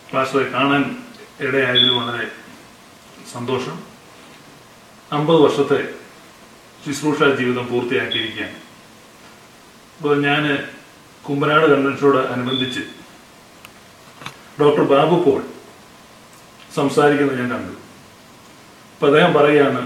പാസ്റ്ററെ കാണാൻ ഇടയായതിൽ വളരെ സന്തോഷം അമ്പത് വർഷത്തെ ശുശ്രൂഷ ജീവിതം പൂർത്തിയാക്കിയിരിക്കുകയാണ് അപ്പോൾ ഞാൻ കുമ്പനാട് കൺവെൻഷനോട് അനുബന്ധിച്ച് ഡോക്ടർ ബാബു പോൾ സംസാരിക്കുന്നത് ഞാൻ കണ്ടു അപ്പം അദ്ദേഹം പറയുകയാണ്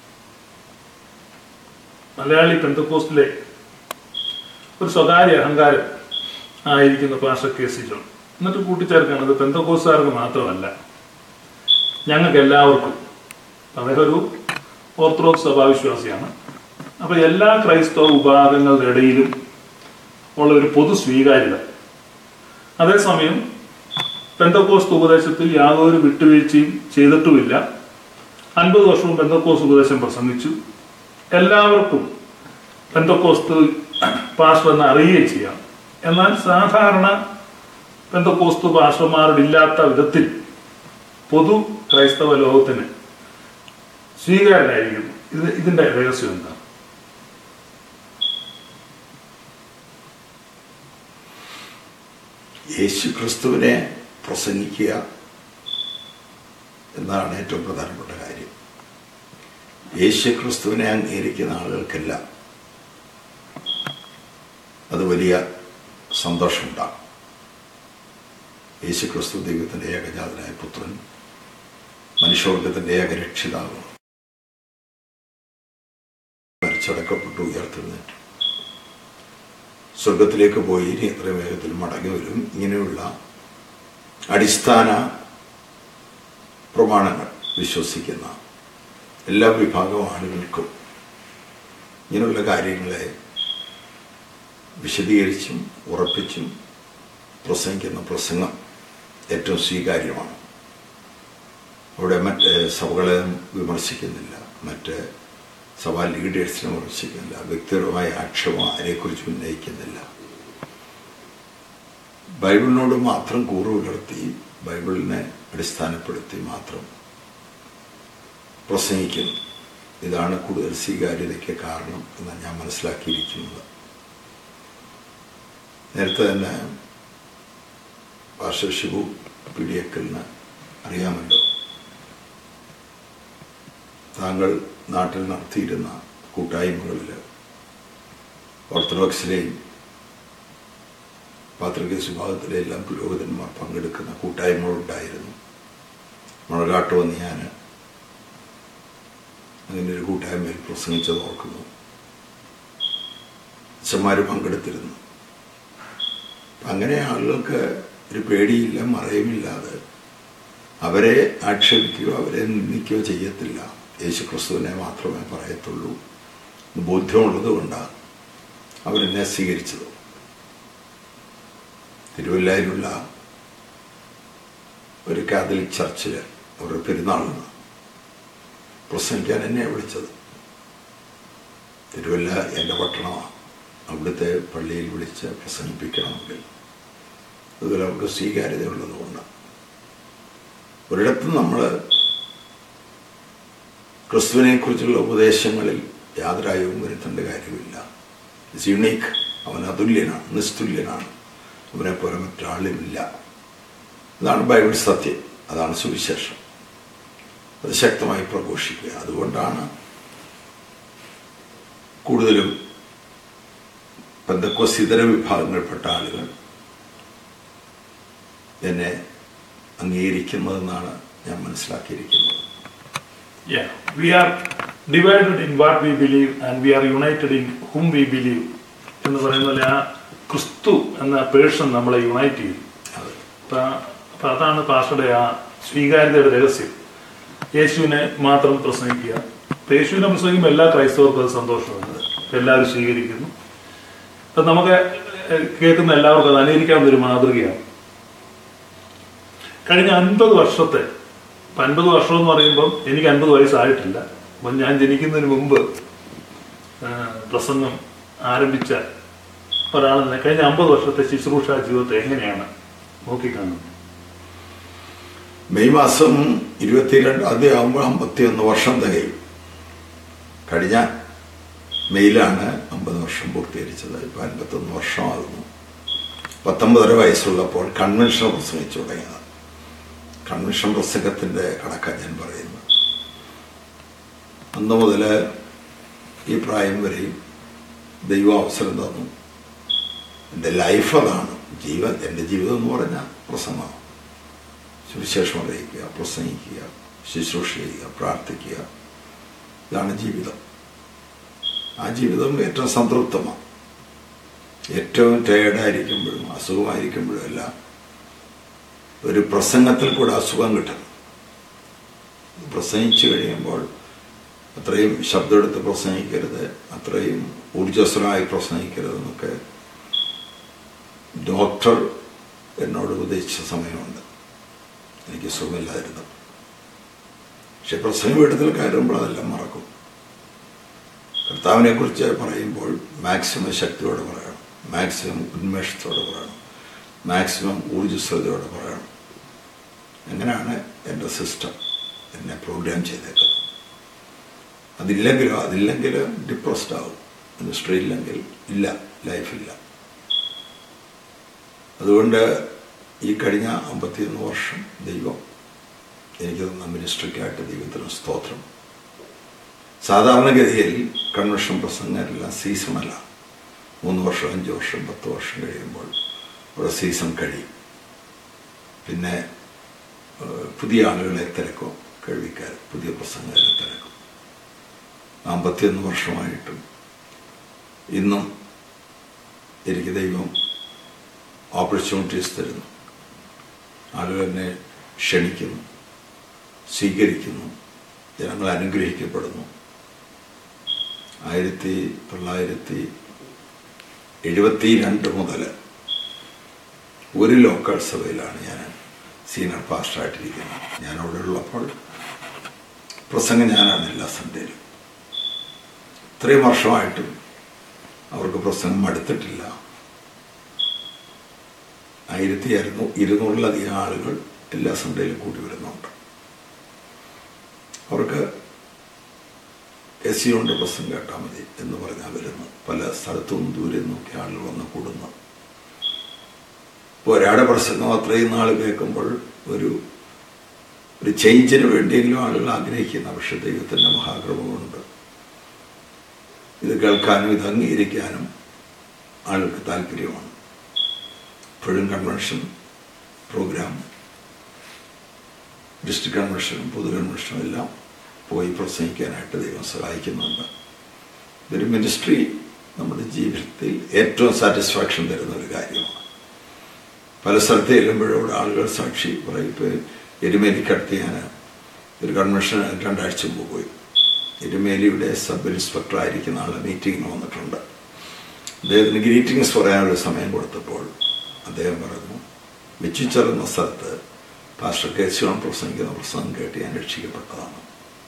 മലയാളി പെന്തക്കോസ്റ്റിലെ ഒരു സ്വകാര്യ അഹങ്കാരം ആയിരിക്കുന്ന പാസ്റ്റർ കെ സി ജോൺ എന്നിട്ട് കൂട്ടിച്ചേർക്കാണ് ഇത് പെന്തക്കോസ്റ്റുകാർക്ക് മാത്രമല്ല ഞങ്ങൾക്ക് എല്ലാവർക്കും അദ്ദേഹം ഒരു ഓർത്തഡോക്സ് സഭാവിശ്വാസിയാണ് അപ്പൊ എല്ലാ ക്രൈസ്തവ വിഭാഗങ്ങളുടെ ഇടയിലും ഉള്ള ഒരു പൊതു സ്വീകാര്യത അതേസമയം പെന്തക്കോസ്ത് ഉപദേശത്തിൽ യാതൊരു വിട്ടുവീഴ്ചയും ചെയ്തിട്ടുമില്ല അൻപത് വർഷവും പെന്തക്കോസ് ഉപദേശം പ്രസംഗിച്ചു എല്ലാവർക്കും പെന്തക്കോസ്ത് പാസ്റ്റർ എന്ന് അറിയുകയും ചെയ്യാം എന്നാൽ സാധാരണ പെന്തക്കോസ്തു പാസ്റ്റർമാരോടില്ലാത്ത വിധത്തിൽ പൊതു ക്രൈസ്തവ ലോകത്തിന് സ്വീകാര്യനായിരിക്കുന്നു ഇത് ഇതിന്റെ രഹസ്യം എന്താണ് യേശു ക്രിസ്തുവിനെ പ്രസംഗിക്കുക എന്നതാണ് ഏറ്റവും പ്രധാനപ്പെട്ട കാര്യം യേശു ക്രിസ്തുവിനെ അംഗീകരിക്കുന്ന ആളുകൾക്കെല്ലാം അത് വലിയ സന്തോഷമുണ്ടാകും യേശു ക്രിസ്തു ദൈവത്തിൻ്റെ ഏകജാതനായ പുത്രൻ മനുഷ്യവർഗത്തിൻ്റെ ഏകരക്ഷിതാവ് മരിച്ചടക്കപ്പെട്ടു ഉയർത്തെഴുന്നേറ്റു സ്വർഗത്തിലേക്ക് പോയി ഇനി എത്ര വേഗത്തിൽ മടങ്ങി വരും ഇങ്ങനെയുള്ള അടിസ്ഥാന പ്രമാണങ്ങൾ വിശ്വസിക്കുന്ന എല്ലാ വിഭാഗം ആളുകൾക്കും ഇങ്ങനെയുള്ള കാര്യങ്ങളെ വിശദീകരിച്ചും ഉറപ്പിച്ചും പ്രസംഗിക്കുന്ന പ്രസംഗം ഏറ്റവും സ്വീകാര്യമാണ് അവിടെ മറ്റ് സഭകളെ വിമർശിക്കുന്നില്ല മറ്റ് സഭാ ലീഡേഴ്സിനെ വിമർശിക്കുന്നില്ല വ്യക്തിപരമായ ആക്ഷേപം അതിനെക്കുറിച്ച് ഉന്നയിക്കുന്നില്ല ബൈബിളിനോട് മാത്രം കൂറ് പുലർത്തി ബൈബിളിനെ അടിസ്ഥാനപ്പെടുത്തി മാത്രം പ്രസംഗിക്കുന്നു ഇതാണ് കൂടുതൽ സ്വീകാര്യതയ്ക്ക് കാരണം എന്ന് ഞാൻ മനസ്സിലാക്കിയിരിക്കുന്നത് നേരത്തെ തന്നെ ഭാഷ ഷിബു പിടിയക്കലിന് അറിയാമല്ലോ താങ്കൾ നാട്ടിൽ നടത്തിയിരുന്ന കൂട്ടായ്മകളിൽ ഓർത്തഡോക്സിലെയും പാത്രികേസ് വിഭാഗത്തിലെ എല്ലാം പുരോഹിതന്മാർ പങ്കെടുക്കുന്ന കൂട്ടായ്മകളുണ്ടായിരുന്നു മുളകാട്ട് വന്ന് ഞാൻ അങ്ങനെ ഒരു കൂട്ടായ്മയിൽ പ്രസംഗിച്ചത് ഓർക്കുന്നു അച്ഛന്മാർ പങ്കെടുത്തിരുന്നു അങ്ങനെ ആളുകൾക്ക് ഒരു പേടിയില്ല മറയുമില്ലാതെ അവരെ ആക്ഷേപിക്കുകയോ അവരെ നിന്ദിക്കുകയോ ചെയ്യത്തില്ല യേശു ക്രിസ്തുവിനെ മാത്രമേ പറയത്തുള്ളൂ എന്ന് ബോധ്യമുള്ളത് കൊണ്ടാണ് അവരെന്നെ സ്വീകരിച്ചത് തിരുവല്ലയിലുള്ള ഒരു കാതലിക് ചർച്ചിൽ അവരുടെ പെരുന്നാളിന് പ്രസംഗിക്കാൻ എന്നെ വിളിച്ചത് തിരുവല്ല എൻ്റെ പട്ടണമാണ് അവിടുത്തെ പള്ളിയിൽ വിളിച്ച് പ്രസംഗിപ്പിക്കണമെങ്കിൽ അതുപോലെ അവർക്ക് സ്വീകാര്യതയുള്ളതുകൊണ്ട് ഒരിടത്തും നമ്മൾ ക്രിസ്തുവിനെ കുറിച്ചുള്ള ഉപദേശങ്ങളിൽ യാതൊരു അയവും വരുത്തേണ്ട കാര്യമില്ല ഇറ്റ്സ് യുണീക്ക് അവൻ അതുല്യനാണ് നിസ്തുല്യനാണ് അവനെ പോലെ മറ്റൊരാളുമില്ല അതാണ് ബൈബിൾ സത്യം അതാണ് സുവിശേഷം അത് ശക്തമായി പ്രഘോഷിക്കുക അതുകൊണ്ടാണ് കൂടുതലും പെന്തക്കോസ് ഇതര വിഭാഗങ്ങളിൽപ്പെട്ട ആളുകൾ എന്നെ അംഗീകരിക്കുന്നതെന്നാണ് ഞാൻ മനസ്സിലാക്കിയിരിക്കുന്നത് Yeah, we are divided in what we believe and we are united in whom we believe എന്ന് പറയുന്ന പോലെ ആ ക്രിസ്തു എന്ന പേഴ്സൺ നമ്മളെ യുണൈറ്റ് ചെയ്യും അതെ അപ്പൊ അപ്പൊ അതാണ് പാസ്റ്ററുടെ ആ സ്വീകാര്യതയുടെ രഹസ്യം യേശുവിനെ മാത്രം പ്രസംഗിക്കുക അപ്പൊ യേശുവിനെ പ്രസംഗിക്കുമ്പോൾ എല്ലാ ക്രൈസ്തവർക്കും അത് സന്തോഷമുണ്ട് അപ്പൊ എല്ലാവരും സ്വീകരിക്കുന്നു അപ്പൊ നമുക്ക് ഏഹ്, കേൾക്കുന്ന എല്ലാവർക്കും അത് അനുകരിക്കാവുന്ന ഒരു മാതൃകയാണ് കഴിഞ്ഞ അൻപത് വർഷത്തെ ഇപ്പൊ അൻപത് വർഷം എന്ന് പറയുമ്പം എനിക്ക് അൻപത് വയസ്സായിട്ടില്ല അപ്പം ഞാൻ ജനിക്കുന്നതിന് മുമ്പ് ആ, പ്രസംഗം ആരംഭിച്ച ഒരാളെന്നെ കഴിഞ്ഞ അമ്പത് വർഷത്തെ ശുശ്രൂഷ ജീവിതത്തെ എങ്ങനെയാണ് നോക്കിക്കാണുന്നത് മെയ് മാസം ഇരുപത്തിരണ്ടാം തീയതി ആകുമ്പോൾ അമ്പത്തിയൊന്ന് വർഷം തികയും കഴിഞ്ഞ മെയ്യിലാണ് അമ്പത് വർഷം പൂർത്തീകരിച്ചത് ഇപ്പം അൻപത്തൊന്ന് വർഷമാകുന്നു പത്തൊമ്പതര വയസ്സുള്ളപ്പോൾ കൺവെൻഷൻ പ്രസംഗിച്ചു തുടങ്ങിയത് കൺവെൻഷൻ പ്രസംഗത്തിൻ്റെ കണക്കാണ് ഞാൻ പറയുന്നത് അന്ന് മുതൽ ഈ പ്രായം വരെയും ദൈവം അവസരം തന്നു എൻ്റെ ലൈഫ് അതാണ് ജീവൻ എൻ്റെ ജീവിതം എന്ന് പറഞ്ഞാൽ പ്രസംഗമാണ് സുവിശേഷം അറിയിക്കുക പ്രസംഗിക്കുക ശുശ്രൂഷ ചെയ്യുക പ്രാർത്ഥിക്കുക ഇതാണ് ജീവിതം ആ ജീവിതം ഏറ്റവും സംതൃപ്തമാണ് ഏറ്റവും ടയേർഡായിരിക്കുമ്പോഴും അസുഖമായിരിക്കുമ്പോഴും എല്ലാം ഒരു പ്രസംഗത്തിൽ കൂടെ അസുഖം കിട്ടും പ്രസംഗിച്ചു കഴിയുമ്പോൾ അത്രയും ശബ്ദമെടുത്ത് പ്രസംഗിക്കരുത് അത്രയും ഊർജസ്വലമായി പ്രസംഗിക്കരുത് എന്നൊക്കെ ഡോക്ടർ എന്നോട് ഉപദേശിച്ച സമയമുണ്ട് എനിക്ക് സുഖമില്ലായിരുന്നു പക്ഷെ പ്രസംഗ വീട്ടത്തിൽ കയറുമ്പോൾ അതെല്ലാം മറക്കും കർത്താവിനെ കുറിച്ച് പറയുമ്പോൾ മാക്സിമം ശക്തിയോടെ പറയണം മാക്സിമം ഉന്മേഷത്തോടെ പറയണം മാക്സിമം ഊർജ്ജസ്വതയോടെ പറയണം അങ്ങനെയാണ് എൻ്റെ സിസ്റ്റം എന്നെ പ്രോഗ്രാം ചെയ്തേക്കുന്നത് അതില്ലെങ്കിലോ അതില്ലെങ്കിൽ ഡിപ്രസ്ഡ് ആവും മിനിസ്ട്രി ഇല്ലെങ്കിൽ ഇല്ല ലൈഫില്ല അതുകൊണ്ട് ഈ കഴിഞ്ഞ അമ്പത്തിയൊന്ന് വർഷം ദൈവം എനിക്ക് തന്ന മിനിസ്ട്രിക്കായിട്ട് ദൈവത്തിന് സ്തോത്രം സാധാരണഗതിയിൽ കൺവെൻഷൻ പ്രസംഗമെല്ലാം സീസണല്ല മൂന്ന് വർഷം അഞ്ച് വർഷം പത്ത് വർഷം കഴിയുമ്പോൾ ഒരു സീസൺ കഴിയും പിന്നെ ഏഹ്, പുതിയ ആളുകളെ തിരക്കും കഴിവിക്കാർ പുതിയ പ്രസംഗരെ തിരക്കും അമ്പത്തിയൊന്ന് വർഷമായിട്ടും ഇന്നും എനിക്ക് ദൈവം ഓപ്പർച്യൂണിറ്റീസ് തരുന്നു ആളുകൾ എന്നെ ക്ഷണിക്കുന്നു സ്വീകരിക്കുന്നു ജനങ്ങൾ അനുഗ്രഹിക്കപ്പെടുന്നു ആയിരത്തി തൊള്ളായിരത്തി എഴുപത്തി രണ്ട് മുതൽ ഒരു ലോക്കൽ സഭയിലാണ് ഞാൻ സീനിയർ പാസ്റ്ററായിട്ടിരിക്കുന്നത് ഞാൻ അവിടെ ഉള്ളപ്പോൾ പ്രസംഗം ഞാനാണ് എല്ലാ സൺഡേയിലും ഇത്രയും വർഷമായിട്ടും അവർക്ക് പ്രസംഗം മടുത്തിട്ടില്ല ആയിരത്തി അറുന്നൂ ഇരുന്നൂറിലധികം ആളുകൾ എല്ലാ സൺഡേയിലും കൂടി വരുന്നുണ്ട് അവർക്ക് എസ് സി കൊണ്ട് പ്രസംഗം കേട്ടാൽ മതി എന്ന് പറഞ്ഞാൽ വരുന്നു പല സ്ഥലത്തും ദൂരെ നോക്കി ആളുകൾ വന്ന് കൂടുന്നു ഇപ്പോൾ ഒരാളുടെ പ്രസംഗം അത്രയും നാൾ കേൾക്കുമ്പോൾ ഒരു ഒരു ചേഞ്ചിന് വേണ്ടിയെങ്കിലും ആളുകൾ ആഗ്രഹിക്കുന്ന പക്ഷെ ദൈവത്തിൻ്റെ മഹാകൃപമുണ്ട് ഇത് കേൾക്കാനും ഇത് അംഗീകരിക്കാനും ആളുകൾക്ക് താല്പര്യമാണ് ഇപ്പോഴും കൺവെൻഷൻ പ്രോഗ്രാം ഡിസ്ട്രിക്ട് കൺവെൻഷനും പൊതു കൺവെൻഷനും എല്ലാം പോയി പ്രസംഗിക്കാനായിട്ട് ദൈവം സഹായിക്കുന്നുണ്ട് ഇതൊരു മിനിസ്ട്രി നമ്മുടെ ജീവിതത്തിൽ ഏറ്റവും സാറ്റിസ്ഫാക്ഷൻ തരുന്ന ഒരു കാര്യമാണ് പല സ്ഥലത്ത് ചെല്ലുമ്പോഴോട് ആളുകൾ സാക്ഷി പറയും ഇപ്പോൾ എരുമേലിക്കടുത്ത് ഞാൻ ഒരു കൺവെൻഷൻ രണ്ടാഴ്ച മുമ്പ് പോയി എരുമേലിയുടെ സബ് ഇൻസ്പെക്ടർ ആയിരിക്കുന്ന ആൾ മീറ്റിങ്ങിന് വന്നിട്ടുണ്ട് അദ്ദേഹത്തിന് ഗ്രീറ്റിംഗ്സ് പറയാനുള്ള സമയം കൊടുത്തപ്പോൾ അദ്ദേഹം പറഞ്ഞു മിച്ചിച്ചർ എന്ന സ്ഥലത്ത് പാസ്റ്റർ കെ ശിവൻ പ്രസംഗിക്കുന്ന പ്രസംഗം കേട്ട് ഞാൻ രക്ഷിക്കപ്പെട്ടതാണ്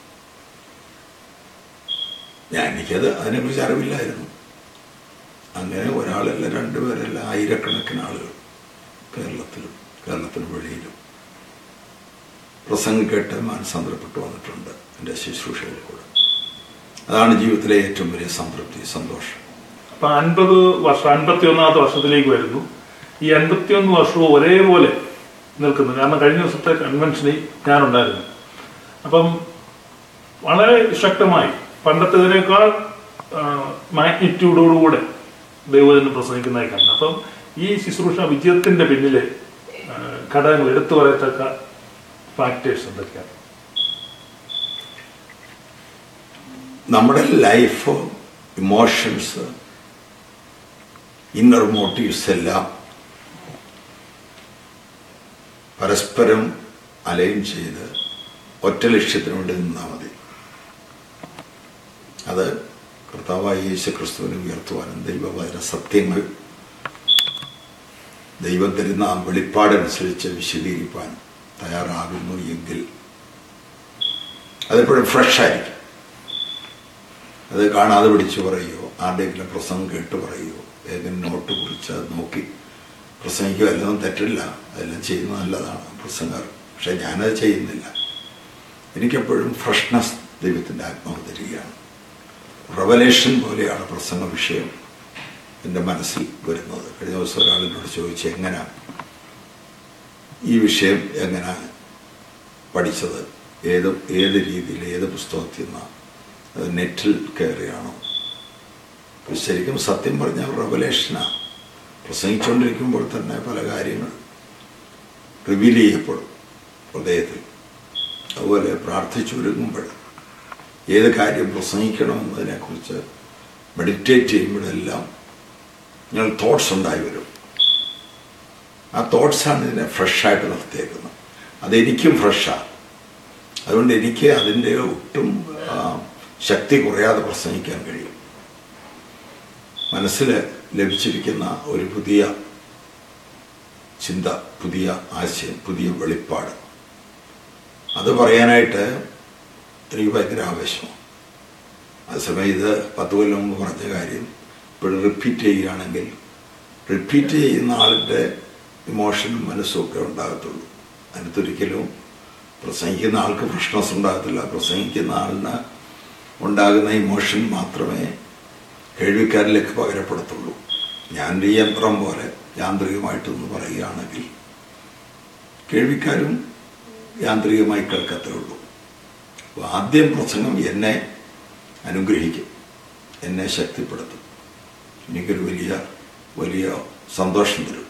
ഞാൻ എനിക്കത് അതിനെക്കുറിച്ച് അറിവില്ലായിരുന്നു അങ്ങനെ ഒരാളല്ല രണ്ടുപേരല്ല ആയിരക്കണക്കിന് ആളുകൾ കേരളത്തിലും കേരളത്തിന് വെളിയിലും പ്രസംഗം കേട്ട് മാനസാന്തരപ്പെട്ടു വന്നിട്ടുണ്ട് എൻ്റെ ശുശ്രൂഷയിൽ കൂടെ അതാണ് ജീവിതത്തിലെ ഏറ്റവും വലിയ സംതൃപ്തി സന്തോഷം അപ്പൊ അൻപത് വർഷം അൻപത്തി ഒന്നാമത്തെ വർഷത്തിലേക്ക് വരുന്നു ഈ അൻപത്തിയൊന്ന് വർഷവും ഒരേപോലെ നിൽക്കുന്നു കാരണം കഴിഞ്ഞ ദിവസത്തെ കൺവെൻഷനിൽ ഞാനുണ്ടായിരുന്നു അപ്പം വളരെ ശക്തമായി പണ്ടത്തേതിനേക്കാൾ മാഗ്നിറ്റ്യൂഡോടുകൂടെ ദൈവത്തിന് പ്രസംഗിക്കുന്നതായി കണ്ടു അപ്പം ഈ ശുശ്രൂഷ വിജയത്തിന്റെ പിന്നിലെ ആ, ഘടകങ്ങൾ എടുത്തു പറയത്തക്ക ഫാക്ടേഴ്സ് എന്തൊക്കെയാണ് നമ്മുടെ ലൈഫ് ഇമോഷൻസ് ഇന്നർ മോട്ടീവ്സ് എല്ലാം പരസ്പരം അലൈൻ ചെയ്ത് ഒറ്റ ലക്ഷ്യത്തിന് വേണ്ടി നിന്നാൽ മതി അത് കർത്താവായ യേശു ക്രിസ്തുവിനെ ഉയർത്തുവാനും ദൈവവചന സത്യങ്ങൾ ദൈവം തരുന്ന ആ വെളിപ്പാടനുസരിച്ച് വിശദീകരിക്കാൻ തയ്യാറാകുന്നു എങ്കിൽ അതെപ്പോഴും ഫ്രഷ് ആയിരിക്കും അത് കാണാതെ പിടിച്ച് പറയുകയോ ആരുടെയെങ്കിലും പ്രസംഗം കേട്ട് പറയുകയോ ഏതെങ്കിലും നോട്ട് കുറിച്ച് അത് നോക്കി പ്രസംഗിക്കുക എല്ലാം തെറ്റില്ല അതെല്ലാം ചെയ്യുന്നത് നല്ലതാണ് പ്രസംഗർ പക്ഷെ ഞാനത് ചെയ്യുന്നില്ല എനിക്കെപ്പോഴും ഫ്രഷ്നെസ് ദൈവത്തിൻ്റെ ആത്മാവ് തരികയാണ് റവലേഷൻ പോലെയാണ് പ്രസംഗ വിഷയം എൻ്റെ മനസ്സിൽ വരുന്നത് കഴിഞ്ഞ ദിവസം ഒരാളിനോട് ചോദിച്ചു എങ്ങനെ ഈ വിഷയം എങ്ങനെ പഠിച്ചത് ഏത് ഏത് രീതിയിൽ ഏത് പുസ്തകത്തിൽ നിന്നാണ് അത് നെറ്റിൽ കയറിയാണോ ഇപ്പൊ ശരിക്കും സത്യം പറഞ്ഞാൽ റെവലേഷനാണ് പ്രസംഗിച്ചുകൊണ്ടിരിക്കുമ്പോൾ തന്നെ പല കാര്യങ്ങൾ റിവീൽ ചെയ്യപ്പെടും ഹൃദയത്തിൽ അതുപോലെ പ്രാർത്ഥിച്ചൊരുങ്ങുമ്പോൾ ഏത് കാര്യം പ്രസംഗിക്കണമെന്നതിനെക്കുറിച്ച് മെഡിറ്റേറ്റ് ചെയ്യുമ്പോഴെല്ലാം നിങ്ങൾ തോട്ട്സ് ഉണ്ടായി വരും ആ തോട്ട്സാണ് ഇതിനെ ഫ്രഷായിട്ട് നിർത്തിയേക്കുന്നത് അതെനിക്കും ഫ്രഷാണ് അതുകൊണ്ട് എനിക്ക് അതിൻ്റെ ഒട്ടും ആ, ശക്തി കുറയാതെ പ്രസംഗിക്കാൻ കഴിയും മനസ്സിൽ ലഭിച്ചിരിക്കുന്ന ഒരു പുതിയ ചിന്ത പുതിയ ആശയം പുതിയ വെളിപ്പാട് അത് പറയാനായിട്ട് എനിക്ക് ഭയങ്കര ആവേശമാണ് അതേസമയം ഇത് പത്ത് കൊല്ലം മുമ്പ് പറഞ്ഞ കാര്യം ഇപ്പോഴും റിപ്പീറ്റ് ചെയ്യുകയാണെങ്കിൽ റിപ്പീറ്റ് ചെയ്യുന്ന ആളിൻ്റെ ഇമോഷനും മനസ്സും ഒക്കെ ഉണ്ടാകത്തുള്ളൂ അതിനകത്തൊരിക്കലും പ്രസംഗിക്കുന്ന ആൾക്ക് ഫ്രഷ്നസ് ഉണ്ടാകത്തില്ല പ്രസംഗിക്കുന്ന ആളിന് ഉണ്ടാകുന്ന ഇമോഷൻ മാത്രമേ കേൾവിക്കാരിലേക്ക് പകരപ്പെടത്തുള്ളൂ ഞാൻ ഒരു യന്ത്രം പോലെ യാന്ത്രികമായിട്ടൊന്ന് പറയുകയാണെങ്കിൽ കേൾവിക്കാരും യാന്ത്രികമായി കേൾക്കത്തേ ഉള്ളൂ അപ്പോൾ ആദ്യം പ്രസംഗം എന്നെ അനുഗ്രഹിക്കും എന്നെ ശക്തിപ്പെടുത്തും എനിക്കൊരു വലിയ വലിയ സന്തോഷം തരും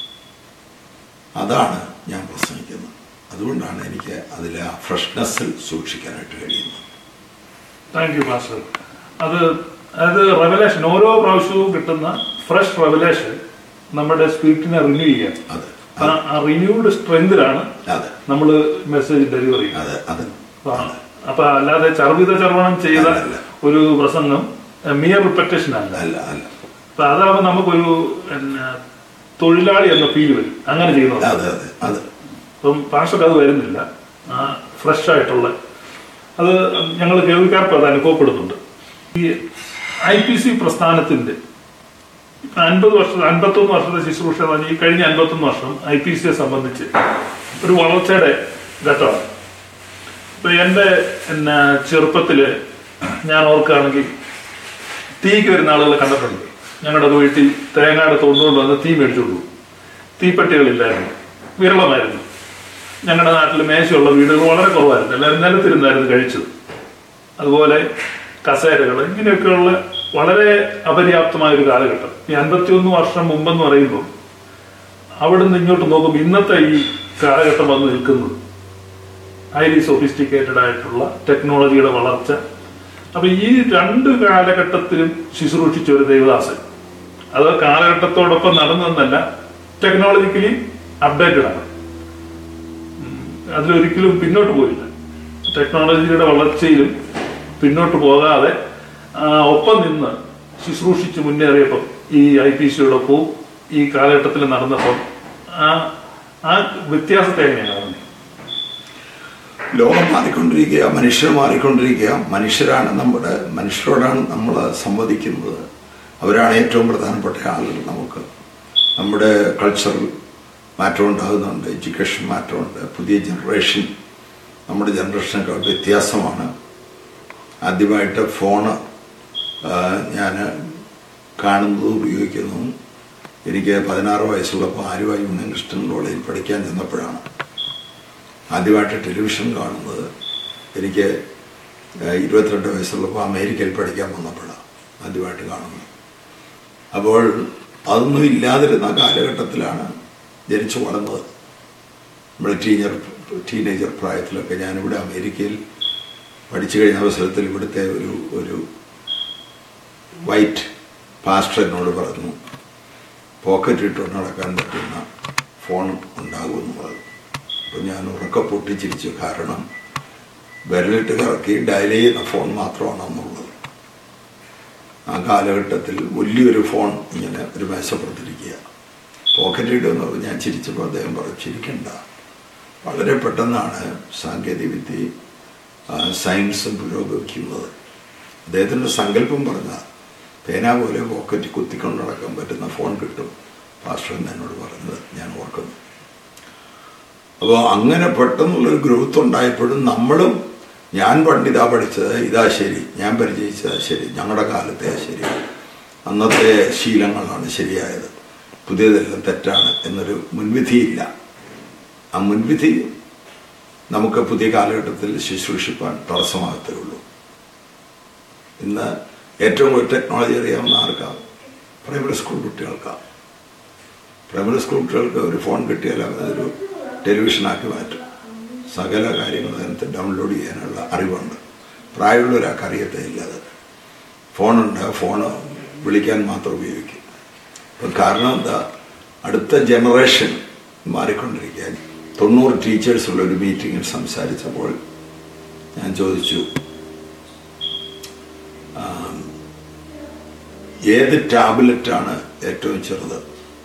അതാണ് ഞാൻ പ്രസംഗിക്കുന്നത് അതുകൊണ്ടാണ് എനിക്ക് അതിലെ ആ ഫ്രഷ്നെസ്സിൽ സൂക്ഷിക്കാനായിട്ട് കഴിയുന്നത് താങ്ക് യു മാസ്റ്റർ അത് അത് റെവലേഷൻ ഓരോ പ്രാവശ്യവും കിട്ടുന്ന ഫ്രഷ് റെവലേഷൻ നമ്മുടെ സ്പിരിറ്റിനെ റിന്യൂ ചെയ്യാൻ അതെ ആ- ആ റിന്യൂഡ് സ്ട്രെങ്തിലാണ് അതെ നമ്മൾ മെസ്സേജ് ഡെലിവർ ചെയ്യുന്നത് അതെ അതെ അപ്പൊ അപ്പൊ അല്ലാതെ ചർവിത ചർവണം ചെയ്ത അല്ല, അല്ല. ഒരു പ്രസംഗം മിയർ റിപ്പറ്റേഷൻ അല്ല അല്ല അല്ല അപ്പൊ അതാവുമ്പോൾ നമുക്കൊരു പിന്നെ, തൊഴിലാളി എന്ന ഫീൽ വരും അങ്ങനെ ചെയ്യുന്നത് അതെ അതെ അതെ അപ്പം പാഷക്ക് അത് വരുന്നില്ല ആ ഫ്രഷ് ആയിട്ടുള്ള അത് ഞങ്ങൾ കേൾവിക്കാർക്ക് അത് അനുഭവപ്പെടുന്നുണ്ട് ഈ ഐ പി സി പ്രസ്ഥാനത്തിന്റെ ഇപ്പൊ അൻപത് വർഷം അൻപത്തൊന്ന് വർഷത്തെ ശുശ്രൂഷ എന്ന് പറഞ്ഞാൽ ഈ കഴിഞ്ഞ അൻപത്തൊന്ന് വർഷം ഐ പി സിയെ സംബന്ധിച്ച് ഒരു വളർച്ചയുടെ ഘട്ടമാണ് ഇപ്പൊ എൻ്റെ പിന്നെ ചെറുപ്പത്തില് ഞാൻ ഓർക്കുകയാണെങ്കിൽ തീക്ക് വരുന്ന ആളുകൾ കണ്ടിട്ടുണ്ട് ഞങ്ങളുടെ വീട്ടിൽ തേങ്ങയുടെ തൊണ്ടുകൊണ്ട് വന്ന് തീ മേടിച്ചോളൂ തീപ്പെട്ടികളില്ലായിരുന്നു വിരളമായിരുന്നു ഞങ്ങളുടെ നാട്ടിൽ മേശയുള്ള വീടുകൾ വളരെ കുറവായിരുന്നു എല്ലാവരും നിലത്തിരുന്നായിരുന്നു കഴിച്ചത് അതുപോലെ കസേരകൾ ഇങ്ങനെയൊക്കെയുള്ള വളരെ അപര്യാപ്തമായ ഒരു കാലഘട്ടം ഈ അൻപത്തിയൊന്ന് വർഷം മുമ്പെന്ന് പറയുമ്പോൾ അവിടുന്ന് ഇങ്ങോട്ട് നോക്കുമ്പോൾ ഇന്നത്തെ ഈ കാലഘട്ടം വന്ന് നിൽക്കുന്നത് ഹൈലി സൊഫിസ്റ്റിക്കേറ്റഡ് ആയിട്ടുള്ള ടെക്നോളജിയുടെ വളർച്ച അപ്പൊ ഈ രണ്ട് കാലഘട്ടത്തിലും ശുശ്രൂഷിച്ച ഒരു ദൈവദാസൻ അത് കാലഘട്ടത്തോടൊപ്പം നടന്നതെന്നല്ല ടെക്നോളജിക്കലി അപ്ഡേറ്റഡ് ആണ് ഉം, അതിലൊരിക്കലും പിന്നോട്ട് പോയില്ല ടെക്നോളജിയുടെ വളർച്ചയിലും പിന്നോട്ട് പോകാതെ ആ, ഒപ്പം നിന്ന് ശുശ്രൂഷിച്ച് മുന്നേറിയപ്പം ഈ ഐ പി സിയോടൊപ്പവും ഈ കാലഘട്ടത്തിൽ നടന്നപ്പം ആ ആ വ്യത്യാസത്തെ എങ്ങനെയാണ് കാണുന്നത് ലോകം മാറിക്കൊണ്ടിരിക്കുക മനുഷ്യർ മാറിക്കൊണ്ടിരിക്കുക മനുഷ്യരാണ് നമ്മുടെ മനുഷ്യരോടാണ് നമ്മൾ സംവദിക്കുന്നത് അവരാണ് ഏറ്റവും പ്രധാനപ്പെട്ട ആളുകൾ നമുക്ക് നമ്മുടെ കൾച്ചറൽ മാറ്റം ഉണ്ടാകുന്നുണ്ട് എഡ്യൂക്കേഷൻ മാറ്റമുണ്ട് പുതിയ ജനറേഷൻ നമ്മുടെ ജനറേഷനേക്കാൾ വ്യത്യാസമാണ് ആദ്യമായിട്ട് ഫോണ് ഞാൻ കാണുന്നതും ഉപയോഗിക്കുന്നതും എനിക്ക് പതിനാറ് വയസ്സുള്ളപ്പോൾ ആലുവ യൂണിയൻ ക്രിസ്ത്യൻ കോളേജിൽ പഠിക്കാൻ ചെന്നപ്പോഴാണ് ആദ്യമായിട്ട് ടെലിവിഷൻ കാണുന്നത് എനിക്ക് ഏഹ്, ഇരുപത്തിരണ്ട് വയസ്സുള്ളപ്പോൾ അമേരിക്കയിൽ പഠിക്കാൻ വന്നപ്പോഴാണ് ആദ്യമായിട്ട് കാണുന്നത് അപ്പോൾ അതൊന്നും ഇല്ലാതിരുന്ന കാലഘട്ടത്തിലാണ് ജനിച്ചു വളർന്നത് നമ്മുടെ ടീനർ ടീനേജർ പ്രായത്തിലൊക്കെ ഞാനിവിടെ അമേരിക്കയിൽ പഠിച്ചു കഴിഞ്ഞ അവസരത്തിൽ ഇവിടുത്തെ ഒരു ഒരു വൈറ്റ് പാസ്റ്റർ എന്നോട് പറഞ്ഞു പോക്കറ്റ് ഇട്ടുകൊണ്ട് നടക്കാൻ പറ്റുന്ന ഫോൺ ഉണ്ടാകുമെന്ന് പറഞ്ഞു അപ്പം ഞാൻ ഉറക്കെ പൊട്ടിച്ചിരിച്ചു കാരണം വിരലിട്ട് കറക്കി ഡയൽ ചെയ്യുന്ന ഫോൺ മാത്രമാണ് അന്നുള്ളത് ആ കാലഘട്ടത്തിൽ വലിയൊരു ഫോൺ ഇങ്ങനെ ഒരു മേശപ്പുറത്തിരിക്കുക പോക്കറ്റ് ഇടുമെന്ന് പറഞ്ഞ് ഞാൻ ചിരിച്ചപ്പോൾ അദ്ദേഹം പറഞ്ഞു ചിരിക്കണ്ട വളരെ പെട്ടെന്നാണ് സാങ്കേതികവിദ്യയും ആ, സയൻസും പുരോഗമിക്കുന്നത് അദ്ദേഹത്തിൻ്റെ സങ്കല്പം പറഞ്ഞ പേന പോലെ പോക്കറ്റ് കുത്തിക്കൊണ്ട് നടക്കാൻ പറ്റുന്ന ഫോൺ കിട്ടും പാസ്റ്റർ എന്ന് എന്നോട് പറഞ്ഞത് ഞാൻ ഓർക്കുന്നു അപ്പോൾ അങ്ങനെ പെട്ടെന്നുള്ളൊരു ഗ്രോത്ത് ഉണ്ടായപ്പോഴും നമ്മളും ഞാൻ പണ്ട് ഇതാ പഠിച്ചത് ഇതാ ശരി ഞാൻ പരിചയിച്ചതാ ശരി ഞങ്ങളുടെ കാലത്തെ ശരി അന്നത്തെ ശീലങ്ങളാണ് ശരിയായത് പുതിയതെല്ലാം തെറ്റാണ് എന്നൊരു മുൻവിധിയില്ല ആ മുൻവിധി നമുക്ക് പുതിയ കാലഘട്ടത്തിൽ ശുശ്രൂഷിപ്പാൻ തടസ്സമാകത്തേ ഉള്ളൂ ഇന്ന് ഏറ്റവും കൂടുതൽ ടെക്നോളജി അറിയാവുന്ന ആർക്കാണ് പ്രൈമറി സ്കൂൾ കുട്ടികൾക്കാണ് പ്രൈമറി സ്കൂൾ കുട്ടികൾക്ക് ഒരു ഫോൺ കിട്ടിയാൽ അവരതൊരു ടെലിവിഷനാക്കി മാറ്റും സകല കാര്യങ്ങളും അതിനകത്ത് ഡൗൺലോഡ് ചെയ്യാനുള്ള അറിവുണ്ട് പ്രായമുള്ളവരാൾക്ക് അറിയത്തേ ഇല്ല അത് ഫോണുണ്ട് ഫോണ് വിളിക്കാൻ മാത്രം ഉപയോഗിക്കും അപ്പം കാരണം എന്താ അടുത്ത ജനറേഷൻ മാറിക്കൊണ്ടിരിക്കുക തൊണ്ണൂറ് ടീച്ചേഴ്സുള്ള ഒരു മീറ്റിങ്ങിൽ സംസാരിച്ചപ്പോൾ ഞാൻ ചോദിച്ചു ആം, ഏത് ടാബ്ലറ്റാണ് ഏറ്റവും ചെറുത്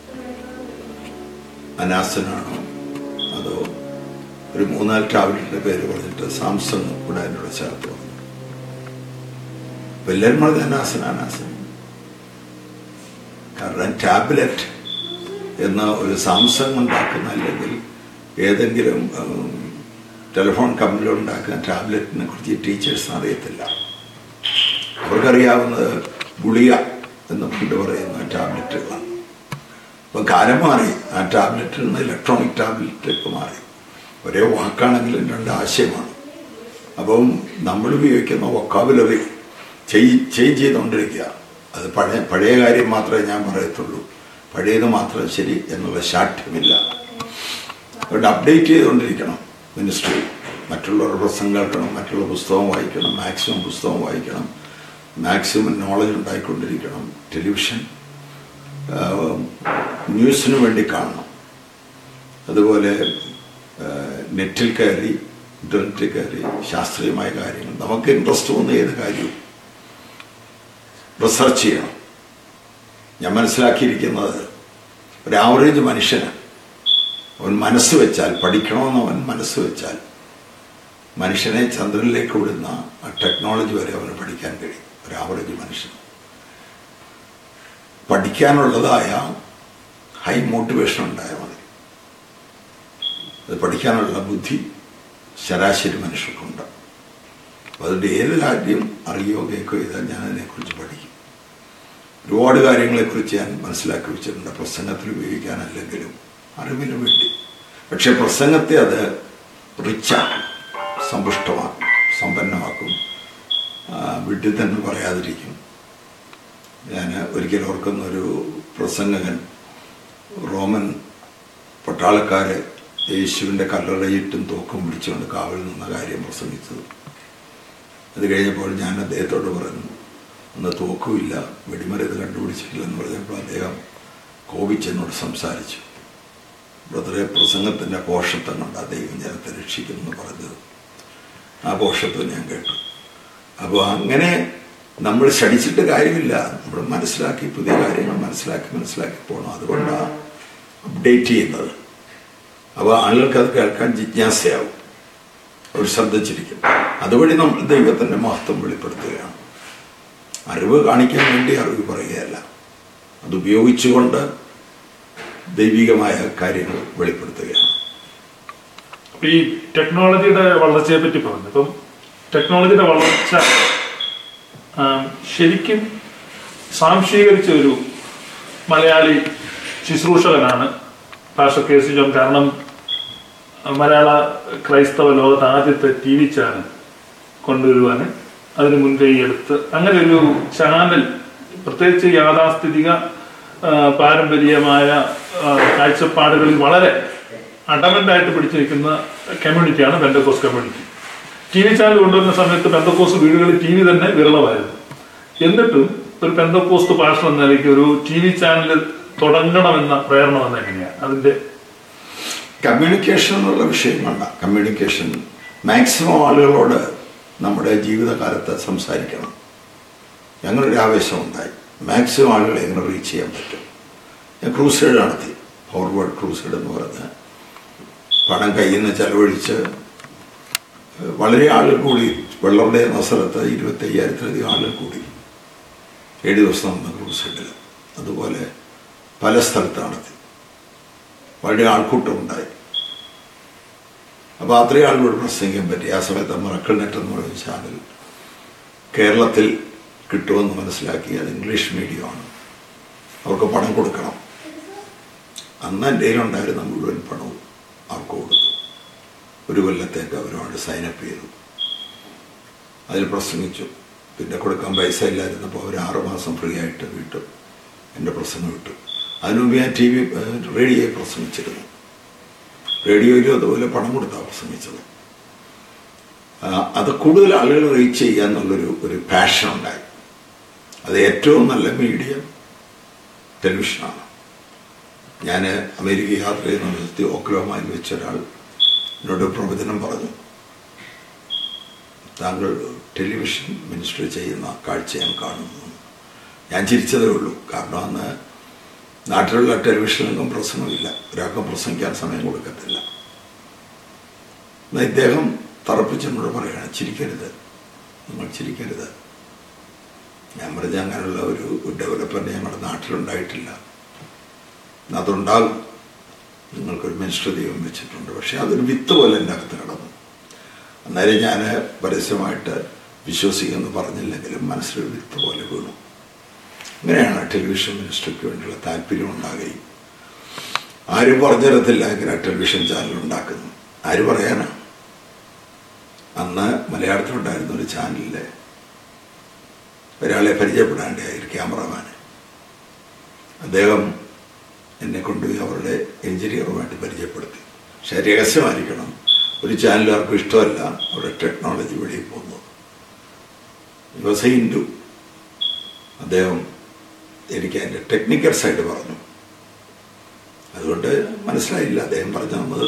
അനാസനാണോ അതോ ഒരു മൂന്നാല് ടാബ്ലറ്റിന്റെ പേര് പറഞ്ഞിട്ട് സാംസങ് ഇവിടെ എന്നോട് ചേർത്ത് പറഞ്ഞു അപ്പൊ എല്ലാവരും പറഞ്ഞ അനാസൻ അനാസൻ കാരണം ടാബ്ലറ്റ് എന്ന ഒരു സാംസങ് ഉണ്ടാക്കുന്ന അല്ലെങ്കിൽ ഏതെങ്കിലും ഉം, ടെലിഫോൺ കമ്പനിയിൽ ഉണ്ടാക്കുന്ന ടാബ്ലറ്റിനെ കുറിച്ച് ടീച്ചേഴ്സിന് അറിയത്തില്ല അവർക്കറിയാവുന്നത് ഗുളിക എന്ന് പണ്ട് പറയുന്ന ടാബ്ലറ്റുകളാണ് അപ്പം കാലം മാറി ആ ടാബ്ലറ്റിൽ നിന്ന് ഇലക്ട്രോണിക് ടാബ്ലറ്റിലേക്ക് മാറി ഒരേ വാക്കാണെങ്കിലും രണ്ട് ആശയമാണ് അപ്പം നമ്മൾ ഉപയോഗിക്കുന്ന വൊക്കാബുലറി ചേഞ്ച് ചെയ്തുകൊണ്ടിരിക്കുക അത് പഴയ പഴയ കാര്യം മാത്രമേ ഞാൻ പറയത്തുള്ളൂ പഴയത് മാത്രം ശരി എന്നുള്ള ശാഠ്യമില്ല അതുകൊണ്ട് അപ്ഡേറ്റ് ചെയ്തുകൊണ്ടിരിക്കണം മിനിസ്ട്രി മറ്റുള്ളവരുടെ പ്രസംഗം കേൾക്കണം മറ്റുള്ള പുസ്തകം വായിക്കണം മാക്സിമം പുസ്തകം വായിക്കണം മാക്സിമം നോളജ് ഉണ്ടായിക്കൊണ്ടിരിക്കണം ടെലിവിഷൻ ആഹ്, ന്യൂസിന് വേണ്ടി കാണണം അതുപോലെ ആഹ്, നെറ്റിൽ കയറി ഇന്റർനെറ്റിൽ കയറി ശാസ്ത്രീയമായ കാര്യങ്ങൾ നമുക്ക് ഇൻട്രസ്റ്റ് തോന്നുന്ന ഏത് കാര്യവും റിസർച്ച് ചെയ്യണം ഞാൻ മനസ്സിലാക്കിയിരിക്കുന്നത് ഒരു ആവറേജ് മനുഷ്യന് അവൻ മനസ്സ് വെച്ചാൽ പഠിക്കണമെന്ന് അവൻ മനസ്സ് വെച്ചാൽ മനുഷ്യനെ ചന്ദ്രനിലേക്ക് വിടുന്ന ആ ടെക്നോളജി വരെ അവന് പഠിക്കാൻ കഴിയും ഒരു ആവറേജ് മനുഷ്യൻ പഠിക്കാനുള്ളതായ ഹൈ മോട്ടിവേഷൻ ഉണ്ടായാൽ മതി അത് പഠിക്കാനുള്ള ബുദ്ധി ശരാശരി മനുഷ്യർക്കുണ്ട് അപ്പോൾ അതുകൊണ്ട് ഏത് കാര്യം അറിയോ കേൾക്കോ ചെയ്താൽ ഞാൻ അതിനെക്കുറിച്ച് പഠിക്കും ഒരുപാട് കാര്യങ്ങളെക്കുറിച്ച് ഞാൻ മനസ്സിലാക്കി വെച്ചിട്ടുണ്ട് പ്രസംഗത്തിൽ ഉപയോഗിക്കാനല്ലെങ്കിലും അറിവിന് വേണ്ടി പക്ഷെ പ്രസംഗത്തെ അത് റിച്ചാക്കും സമ്പുഷ്ടമാക്കും സമ്പന്നമാക്കും ആ, വീട്ടിൽ തന്നെ പറയാതിരിക്കും ഞാൻ ഒരിക്കൽ ഓർക്കുന്ന ഒരു പ്രസംഗകൻ റോമൻ പട്ടാളക്കാര് യേശുവിൻ്റെ കല്ലറയിട്ടും തോക്കും പിടിച്ചുകൊണ്ട് കാവൽ നിന്ന കാര്യം പ്രസംഗിച്ചത് അത് കഴിഞ്ഞപ്പോൾ ഞാൻ അദ്ദേഹത്തോട് പറഞ്ഞു അന്ന് തോക്കുമില്ല വെടിമരുന്ന് കണ്ടുപിടിച്ചിട്ടില്ലെന്ന് പറഞ്ഞപ്പോൾ അദ്ദേഹം കോപിച്ചെന്നോട് സംസാരിച്ചു ബ്രദറെ പ്രസംഗത്തിൻ്റെ പോഷത്വം കൊണ്ട് അദ്ദേഹം ജനത്തെ രക്ഷിക്കുമെന്ന് പറഞ്ഞത് ആ പോഷത്വം ഞാൻ കേട്ടു അപ്പോൾ അങ്ങനെ നമ്മൾ ശടിച്ചിട്ട് കാര്യമില്ല നമ്മൾ മനസ്സിലാക്കി പുതിയ കാര്യങ്ങൾ മനസ്സിലാക്കി മനസ്സിലാക്കി പോകണം അതുകൊണ്ടാണ് അപ്ഡേറ്റ് ചെയ്യുന്നത് അപ്പോൾ ആളുകൾക്ക് അത് കേൾക്കാൻ ജിജ്ഞാസയാവും അവർ ശ്രദ്ധിച്ചിരിക്കും അതുവഴി നമ്മൾ ദൈവത്തിൻ്റെ മഹത്വം വെളിപ്പെടുത്തുകയാണ് അറിവ് കാണിക്കാൻ വേണ്ടി അറിവ് പറയുകയല്ല അത് ഉപയോഗിച്ചുകൊണ്ട് ദൈവികമായ കാര്യങ്ങൾ വെളിപ്പെടുത്തുകയാണ് അപ്പൊ ഈ ടെക്നോളജിയുടെ വളർച്ചയെ പറ്റി പറഞ്ഞു ഇപ്പം ടെക്നോളജിയുടെ വളർച്ച ആ, ശരിക്കും സാംശീകരിച്ച ഒരു മലയാളി ശുശ്രൂഷകനാണ് പാഷ കെ സി ജോൺ കാരണം മലയാള ക്രൈസ്തവ ലോകത്ത് ആദ്യത്തെ ടി വി ചാനൽ കൊണ്ടുവരുവാന് അതിന് മുൻകൈ എടുത്ത് അങ്ങനെ ഒരു ചാനൽ പ്രത്യേകിച്ച് യാഥാസ്ഥിതിക ആ, പാരമ്പര്യമായ ആ, കാഴ്ചപ്പാടുകളിൽ വളരെ അഡമൻ്റായിട്ട് പിടിച്ചു നിൽക്കുന്ന കമ്മ്യൂണിറ്റിയാണ് Pentecost community T V channel കൊണ്ടുവരുന്ന സമയത്ത് പെന്തക്കോസ് വീടുകളിൽ ടി വി തന്നെ വിരളമായിരുന്നു എന്നിട്ടും ഒരു പെന്തക്കോസ്റ്റ് പാഷൻ എന്ന നിലയ്ക്ക് ഒരു ടി വി ചാനൽ തുടങ്ങണമെന്ന പ്രേരണ വന്ന എങ്ങനെയാണ് അതിന്റെ കമ്മ്യൂണിക്കേഷൻ എന്നുള്ള വിഷയം വേണ്ട കമ്മ്യൂണിക്കേഷൻ മാക്സിമം ആളുകളോട് നമ്മുടെ ജീവിതകാലത്ത് സംസാരിക്കണം ഞങ്ങളൊരു ആവേശം ഉണ്ടായി മാക്സിമം ആളുകളെ എങ്ങനെ റീച്ച് ചെയ്യാൻ പറ്റും ഞാൻ ക്രൂസൈഡ് നടത്തി ഫോർവേഡ് ക്രൂസൈഡ് എന്ന് പറഞ്ഞ് പണം കയ്യിൽ നിന്ന് ചെലവഴിച്ച് വളരെ ആളുകൾ കൂടി വെള്ളറുടെ എന്ന സ്ഥലത്ത് ഇരുപത്തി അയ്യായിരത്തിലധികം ആളുകൾ കൂടി ഏഴ് ദിവസം നടന്ന ക്രൂസൈഡിൽ അതുപോലെ പല സ്ഥലത്ത് നടത്തി വളരെ ആൾക്കൂട്ടം ഉണ്ടായി അപ്പോൾ അത്രയും ആളുകളോട് പ്രസംഗിക്കാൻ പറ്റി ആ സമയത്ത് മറക്കൾ നെറ്റ് എന്ന് പറയുന്ന ചാനൽ കേരളത്തിൽ കിട്ടുമെന്ന് മനസ്സിലാക്കി അത് ഇംഗ്ലീഷ് മീഡിയമാണ് അവർക്ക് പണം കൊടുക്കണം അന്ന് എൻ്റെ കയ്യിലുണ്ടായിരുന്ന മുഴുവൻ പണവും അവർക്ക് കൊടുത്തു ഒരു കൊല്ലത്തേക്ക് അവരുമായിട്ട് സൈനപ്പ് ചെയ്തു അതിൽ പ്രസംഗിച്ചു പിന്നെ കൊടുക്കാൻ പൈസ ഇല്ലായിരുന്നപ്പോൾ അവർ ആറുമാസം ഫ്രീ ആയിട്ട് വിട്ടു എൻ്റെ പ്രസംഗം വിട്ടു അതിനുമുമ്പ് ഞാൻ ടി വി റേഡിയോയിൽ പ്രസംഗിച്ചിരുന്നു റേഡിയോയിലും അതുപോലെ പണം കൊടുത്താണ് പ്രസംഗിച്ചത് ആ, അത് കൂടുതൽ ആളുകൾ റീച്ച് ചെയ്യുക എന്നുള്ളൊരു ഒരു പാഷൻ ഉണ്ടായി അത് ഏറ്റവും നല്ല മീഡിയം ടെലിവിഷനാണ് ഞാൻ അമേരിക്ക യാത്ര ചെയ്യുന്ന സമയത്ത് ഓക്ലോമയിൽ വെച്ച ഒരാൾ എന്നോട് പ്രവചനം പറഞ്ഞു താങ്കൾ ടെലിവിഷൻ മിനിസ്റ്റർ ചെയ്യുന്ന കാഴ്ച ഞാൻ കാണുന്നു ഞാൻ ചിരിച്ചതേ ഉള്ളൂ കാരണം അന്ന് നാട്ടിലുള്ള ടെലിവിഷനിലൊന്നും പ്രസംഗമില്ല ഒരാൾക്കും പ്രസംഗിക്കാൻ സമയം കൊടുക്കത്തില്ല എന്നാൽ ഇദ്ദേഹം തറപ്പിച്ചെന്നോട് പറയുകയാണ് ചിരിക്കരുത് നിങ്ങൾ ചിരിക്കരുത് ഞാൻ പറഞ്ഞ അങ്ങനെയുള്ള ഒരു ഡെവലപ്മെന്റ് ഞങ്ങളുടെ നാട്ടിലുണ്ടായിട്ടില്ല അതുണ്ടാകും നിങ്ങൾക്കൊരു മിനിസ്റ്റർ ദൈവം വെച്ചിട്ടുണ്ട് പക്ഷെ അതൊരു വിത്ത് പോലെ എൻ്റെ അകത്ത് കിടന്നു അന്നേരം ഞാൻ പരസ്യമായിട്ട് വിശ്വസിക്കുമെന്ന് പറഞ്ഞില്ലെങ്കിലും മനസ്സിലൊരു വിത്ത് പോലെ വീണു അങ്ങനെയാണ് ടെലിവിഷൻ മിനിസ്റ്റർക്ക് വേണ്ടിയുള്ള താല്പര്യം ഉണ്ടാകുകയും ആരും പറഞ്ഞു തരത്തില്ല ഇങ്ങനെ ടെലിവിഷൻ ചാനൽ ഉണ്ടാക്കുന്നു ആര് പറയാനാണ് അന്ന് മലയാളത്തിലുണ്ടായിരുന്ന ഒരു ചാനലിലെ ഒരാളെ പരിചയപ്പെടാണ്ടായി ഒരു ക്യാമറമാന് അദ്ദേഹം എന്നെ കൊണ്ടുപോയി അവരുടെ എഞ്ചിനീയറുമായിട്ട് പരിചയപ്പെടുത്തി പക്ഷെ രഹസ്യമായിരിക്കണം ഒരു ചാനലുകാർക്കും ഇഷ്ടമല്ല അവരുടെ ടെക്നോളജി വെളിയിൽ പോകുന്നത് യുവസ ഹിന്ദു അദ്ദേഹം എനിക്ക് അതിൻ്റെ ടെക്നിക്കൽ സൈഡ് പറഞ്ഞു അതുകൊണ്ട് മനസ്സിലായില്ല അദ്ദേഹം പറഞ്ഞു തന്നത്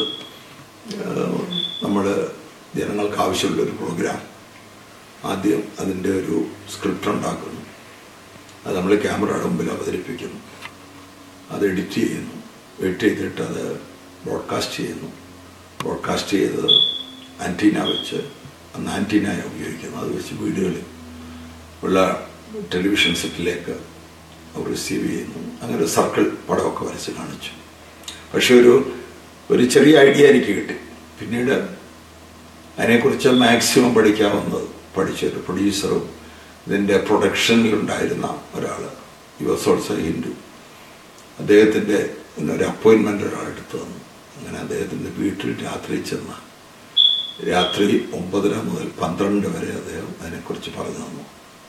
നമ്മൾ ജനങ്ങൾക്ക് ആവശ്യമുള്ള ഒരു പ്രോഗ്രാം ആദ്യം അതിൻ്റെ ഒരു സ്ക്രിപ്റ്റ് ഉണ്ടാക്കുന്നു അത് നമ്മൾ ക്യാമറയുടെ മുമ്പിൽ അവതരിപ്പിക്കുന്നു അത് എഡിറ്റ് ചെയ്യുന്നു എഡിറ്റ് ചെയ്തിട്ട് അത് ബ്രോഡ്കാസ്റ്റ് ചെയ്യുന്നു ബ്രോഡ്കാസ്റ്റ് ചെയ്ത് ആൻറ്റീന വെച്ച് അന്ന് ആൻറ്റീനയാണ് ഉപയോഗിക്കുന്നത് അത് വെച്ച് വീടുകളിൽ ഉള്ള ടെലിവിഷൻ സെറ്റിലേക്ക് അവർ റിസീവ് ചെയ്യുന്നു അങ്ങനെ ഒരു സർക്കിൾ പടമൊക്കെ വരച്ച് കാണിച്ചു പക്ഷെ ഒരു ഒരു ചെറിയ ഐഡിയ എനിക്ക് കിട്ടി പിന്നീട് അതിനെക്കുറിച്ച് മാക്സിമം പഠിക്കാവുന്നത് പഠിച്ചൊരു പ്രൊഡ്യൂസറും ഇതിൻ്റെ പ്രൊഡക്ഷനിലുണ്ടായിരുന്ന ഒരാൾ യു എസ് ഓൾസോ ഹിന്ദു അദ്ദേഹത്തിൻ്റെ ഒരു അപ്പോയിൻമെൻ്റ് ഒരാൾ എടുത്തു തന്നു അങ്ങനെ അദ്ദേഹത്തിൻ്റെ വീട്ടിൽ രാത്രി ചെന്ന് രാത്രി ഒമ്പതര മുതൽ പന്ത്രണ്ട് വരെ അദ്ദേഹം അതിനെക്കുറിച്ച് പറഞ്ഞു തന്നു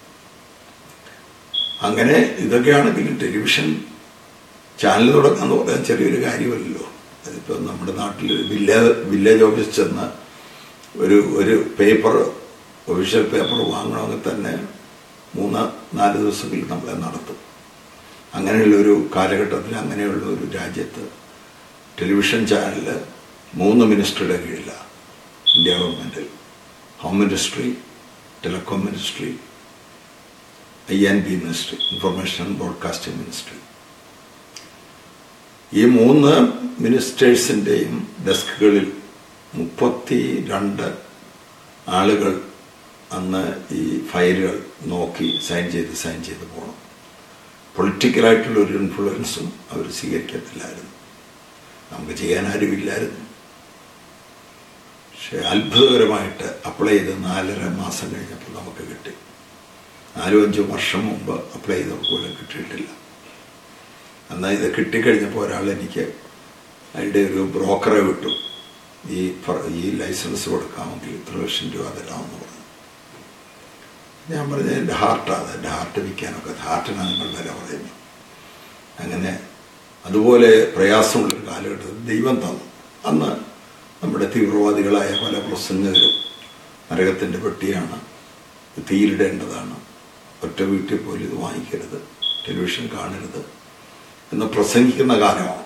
അങ്ങനെ ഇതൊക്കെയാണെങ്കിലും ടെലിവിഷൻ ചാനൽ തുടങ്ങാന്ന് പറയാൻ ചെറിയൊരു കാര്യമല്ലല്ലോ അതിപ്പോൾ നമ്മുടെ നാട്ടിൽ വില്ലേജ് വില്ലേജ് ഓഫീസ് ചെന്ന് ഒരു ഒരു പേപ്പർ ഒഫീഷ്യൽ പേപ്പർ വാങ്ങണമെങ്കിൽ തന്നെ മൂന്ന് നാല് ദിവസങ്ങളിൽ നമ്മളെ നടത്തും അങ്ങനെയുള്ള ഒരു കാലഘട്ടത്തിൽ അങ്ങനെയുള്ള ഒരു രാജ്യത്ത് ടെലിവിഷൻ ചാനലിൽ മൂന്ന് മിനിസ്റ്ററുടെ കീഴിലാണ് ഇന്ത്യ ഗവൺമെൻറ്റിൽ home ministry telecom ministry I N B ministry information and broadcasting ministry ഈ മൂന്ന് മിനിസ്റ്റേഴ്സിൻ്റെയും ഡെസ്കുകളിൽ മുപ്പത്തി രണ്ട് ആളുകൾ അന്ന് ഈ ഫയലുകൾ നോക്കി സൈൻ ചെയ്ത് സൈൻ ചെയ്ത് പോകണം പൊളിറ്റിക്കലായിട്ടുള്ള ഒരു ഇൻഫ്ലുവൻസും അവർ സ്വീകരിക്കത്തില്ലായിരുന്നു നമുക്ക് ചെയ്യാൻ ആരുമില്ലായിരുന്നു പക്ഷെ അത്ഭുതകരമായിട്ട് അപ്ലൈ ചെയ്ത് നാലര മാസം കഴിഞ്ഞപ്പോൾ നമുക്ക് കിട്ടി നാലും അഞ്ചും വർഷം മുമ്പ് അപ്ലൈ ചെയ്തവർക്ക് പോലും കിട്ടിയിട്ടില്ല എന്നാൽ ഇത് കിട്ടിക്കഴിഞ്ഞപ്പോൾ ഒരാൾ എനിക്ക് അതിൻ്റെ ഒരു ബ്രോക്കറെ വിട്ടു ഈ ഫ- ഈ ലൈസൻസ് കൊടുക്കാമെങ്കിൽ ഇത്ര ലക്ഷം രൂപ തരാമെന്ന് പറഞ്ഞു ഞാൻ പറഞ്ഞു എൻ്റെ ഹാർട്ടാണ് എൻ്റെ ഹാർട്ട് വിൽക്കാനൊക്കെ ഹാർട്ടിനാണ് നിങ്ങൾ വില പറയുന്നു അങ്ങനെ അതുപോലെ പ്രയാസമുള്ളൊരു കാലഘട്ടത്തിൽ ദൈവം തന്നു അന്ന് നമ്മുടെ തീവ്രവാദികളായ പല പ്രസംഗകരും നരകത്തിൻ്റെ പെട്ടിയാണ് ഇത് തീയിലിടേണ്ടതാണ് ഒറ്റ വീട്ടിൽ പോലും ഇത് വാങ്ങിക്കരുത് ടെലിവിഷൻ കാണരുത് എന്ന് പ്രസംഗിക്കുന്ന കാലമാണ്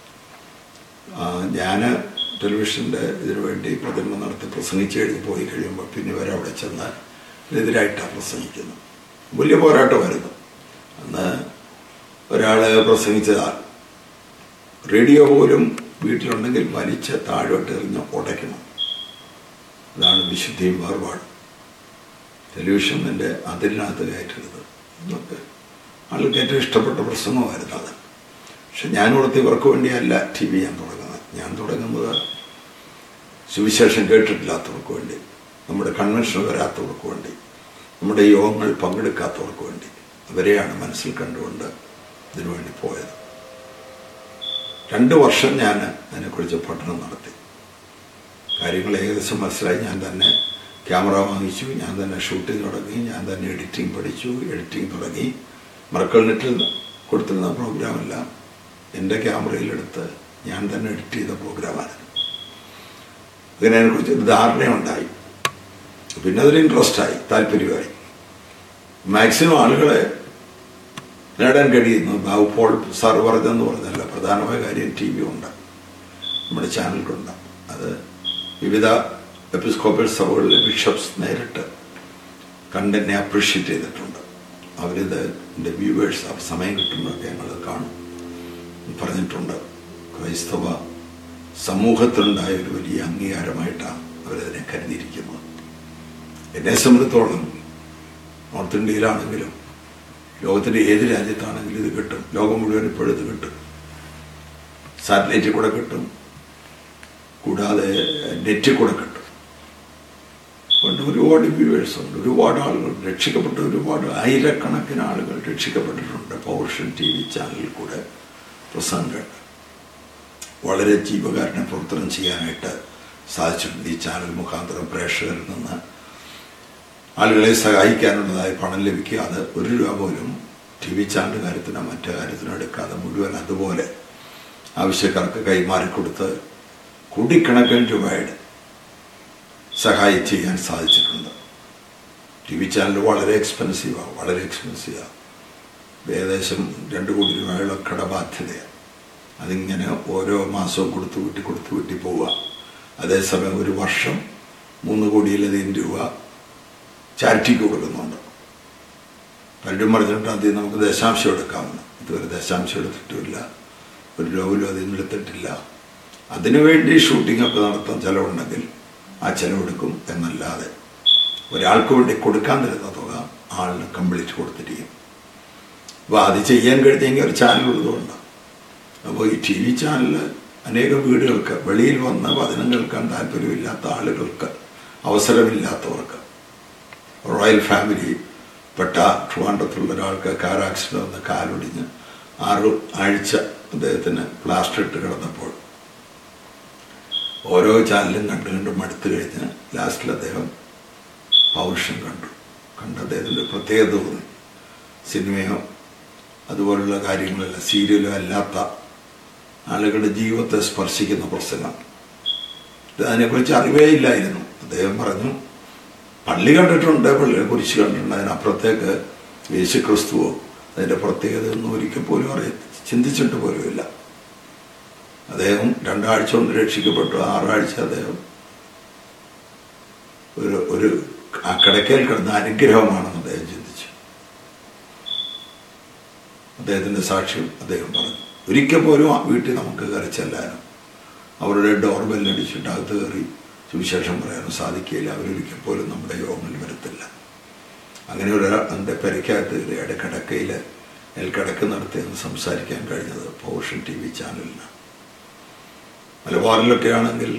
ഞാൻ ടെലിവിഷൻ്റെ ഇതിനു വേണ്ടി പ്രചരണം നടത്തി പ്രസംഗിച്ച് കഴിഞ്ഞ് പോയി കഴിയുമ്പോൾ പിന്നെ വരെ അവിടെ ചെന്ന് ഇതിനെതിരായിട്ടാണ് പ്രസംഗിക്കുന്നത് വലിയ പോരാട്ടമായിരുന്നു അന്ന് ഒരാൾ പ്രസംഗിച്ചതാ റേഡിയോ പോലും വീട്ടിലുണ്ടെങ്കിൽ വലിച്ച് താഴോട്ട് എറിഞ്ഞ് ഉടയ്ക്കണം അതാണ് വിശുദ്ധിയും വേർപാടും ടെലിവിഷൻ എൻ്റെ അതിരിനകത്ത് കയറ്റരുത് എന്നൊക്കെ ആൾക്ക് ഏറ്റവും ഇഷ്ടപ്പെട്ട പ്രസംഗമായിരുന്നു അത് പക്ഷെ ഞാൻ കൊടുത്ത് ഇവർക്ക് വേണ്ടിയല്ല ടി വി ഞാൻ തുടങ്ങുന്നത് ഞാൻ തുടങ്ങുന്നത് സുവിശേഷം കേട്ടിട്ടില്ലാത്തവർക്ക് വേണ്ടി നമ്മുടെ കൺവെൻഷൻ വരാത്തവർക്ക് വേണ്ടി നമ്മുടെ യോഗങ്ങൾ പങ്കെടുക്കാത്തവർക്ക് വേണ്ടി അവരെയാണ് മനസ്സിൽ കണ്ടുകൊണ്ട് ഇതിനു വേണ്ടി പോയത് രണ്ട് വർഷം ഞാൻ അതിനെക്കുറിച്ച് പഠനം നടത്തി കാര്യങ്ങൾ ഏകദേശം മനസ്സിലായി ഞാൻ തന്നെ ക്യാമറ വാങ്ങിച്ചു ഞാൻ തന്നെ ഷൂട്ടിംഗ് തുടങ്ങി ഞാൻ തന്നെ എഡിറ്റിംഗ് പഠിച്ചു എഡിറ്റിംഗ് തുടങ്ങി മറക്കൾ നെറ്റിൽ കൊടുത്തിരുന്ന പ്രോഗ്രാമെല്ലാം എൻ്റെ ക്യാമറയിലെടുത്ത് ഞാൻ തന്നെ എഡിറ്റ് ചെയ്ത പ്രോഗ്രാമാണ് അങ്ങനെ അതിനെക്കുറിച്ച് ഒരു ധാരണയുണ്ടായി പിന്നെ അതൊരു ഇൻട്രസ്റ്റായി താല്പര്യമായി മാക്സിമം ആളുകളെ നേടാൻ കഴിയുന്നു ബാബു പോൾ സാർ പറഞ്ഞെന്ന് പറഞ്ഞല്ല പ്രധാനമായ കാര്യം ടി വി ഉണ്ട് നമ്മുടെ ചാനലുണ്ട് അത് വിവിധ എപ്പിസ്കോപ്പൽ സഭകളിലെ ബിഷപ്സ് നേരിട്ട് കണ്ടെന്നെ അപ്രീഷിയേറ്റ് ചെയ്തിട്ടുണ്ട് അവരിത് എൻ്റെ വ്യൂവേഴ്സ് അവർ സമയം കിട്ടുമ്പോഴൊക്കെ ഞങ്ങൾ കാണും പറഞ്ഞിട്ടുണ്ട് ക്രൈസ്തവ സമൂഹത്തിലുണ്ടായ ഒരു വലിയ അംഗീകാരമായിട്ടാണ് അവരതിനെ കരുതിയിരിക്കുന്നത് എന്നെ സംബന്ധിച്ചോളം നോർത്ത് ഇന്ത്യയിലാണെങ്കിലും ലോകത്തിന്റെ ഏത് രാജ്യത്താണെങ്കിലും ഇത് കിട്ടും ലോകം മുഴുവൻ ഇപ്പോഴും ഇത് കിട്ടും സാറ്റലൈറ്റിൽ കൂടെ കിട്ടും കൂടാതെ നെറ്റിൽ കൂടെ കിട്ടും അതുകൊണ്ട് ഒരുപാട് വ്യൂവേഴ്സ് ഉണ്ട് ഒരുപാട് ആളുകൾ രക്ഷിക്കപ്പെട്ട ഒരുപാട് ആയിരക്കണക്കിന് ആളുകൾ രക്ഷിക്കപ്പെട്ടിട്ടുണ്ട് പൗർഷൻ ടി വി ചാനലിൽ കൂടെ പ്രസംഗങ്ങൾ വളരെ ജീവകാരുണ്യ പ്രവർത്തനം ചെയ്യാനായിട്ട് സാധിച്ചിട്ടുണ്ട് ഈ ചാനൽ മുഖാന്തരം പ്രേക്ഷകരിൽ നിന്ന് ആളുകളെ സഹായിക്കാനുള്ളതായി പണം ലഭിക്കുക അത് ഒരു രൂപ പോലും ടി വി ചാനൽ കാര്യത്തിനോ മറ്റു കാര്യത്തിനോ എടുക്കാതെ മുഴുവൻ അതുപോലെ ആവശ്യക്കാർക്ക് കൈമാറിക്കൊടുത്ത് കോടിക്കണക്കിന് രൂപയുടെ സഹായം ചെയ്യാൻ സാധിച്ചിട്ടുണ്ട് ടി വി ചാനൽ വളരെ എക്സ്പെൻസീവാണ് വളരെ എക്സ്പെൻസീവാണ് ഏകദേശം രണ്ട് കോടി രൂപയുള്ള കടബാധ്യതയാണ് അതിങ്ങനെ ഓരോ മാസവും കൊടുത്തു വിട്ടി കൊടുത്തു വിട്ടി പോവുക അതേസമയം ഒരു വർഷം മൂന്ന് കോടിയിലധികം രൂപ ചാരിറ്റിക്ക് കൊടുക്കുന്നുണ്ട് പലരും പറഞ്ഞിട്ട് അതിൽ നമുക്ക് ദശാംശം എടുക്കാമെന്ന് ഇതുവരെ ദശാംശം എടുത്തിട്ടുമില്ല ഒരു രൂപയിലും അതിൽ നിന്ന് എടുത്തിട്ടില്ല അതിനുവേണ്ടി ഷൂട്ടിംഗ് ഒക്കെ നടത്താൻ ചിലവുണ്ടെങ്കിൽ ആ ചിലവെടുക്കും എന്നല്ലാതെ ഒരാൾക്ക് വേണ്ടി കൊടുക്കാൻ തരുന്ന തുക ആളിന് കംപ്ലീറ്റ് കൊടുത്തിരിക്കും അപ്പോൾ അത് ചെയ്യാൻ കഴിഞ്ഞെങ്കിൽ ഒരു ചാനൽ ഉള്ളതുകൊണ്ട് അപ്പോൾ ഈ ടി വി ചാനലിൽ അനേകം വീടുകൾക്ക് വെളിയിൽ വന്ന് വചനം കേൾക്കാൻ താല്പര്യമില്ലാത്ത ആളുകൾക്ക് അവസരമില്ലാത്തവർക്ക് റോയൽ ഫാമിലി പെട്ട ട്രിവാൻഡ്രത്തുള്ള ഒരാൾക്ക് കാർ ആക്സിഡന്റ് വന്ന് കാലൊടിഞ്ഞ് ആറ് ആഴ്ച അദ്ദേഹത്തിന് പ്ലാസ്റ്റർ ഇട്ട് കിടന്നപ്പോൾ ഓരോ ചാനലും കണ്ടു കണ്ട് മടുത്തു കഴിഞ്ഞ് ലാസ്റ്റിൽ അദ്ദേഹം പൗരുഷം കണ്ടു കണ്ട് അദ്ദേഹത്തിൻ്റെ പ്രത്യേകത തോന്നി സിനിമയോ അതുപോലുള്ള കാര്യങ്ങളല്ല സീരിയലോ അല്ലാത്ത ആളുകളുടെ ജീവിതത്തെ സ്പർശിക്കുന്ന പ്രസംഗം ഇത് അതിനെക്കുറിച്ച് അറിവേ ഇല്ലായിരുന്നു അദ്ദേഹം പറഞ്ഞു പള്ളി കണ്ടിട്ടുണ്ട് പള്ളിയെ കുറിച്ച് കണ്ടിട്ടുണ്ട് അതിനപ്പുറത്തേക്ക് യേശു ക്രിസ്തുവോ അതിൻ്റെ പ്രത്യേകത ഒന്നും ഒരിക്കൽ പോലും അറിയ ചിന്തിച്ചിട്ട് പോലുമില്ല അദ്ദേഹം രണ്ടാഴ്ച കൊണ്ട് രക്ഷിക്കപ്പെട്ടു ആറാഴ്ച അദ്ദേഹം ഒരു ഒരു ആ കിടക്കയിൽ കിടന്ന അനുഗ്രഹമാണെന്ന് അദ്ദേഹം ചിന്തിച്ചു അദ്ദേഹത്തിന്റെ സാക്ഷ്യം അദ്ദേഹം പറഞ്ഞു ഒരിക്കൽ പോലും ആ വീട്ടിൽ നമുക്ക് കയറി ചെല്ലാനും അവരുടെ ഡോർബെല്ലടിച്ചിട്ട് അകത്ത് കയറി സുവിശേഷം പറയാനും സാധിക്കില്ല അവരൊരിക്കൽ പോലും നമ്മുടെ യോഗങ്ങളിൽ വരത്തില്ല അങ്ങനെ ഒരാൾ എൻ്റെ പെരയ്ക്കകത്ത് കയറിയുടെ കിടക്കയിൽ അയാൾ കിടക്ക് നടത്തിയെന്ന് സംസാരിക്കാൻ കഴിഞ്ഞത് പോഷൻ ടി വി ചാനലിനാണ് മലബാറിലൊക്കെ ആണെങ്കിൽ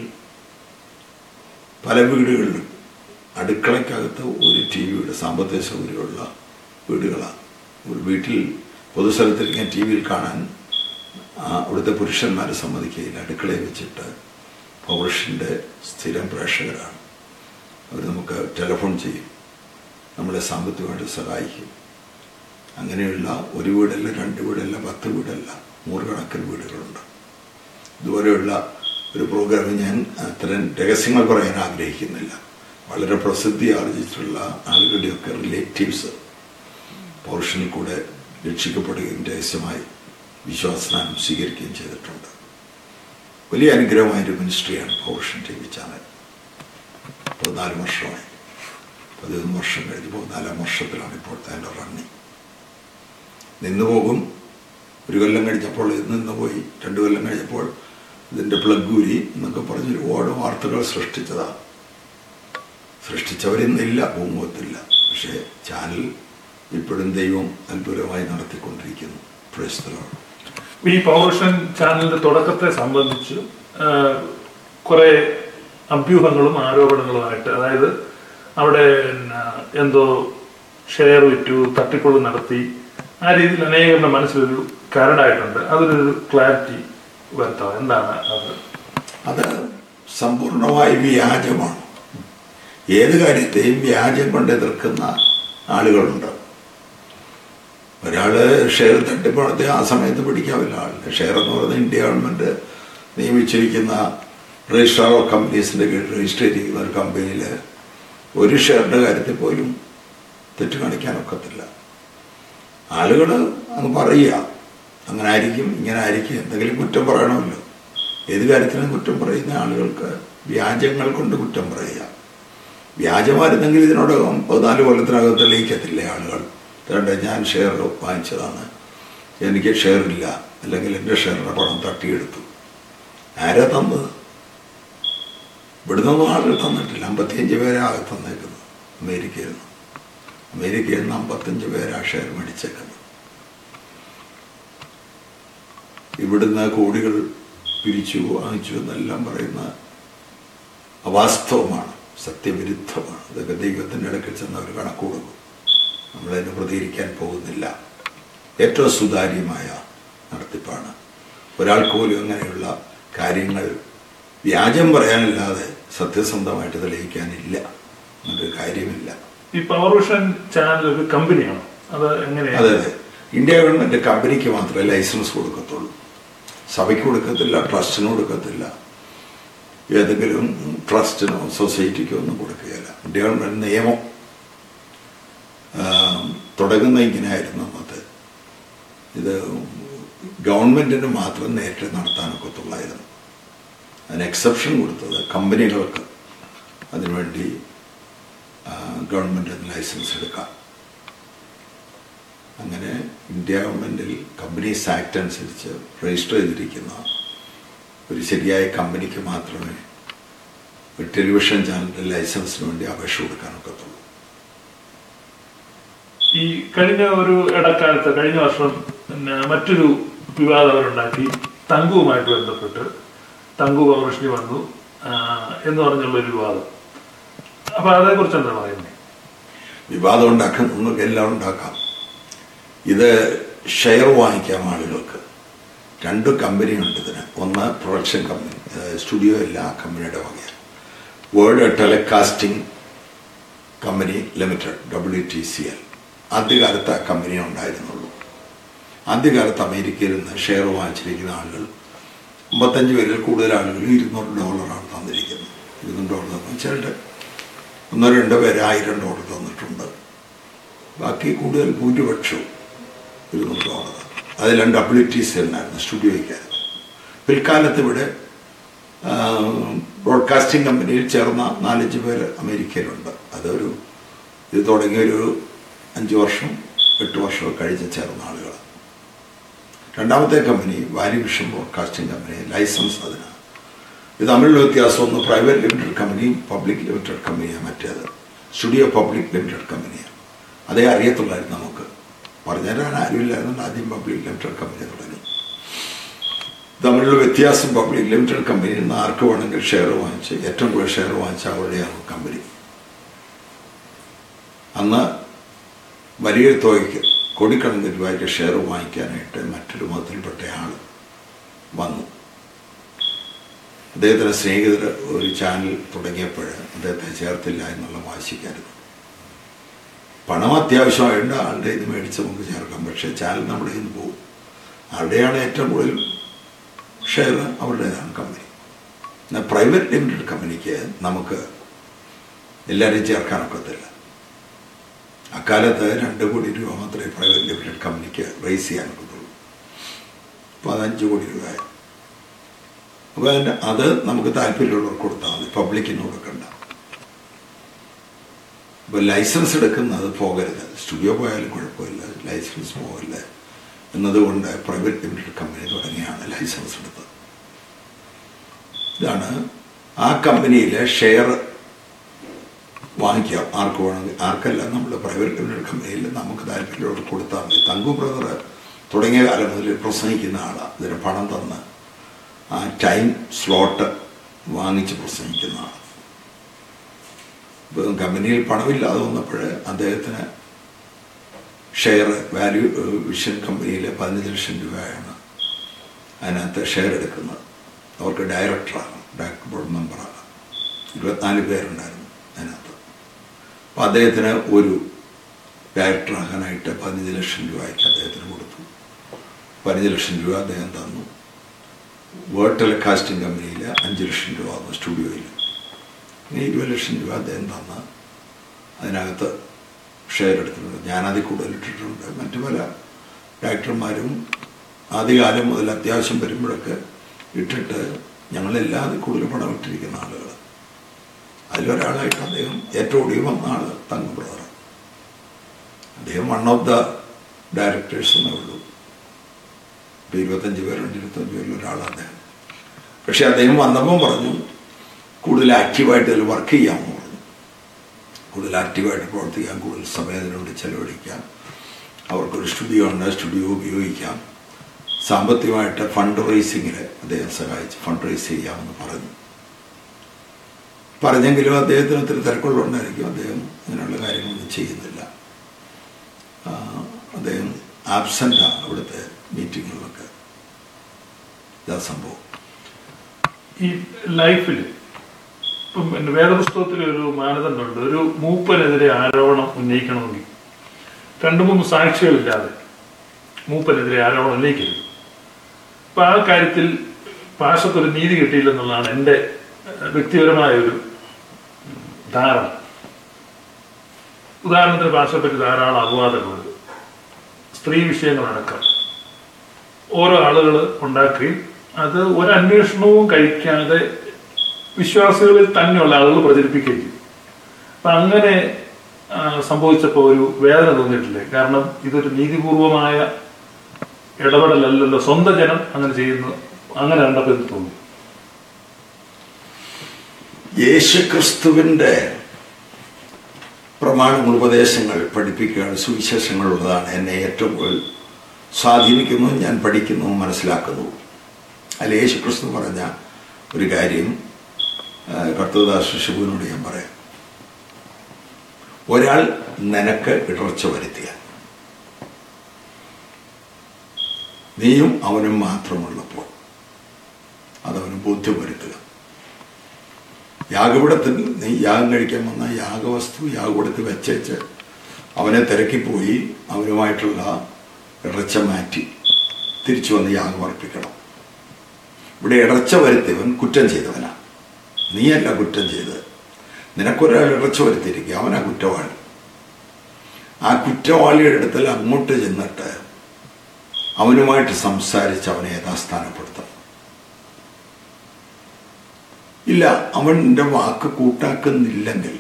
പല വീടുകളിലും അടുക്കളയ്ക്കകത്ത് ഒരു ടി വിയുടെ സാമ്പത്തിക സൗകര്യമുള്ള വീടുകളാണ് ഒരു വീട്ടിൽ പൊതുസ്ഥലത്തിരിക്കാൻ ടി വിയിൽ കാണാൻ ആ, അവിടുത്തെ പുരുഷന്മാരെ സമ്മതിക്കുകയില്ല അടുക്കളയിൽ വെച്ചിട്ട് പൗരുഷൻ്റെ സ്ഥിരം പ്രേക്ഷകരാണ് അവർ നമുക്ക് ടെലിഫോൺ ചെയ്യും നമ്മളെ സാമ്പത്തികമായിട്ട് സഹായിക്കും അങ്ങനെയുള്ള ഒരു വീടല്ല രണ്ട് വീടല്ല പത്ത് വീടല്ല നൂറുകണക്കിന് വീടുകളുണ്ട് ഇതുപോലെയുള്ള ഒരു പ്രോഗ്രാമിൽ ഞാൻ അത്തരം രഹസ്യങ്ങൾ പറയാൻ ആഗ്രഹിക്കുന്നില്ല വളരെ പ്രസിദ്ധി ആർജിച്ചിട്ടുള്ള ആളുകളുടെയൊക്കെ റിലേറ്റീവ്സ് പൗരുഷനിൽ കൂടെ രക്ഷിക്കപ്പെടുകയും രഹസ്യമായി വിശ്വാസനാനം സ്വീകരിക്കുകയും ചെയ്തിട്ടുണ്ട് വലിയ അനുഗ്രഹമായൊരു മിനിസ്ട്രിയാണ് പൗരുഷൻ ടി വി ചാനൽ പതിനാല് വർഷമായി പതിനൊന്ന് വർഷം കഴിഞ്ഞ് പതിനാലാം വർഷത്തിലാണ് ഇപ്പോഴത്തെ എൻ്റെ റണ്ണിങ് നിന്നു പോകും ഒരു കൊല്ലം കഴിഞ്ഞപ്പോൾ ഇത് നിന്ന് പോയി രണ്ട് കൊല്ലം കഴിഞ്ഞപ്പോൾ ഇതിൻ്റെ പ്ലഗ് ഊരി എന്നൊക്കെ പറഞ്ഞ് ഒരുപാട് വാർത്തകൾ സൃഷ്ടിച്ചതാണ് സൃഷ്ടിച്ചവരിന്നില്ല ഭൂമുഖത്തില്ല പക്ഷേ ചാനൽ ഇപ്പോഴും ദൈവം അത്ഭുതമായി നടത്തിക്കൊണ്ടിരിക്കുന്നു പ്രശ്നമാണ് ഈ പൗരുഷൻ ചാനലിന്റെ തുടക്കത്തെ സംബന്ധിച്ച് കുറെ അഭ്യൂഹങ്ങളും ആരോപണങ്ങളുമായിട്ട് അതായത് അവിടെ പിന്നെ എന്തോ ഷെയർ വിറ്റു തട്ടിപ്പുകൾ നടത്തി ആ രീതിയിൽ അനേകരുടെ മനസ്സിലൊരു കരടായിട്ടുണ്ട് അതൊരു ക്ലാരിറ്റി വരുത്താം എന്താണ് അത് അത് സമ്പൂർണമായി വ്യാജമാണ് ഏത് കാര്യത്തെയും വ്യാജം കൊണ്ട് എതിർക്കുന്ന ആളുകളുണ്ട് ഒരാള് ഷെയർ തട്ടിപ്പ് നടത്തി ആ സമയത്ത് പിടിക്കാവില്ല ആളിന് ഷെയർ എന്ന് പറയുന്നത് ഇന്ത്യ ഗവൺമെന്റ് നിയമിച്ചിരിക്കുന്ന രജിസ്ട്രാർ ഓഫ് കമ്പനീസിന്റെ കീഴിൽ രജിസ്റ്റർ ചെയ്തിരിക്കുന്ന ഒരു കമ്പനിയിൽ ഒരു ഷെയറിന്റെ കാര്യത്തിൽ പോലും തെറ്റ് കാണിക്കാനൊക്കത്തില്ല ആളുകൾ അങ്ങ് പറയുക അങ്ങനെ ആയിരിക്കും ഇങ്ങനെ ആയിരിക്കും എന്തെങ്കിലും കുറ്റം പറയണമല്ലോ ഏത് കാര്യത്തിനും കുറ്റം പറയുന്ന ആളുകൾക്ക് വ്യാജങ്ങൾ കൊണ്ട് കുറ്റം പറയുക വ്യാജമായിരുന്നെങ്കിൽ ഇതിനോടകം പതിനാല് കൊല്ലത്തിനകം തെളിയിക്കത്തില്ലേ ആളുകൾ രണ്ട് ഞാൻ ഷെയർ വാങ്ങിച്ചതാണ് എനിക്ക് ഷെയർ ഇല്ല അല്ലെങ്കിൽ എൻ്റെ ഷെയറിൻ്റെ പണം തട്ടിയെടുത്തു ആരാ തന്നത് ഇവിടുന്നൊന്നും ആളുകൾ തന്നിട്ടില്ല അമ്പത്തിയഞ്ച് പേരാ ആകെ തന്നേക്കുന്നത് അമേരിക്കയിൽ നിന്ന് അമേരിക്കയിൽ നിന്ന് അമ്പത്തഞ്ച് പേരാ ഷെയർ മേടിച്ചേക്കുന്നത് ഇവിടുന്ന് കോടികൾ പിരിച്ചു വാങ്ങിച്ചു എന്നെല്ലാം പറയുന്ന അവാസ്തവമാണ് സത്യവിരുദ്ധമാണ് ഇതൊക്കെ ദൈവത്തിൻ്റെ അടുക്കൽ ചെന്ന് അവർ കണക്ക് കൊടുക്കും നമ്മളതിന് പ്രതികരിക്കാൻ പോകുന്നില്ല ഏറ്റവും സുതാര്യമായ നടത്തിപ്പാണ് ഒരാൾക്ക് പോലും അങ്ങനെയുള്ള കാര്യങ്ങൾ വ്യാജം പറയാനല്ലാതെ സത്യസന്ധമായിട്ട് തെളിയിക്കാനില്ല എന്നൊരു കാര്യമില്ല ഈ പവർ വിഷൻ ചാനൽ ഒരു കമ്പനിയാണ് അത് എങ്ങനെയാണ് അതെ അതെ ഇന്ത്യ ഗവൺമെന്റ് കമ്പനിക്ക് മാത്രമേ ലൈസൻസ് കൊടുക്കത്തുള്ളൂ സഭയ്ക്ക് കൊടുക്കത്തില്ല ട്രസ്റ്റിന് കൊടുക്കത്തില്ല ഏതെങ്കിലും ട്രസ്റ്റിനോ സൊസൈറ്റിക്കോ ഒന്നും കൊടുക്കുകയില്ല ഇന്ത്യ ഗവൺമെന്റ് നിയമം ആ, തുടങ്ങുന്ന ഇങ്ങനെയായിരുന്നു അന്നത്തെ ഇത് ഗവൺമെന്റിന് മാത്രം നേരിട്ട് നടത്താനൊക്കത്തുള്ളായിരുന്നു അതിന് എക്സെപ്ഷൻ കൊടുത്തത് കമ്പനികൾക്ക് അതിനുവേണ്ടി ആ, ഗവൺമെന്റിന് ലൈസൻസ് എടുക്കാം അങ്ങനെ ഇന്ത്യ ഗവൺമെന്റിൽ കമ്പനീസ് ആക്ട് അനുസരിച്ച് രജിസ്റ്റർ ചെയ്തിരിക്കുന്ന ഒരു ശരിയായ കമ്പനിക്ക് മാത്രമേ ഒരു ടെലിവിഷൻ ചാനലിന്റെ ലൈസൻസിന് വേണ്ടി അപേക്ഷ കൊടുക്കാനൊക്കത്തുള്ളൂ ഈ കഴിഞ്ഞ ഒരു ഇടക്കാലത്ത് കഴിഞ്ഞ വർഷം പിന്നെ മറ്റൊരു വിവാദം അവരുണ്ടാക്കി തങ്കുവുമായിട്ട് ബന്ധപ്പെട്ട് തങ്കു പൗർഷ്ണി വന്നു ആ, എന്ന് പറഞ്ഞുള്ള ഒരു വിവാദം അപ്പൊ അതേക്കുറിച്ച് എന്താ പറയുന്നത് വിവാദം ഉണ്ടാക്കുന്നവർക്ക് എല്ലാം ഉണ്ടാക്കാം ഇത് ഷെയർ വാങ്ങിക്കാം ആളുകൾക്ക് രണ്ട് കമ്പനിയുണ്ട് ഇതിന് ഒന്ന് പ്രൊഡക്ഷൻ കമ്പനി സ്റ്റുഡിയോ എല്ലാ കമ്പനിയുടെ വകയാണ് world telecasting company limited W T C L ആദ്യകാലത്ത് ആ കമ്പനി ഉണ്ടായിരുന്നുള്ളൂ ആദ്യകാലത്ത് അമേരിക്കയിൽ നിന്ന് ഷെയർ വാങ്ങിച്ചിരിക്കുന്ന ആളുകൾ അമ്പത്തഞ്ച് പേരിൽ കൂടുതൽ ആളുകൾ ഇരുന്നൂറ് ഡോളറാണ് തന്നിരിക്കുന്നത് ഇരുന്നൂറ് ഡോളർ തന്നു ചിലരുടെ ഒന്നോ രണ്ടോ പേര് ആയിരം ഡോളർ തന്നിട്ടുണ്ട് ബാക്കി കൂടുതൽ ഭൂരിപക്ഷവും ഇരുന്നൂറ് ഡോളർ അതെല്ലാം ഡബ്ല്യു ടി സി എന്നായിരുന്നു സ്റ്റുഡിയോയ്ക്കായിരുന്നു പിൽക്കാലത്ത് ഇവിടെ ബ്രോഡ്കാസ്റ്റിംഗ് കമ്പനിയിൽ ചേർന്ന നാലഞ്ച് പേര് അമേരിക്കയിലുണ്ട് അതൊരു ഇത് തുടങ്ങിയൊരു അഞ്ച് വർഷം എട്ട് വർഷം കഴിഞ്ഞ് ചേർന്ന ആളുകൾ രണ്ടാമത്തെ company value vision broadcasting company license അതിനാണ് ഇത് തമ്മിലുള്ള വ്യത്യാസം ഒന്ന് പ്രൈവറ്റ് ലിമിറ്റഡ് കമ്പനിയും പബ്ലിക് ലിമിറ്റഡ് കമ്പനിയാണ് മറ്റേത് സ്റ്റുഡിയോ പബ്ലിക് ലിമിറ്റഡ് കമ്പനിയാണ് അതേ അറിയത്തുള്ളായിരുന്നു നമുക്ക് പറഞ്ഞുതരാൻ ആരുമില്ലായിരുന്നു ആദ്യം പബ്ലിക് ലിമിറ്റഡ് കമ്പനി തുടങ്ങി തമ്മിലുള്ള വ്യത്യാസം പബ്ലിക് ലിമിറ്റഡ് കമ്പനിയിൽ നിന്ന് ആർക്ക് വേണമെങ്കിൽ ഷെയർ വാങ്ങിച്ച് ഏറ്റവും കൂടുതൽ ഷെയർ വാങ്ങിച്ച അവരുടെയാണ് കമ്പനി അന്ന് വലിയൊരു തുകയ്ക്ക് കോടിക്കണക്കിന് രൂപയ്ക്ക് ഷെയർ വാങ്ങിക്കാനായിട്ട് മറ്റൊരു മതത്തിൽപ്പെട്ട ആൾ വന്നു അദ്ദേഹത്തിന് സ്നേഹിതർ ഒരു ചാനൽ തുടങ്ങിയപ്പോൾ അദ്ദേഹത്തെ ചേർത്തില്ല എന്നുള്ള വാശിക്കായിരുന്നു പണം അത്യാവശ്യമായിട്ട് ആളുടെ ഇത് മേടിച്ച് നമുക്ക് ചേർക്കാം പക്ഷേ ചാനൽ നമ്മുടെ ഇന്ന് പോകും ആരുടെയാണ് ഏറ്റവും കൂടുതൽ ഷെയർ അവരുടേതാണ് കമ്പനി എന്നാൽ പ്രൈവറ്റ് ലിമിറ്റഡ് കമ്പനിക്ക് നമുക്ക് എല്ലാവരെയും ചേർക്കാനൊക്കത്തില്ല അക്കാലത്ത് രണ്ട് കോടി രൂപ മാത്രമേ പ്രൈവറ്റ് ലിമിറ്റഡ് കമ്പനിക്ക് റേസ് ചെയ്യാനൊക്കത്തുള്ളൂ അപ്പോൾ അത് അഞ്ച് കോടി രൂപയായി അപ്പോൾ അതിൻ്റെ അത് നമുക്ക് താല്പര്യമുള്ളവർക്ക് കൊടുത്താൽ മതി പബ്ലിക്കിന് കൊടുക്കണ്ട ഇപ്പോൾ ലൈസൻസ് എടുക്കുന്നത് പോകരുത് സ്റ്റുഡിയോ പോയാലും കുഴപ്പമില്ല ലൈസൻസ് പോകില്ല എന്നതുകൊണ്ട് പ്രൈവറ്റ് ലിമിറ്റഡ് കമ്പനി തുടങ്ങിയാണ് ലൈസൻസ് എടുത്തത് ഇതാണ് ആ കമ്പനിയിലെ ഷെയർ വാങ്ങിക്കാം ആർക്ക് വേണമെങ്കിൽ ആർക്കല്ല നമ്മൾ പ്രൈവറ്റ് ലിമിറ്റഡ് കമ്പനിയിൽ നമുക്ക് താല്പര്യമുള്ളവർ കൊടുത്താൽ മതി തങ്കു ബ്രദർ തുടങ്ങിയ കാലം മുതൽ പ്രസംഗിക്കുന്ന ആളാണ് ഇതിന് പണം തന്ന് ആ ടൈം സ്ലോട്ട് വാങ്ങിച്ച് പ്രസംഗിക്കുന്നതാണ് ഇപ്പം കമ്പനിയിൽ പണമില്ലാതെ വന്നപ്പോൾ അദ്ദേഹത്തിന് ഷെയർ വാല്യൂ വിഷൻ കമ്പനിയിൽ പതിനഞ്ച് ലക്ഷം രൂപയാണ് അതിനകത്ത് ഷെയർ എടുക്കുന്നത് അവർക്ക് ഡയറക്ടറാണ് ഡയറക്ടർ ബോർഡ് മെമ്പറാണ് ഇരുപത്തിനാല് പേരുണ്ടായിരുന്നു അതിനകത്ത് അപ്പോൾ അദ്ദേഹത്തിന് ഒരു ഡയറക്ടറാകാനായിട്ട് പതിനഞ്ച് ലക്ഷം രൂപയ്ക്ക് അദ്ദേഹത്തിന് കൊടുത്തു പതിനഞ്ച് ലക്ഷം രൂപ അദ്ദേഹം തന്നു വേർഡ് ടെലികാസ്റ്റിംഗ് കമ്പനിയിൽ അഞ്ച് ലക്ഷം രൂപ വന്നു സ്റ്റുഡിയോയിൽ പിന്നെ ഇരുപത് ലക്ഷം രൂപ അദ്ദേഹം തന്ന അതിനകത്ത് ഷെയർ എടുത്തിട്ടുണ്ട് ഞാനതിൽ കൂടുതൽ ഇട്ടിട്ടുണ്ട് മറ്റു പല ഡയറക്ടർമാരും ആദ്യകാലം മുതൽ അത്യാവശ്യം വരുമ്പോഴൊക്കെ ഇട്ടിട്ട് ഞങ്ങളെല്ലാം അതിൽ കൂടുതൽ പണം ഇട്ടിരിക്കുന്ന ആളുകൾ അതിലൊരാളായിട്ട് അദ്ദേഹം ഏറ്റവും ഒടുവിൽ വന്ന ആൾ തങ്ക ബ്രദർ അദ്ദേഹം വൺ ഓഫ് ദ ഡയറക്ടേഴ്സ് എന്നേ ഉള്ളൂ ഇപ്പം ഇരുപത്തഞ്ച് പേരുണ്ട് ഇരുപത്തഞ്ച് പേരിൽ ഒരാളാണ് അദ്ദേഹം പക്ഷെ അദ്ദേഹം വന്നപ്പോൾ പറഞ്ഞു കൂടുതൽ ആക്റ്റീവായിട്ട് അതിൽ വർക്ക് ചെയ്യാമെന്ന് പറഞ്ഞു കൂടുതൽ ആക്റ്റീവായിട്ട് പ്രവർത്തിക്കാൻ കൂടുതൽ സമയം അതിനുവേണ്ടി ചെലവഴിക്കാം അവർക്കൊരു സ്റ്റുഡിയോ ഉണ്ട് സ്റ്റുഡിയോ ഉപയോഗിക്കാം സാമ്പത്തികമായിട്ട് ഫണ്ട് റേസിങ്ങിൽ അദ്ദേഹം സഹായിച്ച് ഫണ്ട് റേസ് ചെയ്യാമെന്ന് പറഞ്ഞു പറഞ്ഞെങ്കിലും അദ്ദേഹത്തിന് ഒത്തിരി തിരക്കുള്ളതുകൊണ്ടായിരിക്കും അദ്ദേഹം അങ്ങനെയുള്ള കാര്യങ്ങളൊന്നും ചെയ്യുന്നില്ല ആ, അദ്ദേഹം ആബ്സെൻ്റാണ് അവിടുത്തെ മീറ്റിങ്ങുകളിലൊക്കെ ഇതാ സംഭവം ഈ ലൈഫിൽ ഇപ്പം എൻ്റെ വേദപുസ്തകത്തിൽ ഒരു മാനദണ്ഡമുണ്ട് ഒരു മൂപ്പനെതിരെ ആരോപണം ഉന്നയിക്കണമെങ്കിൽ രണ്ട് മൂന്ന് സാക്ഷികളില്ലാതെ മൂപ്പനെതിരെ ആരോപണം ഉന്നയിക്കരുത് അപ്പൊ ആ കാര്യത്തിൽ പാശത്തൊരു നീതി കിട്ടിയില്ലെന്നുള്ളതാണ് എൻ്റെ ഏഹ്, വ്യക്തിപരമായ ഒരു ധാരണ ഉദാഹരണത്തിന് ഭാഷയെ പറ്റി ധാരാളം അപവാദങ്ങളുണ്ട് സ്ത്രീ വിഷയങ്ങളടക്കം ഓരോ ആളുകൾ ഉണ്ടാക്കുകയും അത് ഒരു അന്വേഷണവും കഴിക്കാതെ വിശ്വാസികളിൽ തന്നെയുള്ള ആളുകൾ പ്രചരിപ്പിക്കുകയും ചെയ്യും അപ്പൊ അങ്ങനെ ആ, സംഭവിച്ചപ്പോൾ ഒരു വേദന തോന്നിയിട്ടില്ലേ കാരണം ഇതൊരു നീതിപൂർവമായ ഇടപെടലല്ലല്ലോ സ്വന്തം ജനം അങ്ങനെ ചെയ്യുന്നു അങ്ങനെ കണ്ടപ്പോൾ എന്ത് തോന്നി യേശുക്രിസ്തുവിൻ്റെ പ്രമാണങ്ങൾ ഉപദേശങ്ങൾ പഠിപ്പിക്കുകയാണ് സുവിശേഷങ്ങളുള്ളതാണ് എന്നെ ഏറ്റവും കൂടുതൽ സ്വാധീനിക്കുന്നു ഞാൻ പഠിക്കുന്നു മനസ്സിലാക്കുന്നു അതിൽ യേശുക്രിസ്തു പറഞ്ഞ ഒരു കാര്യം ആ, കർത്തൃദാസ് ശിശുവിനോട് ഞാൻ പറയാം ഒരാൾ നിനക്ക് ഇടർച്ച വരുത്തിയ നീയും അവനും മാത്രമുള്ളപ്പോൾ അതവന് ബോധ്യപ്പെടുത്തുക യാഗപീഠത്തിൽ നീ യാഗം കഴിക്കാൻ വന്ന യാഗവസ്തു യാഗപീഠത്തിൽ വെച്ചേച്ച് അവനെ തിരക്കിപ്പോയി അവനുമായിട്ടുള്ള ഇടർച്ച മാറ്റി തിരിച്ചു വന്ന് യാഗം അർപ്പിക്കണം ഇവിടെ ഇടർച്ച വരുത്തിയവൻ കുറ്റം ചെയ്തവനാ നീയല്ല കുറ്റം ചെയ്തത് നിനക്കൊരാൾ ഇടർച്ച വരുത്തിയിരിക്കുക അവനാ കുറ്റവാളി ആ കുറ്റവാളിയുടെ അടുത്തിൽ അങ്ങോട്ട് ചെന്നിട്ട് അവനുമായിട്ട് സംസാരിച്ച് അവനെ യഥാസ്ഥാനപ്പെടുത്തണം ഇല്ല അവൻ്റെ വാക്ക് കൂട്ടാക്കുന്നില്ലെങ്കിൽ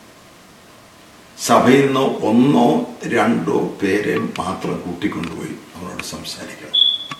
സഭയിൽ നിന്ന് ഒന്നോ രണ്ടോ പേരെ മാത്രം കൂട്ടിക്കൊണ്ടുപോയി അവനോട് സംസാരിക്കണം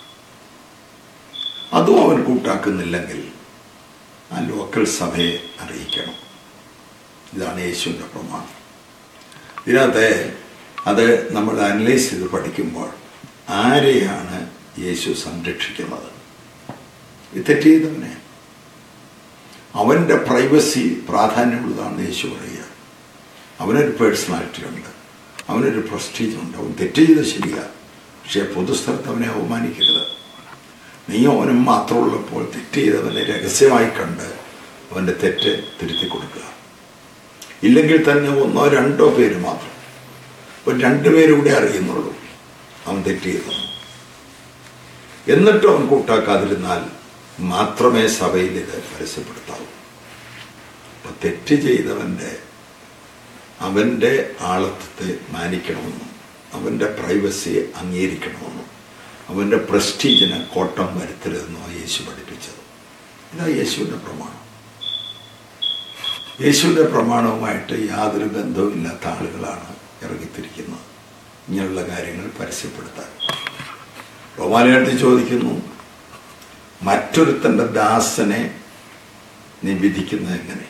അതും അവൻ കൂട്ടാക്കുന്നില്ലെങ്കിൽ ആ ലോക്കൽ സഭയെ അറിയിക്കണം ഇതാണ് യേശുവിൻ്റെ പ്രമാണം ഇതിനകത്ത് അത് നമ്മൾ അനലൈസ് ചെയ്ത് പഠിക്കുമ്പോൾ ആരെയാണ് യേശു സംരക്ഷിക്കുന്നത് ഈ തെറ്റ് ചെയ്തവനെ അവൻ്റെ പ്രൈവസി പ്രാധാന്യമുള്ളതാണ് യേശു പറയുക അവനൊരു പേഴ്സണാലിറ്റി ഉണ്ട് അവനൊരു പ്രസ്റ്റീജ് ഉണ്ട് അവൻ തെറ്റ് ചെയ്ത് ശരിയാ പക്ഷേ പൊതുസ്ഥലത്ത് അവനെ അവമാനിക്കരുത് നീ അവനും മാത്രമുള്ളപ്പോൾ തെറ്റ് ചെയ്തവനെ രഹസ്യമായി കണ്ട് അവൻ്റെ തെറ്റ് തിരുത്തി കൊടുക്കുക ഇല്ലെങ്കിൽ തന്നെ ഒന്നോ രണ്ടോ പേര് മാത്രം ഒരു രണ്ടുപേരും കൂടെ അറിയുന്നുള്ളൂ അവൻ തെറ്റ് ചെയ്തു എന്നിട്ടും അവൻ കൂട്ടാക്കാതിരുന്നാൽ മാത്രമേ സഭയിൽ ഇത് പരസ്യപ്പെടുത്താവൂ അപ്പൊ തെറ്റ് ചെയ്തവൻ്റെ അവൻ്റെ ആളത്വത്തെ മാനിക്കണമെന്നും അവൻ്റെ പ്രൈവസിയെ അംഗീകരിക്കണമെന്നും അവൻ്റെ പ്രസ്റ്റീജിന് കോട്ടം വരുത്തരുതെന്നോ യേശു പഠിപ്പിച്ചത് ഇതാ യേശുവിൻ്റെ പ്രമാണം യേശുവിൻ്റെ പ്രമാണവുമായിട്ട് യാതൊരു ബന്ധവുമില്ലാത്ത ആളുകളാണ് ഇറങ്ങിത്തിരിക്കുന്നത് ഇങ്ങനെയുള്ള കാര്യങ്ങൾ പരസ്യപ്പെടുത്താൻ റോമാലയത്തിൽ ചോദിക്കുന്നു മറ്റൊരുത്തൻ്റെ ദാസനെ നീ വിധിക്കുന്നത് എങ്ങനെ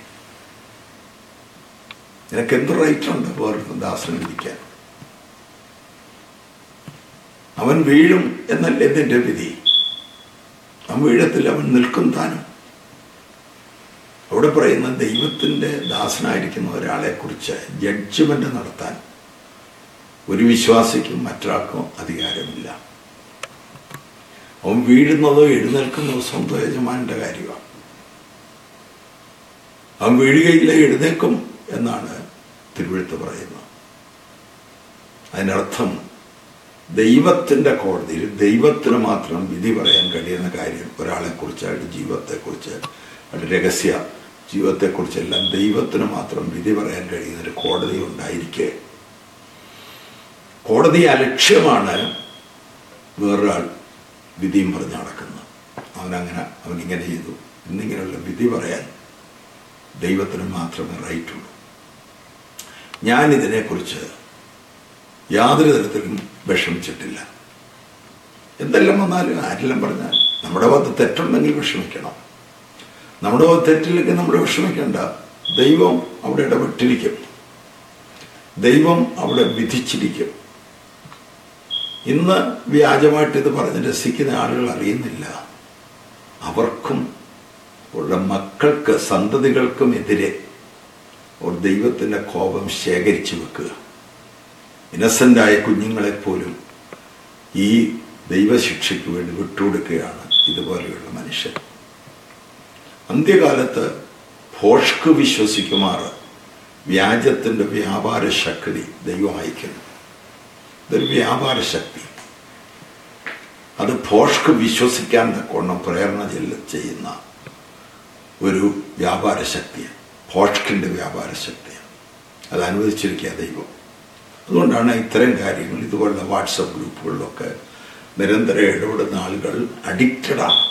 നിനക്ക് എന്ത് റൈറ്റ് ഉണ്ട് വേറൊരു ദാസനെ വിധിക്കാൻ അവൻ വീഴും എന്നല്ലേ നിന്റെ വിധി അവൻ വീഴത്തിൽ അവൻ നിൽക്കും താനും അവിടെ പറയുന്ന ദൈവത്തിൻ്റെ ദാസനായിരിക്കുന്ന ഒരാളെ കുറിച്ച് ജഡ്ജ്മെന്റ് നടത്താൻ ഒരു വിശ്വാസിക്കും മറ്റൊരാൾക്കും അധികാരമില്ല അവൻ വീഴുന്നതോ എഴുന്നേൽക്കുന്നതോ സ്വന്തം യജമാന്റെ കാര്യമാണ് അവൻ വീഴുകയില്ല എഴുന്നേക്കും എന്നാണ് തിരുവഴുത്ത് പറയുന്നത് അതിനർത്ഥം ദൈവത്തിൻ്റെ കോടതിയിൽ ദൈവത്തിന് മാത്രം വിധി പറയാൻ കഴിയുന്ന കാര്യം ഒരാളെക്കുറിച്ച് അയാളുടെ ജീവിതത്തെക്കുറിച്ച് അയാളുടെ രഹസ്യ ജീവിതത്തെക്കുറിച്ചെല്ലാം ദൈവത്തിന് മാത്രം വിധി പറയാൻ കഴിയുന്ന ഒരു കോടതി ഉണ്ടായിരിക്കെ കോടതി അലക്ഷ്യമാണ് വേറൊരാൾ വിധിയും പറഞ്ഞ് നടക്കുന്നത് അവനങ്ങനെ അവനിങ്ങനെ ചെയ്തു എന്നിങ്ങനെയുള്ള വിധി പറയാൻ ദൈവത്തിന് മാത്രമേ റൈറ്റുള്ളൂ ഞാനിതിനെക്കുറിച്ച് യാതൊരു തരത്തിലും വിഷമിച്ചിട്ടില്ല എന്തെല്ലാം വന്നാലും ആരെല്ലാം പറഞ്ഞാൽ നമ്മുടെ ഭാഗത്ത് തെറ്റുണ്ടെങ്കിൽ വിഷമിക്കണം നമ്മുടെ ഭാഗത്ത് തെറ്റില്ലെങ്കിൽ നമ്മൾ വിഷമിക്കേണ്ട ദൈവം അവിടെ ഇടപെട്ടിരിക്കും ദൈവം അവിടെ വിധിച്ചിരിക്കും ഇന്ന് വ്യാജമായിട്ട് ഇത് പറഞ്ഞ് രസിക്കുന്ന ആളുകൾ അറിയുന്നില്ല അവർക്കും അവരുടെ മക്കൾക്ക് സന്തതികൾക്കും എതിരെ ഒരു ദൈവത്തിൻ്റെ കോപം ശേഖരിച്ചു വെക്കുക ഇന്നസെൻ്റായ കുഞ്ഞുങ്ങളെപ്പോലും ഈ ദൈവശിക്ഷയ്ക്ക് വേണ്ടി വിട്ടുകൊടുക്കുകയാണ് ഇതുപോലെയുള്ള മനുഷ്യൻ അന്ത്യകാലത്ത് ഭോഷ്ക് വിശ്വസിക്കുമാറ് വ്യാജത്തിൻ്റെ വ്യാപാര ശക്തി ദൈവം അയക്കുന്നു ഇതൊരു വ്യാപാര ശക്തി അത് ഭോഷ്ക് വിശ്വസിക്കാൻ തക്കവണ്ണം പ്രേരണ ചെല്ല ചെയ്യുന്ന ഒരു വ്യാപാര ശക്തിയാണ് ഭോഷ്കിൻ്റെ വ്യാപാര ശക്തിയാണ് അത് അനുവദിച്ചിരിക്കുക ദൈവം അതുകൊണ്ടാണ് ഇത്തരം കാര്യങ്ങൾ ഇതുപോലുള്ള വാട്സപ്പ് ഗ്രൂപ്പുകളിലൊക്കെ നിരന്തരം ഇടപെടുന്ന ആളുകൾ അഡിക്റ്റഡാണ്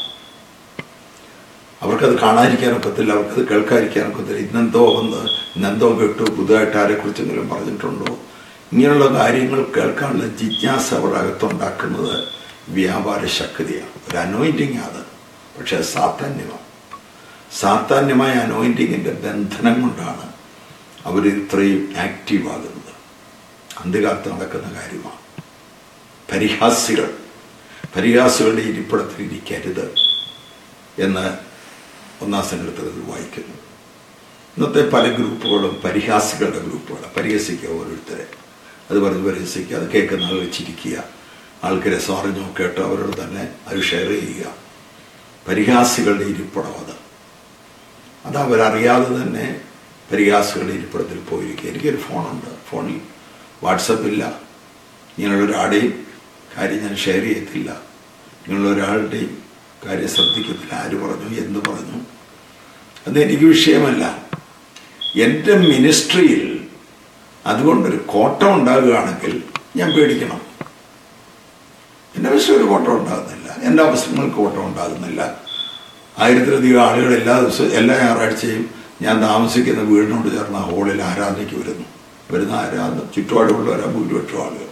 അവർക്കത് കാണാതിരിക്കാനൊക്കത്തില്ല അവർക്കത് കേൾക്കാതിരിക്കാനൊക്കത്തില്ല ഇന്നെന്തോ വന്ന് ഇന്നെന്തോ കേട്ടു പുതുതായിട്ട് ആരെക്കുറിച്ചെങ്കിലും പറഞ്ഞിട്ടുണ്ടോ ഇങ്ങനെയുള്ള കാര്യങ്ങൾ കേൾക്കാനുള്ള ജിജ്ഞാസ അവരുടെ അകത്തുണ്ടാക്കുന്നത് വ്യാപാര ശക്തിയാണ് ഒരു അനോയിൻറ്റിങ് അത് പക്ഷെ സാത്താന്യമാണ് സാത്താന്യമായ അനോയിൻറ്റിങ്ങിൻ്റെ ബന്ധനം കൊണ്ടാണ് അവർ ഇത്രയും ആക്റ്റീവ് ആകുന്നത് അന്ത്യകാലത്ത് നടക്കുന്ന കാര്യമാണ് പരിഹാസികൾ പരിഹാസികളുടെ ഇരിപ്പിടത്തിൽ ഇരിക്കരുത് എന്ന് ഒന്നാം സങ്കീർത്തനത്തിൽ വായിക്കുന്നു ഇന്നത്തെ പല ഗ്രൂപ്പുകളും പരിഹാസികളുടെ ഗ്രൂപ്പുകൾ പരിഹസിക്കുക ഓരോരുത്തരെ അത് പറഞ്ഞ് പരിഹസിക്കുക അത് കേൾക്കുന്ന ആളുകൾ ചിരിക്കുക ആൾക്ക് രസമറിഞ്ഞോ കേട്ടോ അവരോട് തന്നെ അത് ഷെയർ ചെയ്യുക പരിഹാസികളുടെ ഇരിപ്പിടം അത് അത് അവരറിയാതെ തന്നെ പരിഹാസികളുടെ ഇരിപ്പിടത്തിൽ പോയിരിക്കുക എനിക്കൊരു ഫോണുണ്ട് ഫോണിൽ വാട്സപ്പില്ല ഇങ്ങനെയുള്ള ഒരാളുടെയും കാര്യം ഞാൻ ഷെയർ ചെയ്യത്തില്ല ഇങ്ങനെയുള്ള ഒരാളുടെയും കാര്യം ശ്രദ്ധിക്കത്തില്ല ആര് പറഞ്ഞു എന്ത് പറഞ്ഞു അത് എനിക്ക് വിഷയമല്ല എൻ്റെ മിനിസ്ട്രിയിൽ അതുകൊണ്ടൊരു കോട്ടം ഉണ്ടാകുകയാണെങ്കിൽ ഞാൻ പേടിക്കണം എൻ്റെ മിനിസ്ട്രി ഒരു കോട്ടം ഉണ്ടാകുന്നില്ല എൻ്റെ അവസരങ്ങൾക്ക് കോട്ടം ഉണ്ടാകുന്നില്ല ആയിരത്തിലധികം ആളുകൾ എല്ലാ ദിവസവും എല്ലാ ഞായറാഴ്ചയും ഞാൻ താമസിക്കുന്ന വീടിനോട് ചേർന്ന ഹോളിൽ ആരാധനയ്ക്ക് വരുന്നു വരുന്ന ആരാധന ചുറ്റുപാടുള്ളവരാ ഭൂരിപക്ഷം ആളുകൾ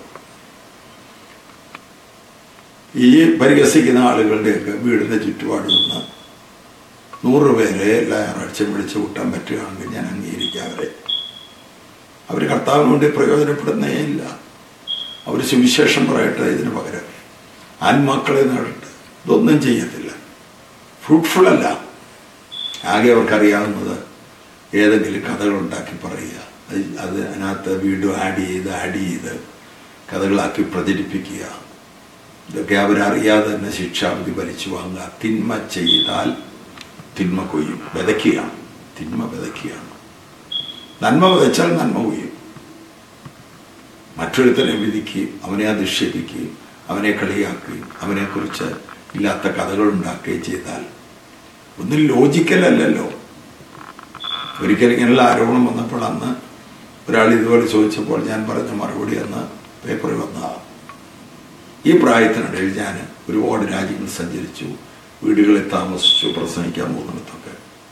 ഈ പരിഹസിക്കുന്ന ആളുകളുടെയൊക്കെ വീടിൻ്റെ ചുറ്റുപാട് നിന്ന് നൂറ് പേരെ എല്ലാ ഞായറാഴ്ചയും വിളിച്ചു കൂട്ടാൻ പറ്റുകയാണെങ്കിൽ ഞാൻ അംഗീകരിക്കാം അവരെ അവർ കർത്താവിന് വേണ്ടി പ്രയോജനപ്പെടുന്നേ ഇല്ല അവർ സുവിശേഷം പറയട്ടെ ഇതിന് പകരം ആത്മാക്കളെ നേടട്ടെ ഇതൊന്നും ചെയ്യത്തില്ല ഫ്രൂട്ട്ഫുൾ അല്ല ആകെ അവർക്കറിയാവുന്നത് ഏതെങ്കിലും കഥകളുണ്ടാക്കി പറയുക അത് അത് അതിനകത്ത് വീണ്ടും ആഡ് ചെയ്ത് ആഡ് ചെയ്ത് കഥകളാക്കി പ്രചരിപ്പിക്കുക ഇതൊക്കെ അവരറിയാതെ തന്നെ ശിക്ഷാവിധി വലിച്ചു വാങ്ങുക തിന്മ ചെയ്താൽ തിന്മ കൊയ്യും വിതയ്ക്കുകയാണ് തിന്മ വിതയ്ക്കുകയാണ് നന്മ വിതച്ചാൽ നന്മ കൊയ്യും മറ്റൊരുത്തനെ വിധിക്കുകയും അവനെ അധിക്ഷേപിക്കുകയും അവനെ കളിയാക്കുകയും അവനെക്കുറിച്ച് ഇല്ലാത്ത കഥകൾ ഉണ്ടാക്കുകയും ചെയ്താൽ ഒന്നും ലോജിക്കലല്ലല്ലോ ഒരിക്കലും ഇങ്ങനെയുള്ള ആരോപണം വന്നപ്പോൾ അന്ന് ഒരാൾ ഇതുപോലെ ചോദിച്ചപ്പോൾ ഞാൻ പറഞ്ഞ മറുപടി അന്ന് പേപ്പറിൽ വന്നതാണ് ഈ പ്രായത്തിനിടയിൽ ഞാൻ ഒരുപാട് രാജ്യങ്ങൾ സഞ്ചരിച്ചു വീടുകളിൽ താമസിച്ചു പ്രസംഗിക്കാൻ പോകുന്നിടത്തൊക്കെ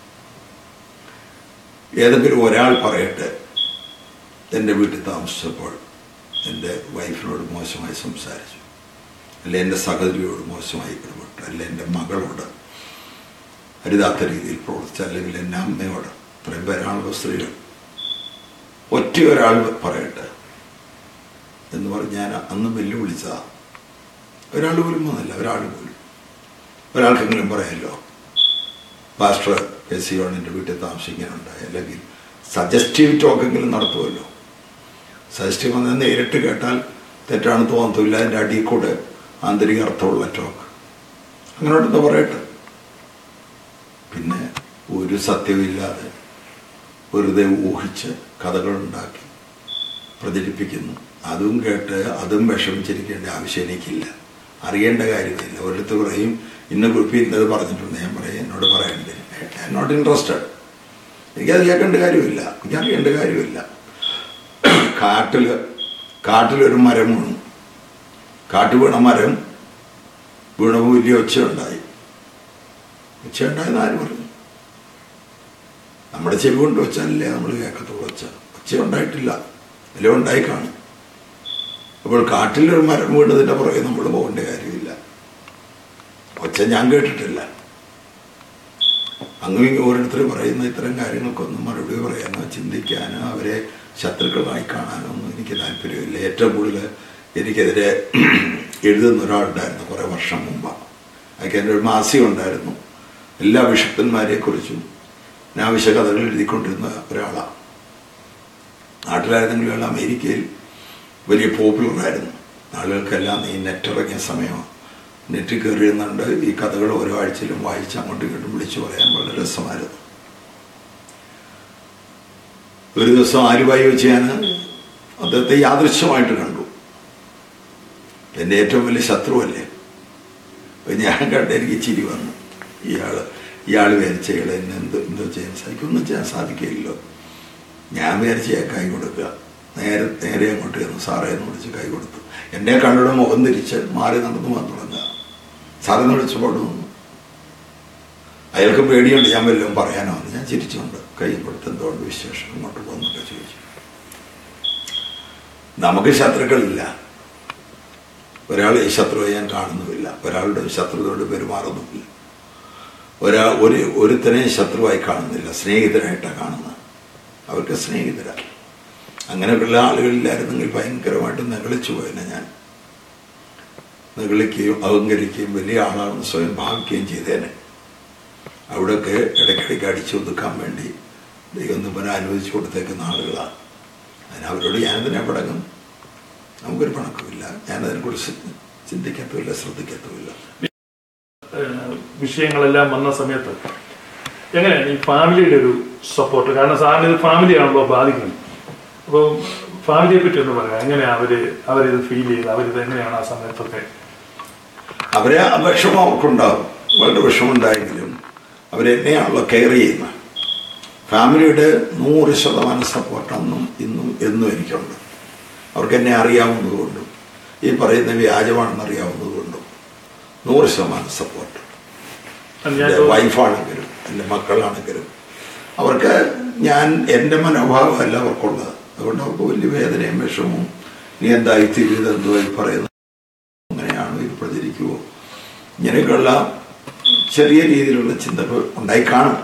ഏതെങ്കിലും ഒരാൾ പറയട്ടെ എൻ്റെ വീട്ടിൽ താമസിച്ചപ്പോൾ എൻ്റെ വൈഫിനോട് മോശമായി സംസാരിച്ചു അല്ലെ എൻ്റെ സഹോദരിയോട് മോശമായി ഇടപെട്ടു അല്ലെ എൻ്റെ മകളോട് അരുതാത്ത രീതിയിൽ പ്രവർത്തിച്ച അല്ലെങ്കിൽ എൻ്റെ അമ്മയോട് ഇത്രയും പേരാണല്ലോ സ്ത്രീകൾ ഒറ്റ ഒരാൾ പറയട്ടെ എന്ന് പറഞ്ഞ് ഞാൻ അന്ന് വെല്ലുവിളിച്ചതാ ഒരാൾ പോലും വന്നില്ല ഒരാൾ പോലും ഒരാൾക്കെങ്കിലും പറയാമല്ലോ പാസ്റ്റർ കെ സി ഓണിൻ്റെ വീട്ടിൽ താമസിക്കാനുണ്ടായി അല്ലെങ്കിൽ സജസ്റ്റീവ് ടോക്കെങ്കിലും നടത്തുമല്ലോ സജസ്റ്റീവ് വന്നാൽ നേരിട്ട് കേട്ടാൽ തെറ്റാണെന്ന് തോന്നത്തില്ല അതിൻ്റെ അടിയിൽ കൂടെ ആന്തരിക അർത്ഥമുള്ള ടോക്ക് അങ്ങനോട്ടെന്താ പറയട്ടെ പിന്നെ ഒരു സത്യമില്ലാതെ വെറുതെ ഊഹിച്ച് കഥകളുണ്ടാക്കി പ്രചരിപ്പിക്കുന്നു അതും കേട്ട് അതും വിഷമിച്ചിരിക്കേണ്ട ആവശ്യം എനിക്കില്ല അറിയേണ്ട കാര്യമില്ല ഒരിടത്ത് പറയും ഇന്ന കുറിപ്പ് ഇന്നത് പറഞ്ഞിട്ടുണ്ട് ഞാൻ പറയും എന്നോട് പറയണ്ടേ ഐ നോട്ട് ഇൻട്രസ്റ്റഡ് എനിക്കത് കേൾക്കേണ്ട കാര്യമില്ല എനിക്ക് അറിയേണ്ട കാര്യമില്ല കാട്ടിൽ കാട്ടിലൊരു മരം വീണു കാട്ടു വീണ മരം വീണപ്പോൾ വലിയ ഒച്ചയുണ്ടായി ഒച്ചയുണ്ടായെന്ന് ആര് പറഞ്ഞു നമ്മുടെ ചെവി കൊണ്ട് വെച്ചാലല്ലേ നമ്മൾ കേൾക്കത്തുള്ളൂ ഒച്ച ഒച്ച ഉണ്ടായിട്ടില്ല വില ഉണ്ടായി കാണും അപ്പോൾ കാട്ടിലൊരു മരം വീണതിൻ്റെ പുറകെ നമ്മൾ പോകേണ്ട കാര്യമില്ല ഒച്ച ഞാൻ കേട്ടിട്ടില്ല അങ്ങും ഇങ്ങും ഓരോരുത്തർ പറയുന്ന ഇത്തരം കാര്യങ്ങൾക്കൊന്നും മറുപടി പറയാനോ ചിന്തിക്കാനോ അവരെ ശത്രുക്കളായി കാണാനോ ഒന്നും എനിക്ക് താല്പര്യമില്ല ഏറ്റവും കൂടുതൽ എനിക്കെതിരെ എഴുതുന്ന ഒരാളുണ്ടായിരുന്നു കുറേ വർഷം മുമ്പ് അതൊക്കെ എൻ്റെ ഒരു മാസിക ഉണ്ടായിരുന്നു എല്ലാ ബിഷപ്പന്മാരെക്കുറിച്ചും അനാവശ്യ കഥകൾ എഴുതിക്കൊണ്ടിരുന്ന ഒരാളാണ് നാട്ടിലായിരുന്നെങ്കിലും അയാൾ അമേരിക്കയിൽ വലിയ പോപ്പുലറായിരുന്നു ആളുകൾക്കെല്ലാം ഈ നെറ്റ് ഇറങ്ങിയ സമയമാണ് നെറ്റ് കയറിയുന്നുണ്ട് ഈ കഥകൾ ഓരോ ആഴ്ചയിലും വായിച്ച് അങ്ങോട്ടും ഇങ്ങോട്ടും വിളിച്ചു പറയാൻ വളരെ രസമായിരുന്നു ഒരു ദിവസം ആലുവായി വെച്ച് ഞാൻ അദ്ദേഹത്തെ യാദൃശ്യമായിട്ട് കണ്ടു എൻ്റെ ഏറ്റവും വലിയ ശത്രുവല്ലേ അപ്പൊ ഞാൻ കണ്ട എനിക്ക് ചിരി വന്നു ഇയാള് ഇയാൾ വിചാരിച്ച ഇയാൾ എന്നെ എന്ത് എന്തോ ചെയ്യാൻ സാധിക്കൊന്നും ചെയ്യാൻ സാധിക്കില്ലല്ലോ ഞാൻ വിചാരിച്ച ഞാൻ കൈ കൊടുക്കുക നേരെ നേരെ അങ്ങോട്ട് ചെന്നു സാറേ എന്ന് വിളിച്ച് കൈ കൊടുത്തു എന്നെ കണ്ടുടെ മുഖം തിരിച്ച് മാറി നടന്നു വന്നു തുടങ്ങുക സാറെന്ന് വിളിച്ചപ്പോൾ നിന്നു അയാൾക്ക് പേടിയുണ്ട് ഞാൻ വല്ലതും പറയാനോ എന്ന് ഞാൻ ചിരിച്ചുകൊണ്ട് കൈ കൊടുത്ത് എന്തുകൊണ്ട് വിശേഷം ഇങ്ങോട്ട് പോകുന്നൊക്കെ ചോദിച്ചു നമുക്ക് ശത്രുക്കളില്ല ഒരാളെ ഈ ശത്രുവെ ഞാൻ കാണുന്നുമില്ല ഒരാളുടെ ശത്രുതയോട് പെരുമാറുന്നുമില്ല ഒരാ ഒരു ഒരുത്തനെ ശത്രുവായി കാണുന്നില്ല സ്നേഹിതരായിട്ടാണ് കാണുന്നത് അവർക്ക് സ്നേഹിതരാണ് അങ്ങനെയൊക്കെയുള്ള ആളുകളില്ലായിരുന്നെങ്കിൽ ഭയങ്കരമായിട്ട് നെകളിച്ചു പോയനെ ഞാൻ നെകളിക്കുകയും അഹങ്കരിക്കുകയും വലിയ ആളാണെന്ന് സ്വയം ഭാവിക്കുകയും ചെയ്തേനെ അവിടെയൊക്കെ ഇടയ്ക്കിടയ്ക്ക് അടിച്ചു ഒതുക്കാൻ വേണ്ടി ദൈവം തുമ്പന അനുവദിച്ചു കൊടുത്തേക്കുന്ന ആളുകളാണ് അതിന് അവരോട് ഞാനതിനെ പടങ്ങും നമുക്കൊരു പണക്കമില്ല ഞാനതിനെക്കുറിച്ച് ചിന്തിക്കത്തുമില്ല ശ്രദ്ധിക്കത്തുമില്ല ഏഹ് വിഷയങ്ങളെല്ലാം വന്ന സമയത്ത് എങ്ങനെയാണ് ഈ ഫാമിലിയുടെ ഒരു സപ്പോർട്ട് കാരണം സാറിന് ഇത് ഫാമിലിയാണല്ലോ ബാധിക്കുന്നത് അപ്പോൾ ഫാമിലിയെ പറ്റി ഒന്ന് പറയാം എങ്ങനെയാണ് അവര് അവരിത് ഫീൽ ചെയ്ത് അവരിത് എങ്ങനെയാണ് ആ സമയത്തൊക്കെ അവരെ ആ വിഷമം അവർക്കുണ്ടാവും വളരെ വിഷമമുണ്ടായെങ്കിലും അവരെന്നെയാണല്ലോ കെയർ ചെയ്യുന്നത് ഫാമിലിയുടെ നൂറ് ശതമാനം സപ്പോർട്ട് അന്നും ഇന്നും എന്നും എനിക്കുണ്ട് അവർക്ക് എന്നെ അറിയാവുന്നതുകൊണ്ടും ഈ പറയുന്ന വ്യാജമാണെന്ന് അറിയാവുന്നതുകൊണ്ടും നൂറ് ശതമാനം സപ്പോർട്ട് അത് ഞാൻ എൻ്റെ വൈഫാണെങ്കിലും എൻ്റെ മക്കളാണെങ്കിലും അവർക്ക് ഞാൻ എൻ്റെ മനോഭാവമല്ല അവർക്കുള്ളത് അതുകൊണ്ട് അവർക്ക് വലിയ വേദനയും വിഷമവും നീ എന്തായി തീരുത് എന്തുവായി പറയുന്നത് അങ്ങനെയാണോ ഇത് പ്രചരിക്കുമോ ഇങ്ങനെയൊക്കെയുള്ള ചെറിയ രീതിയിലുള്ള ചിന്തകൾ ഉണ്ടായി കാണും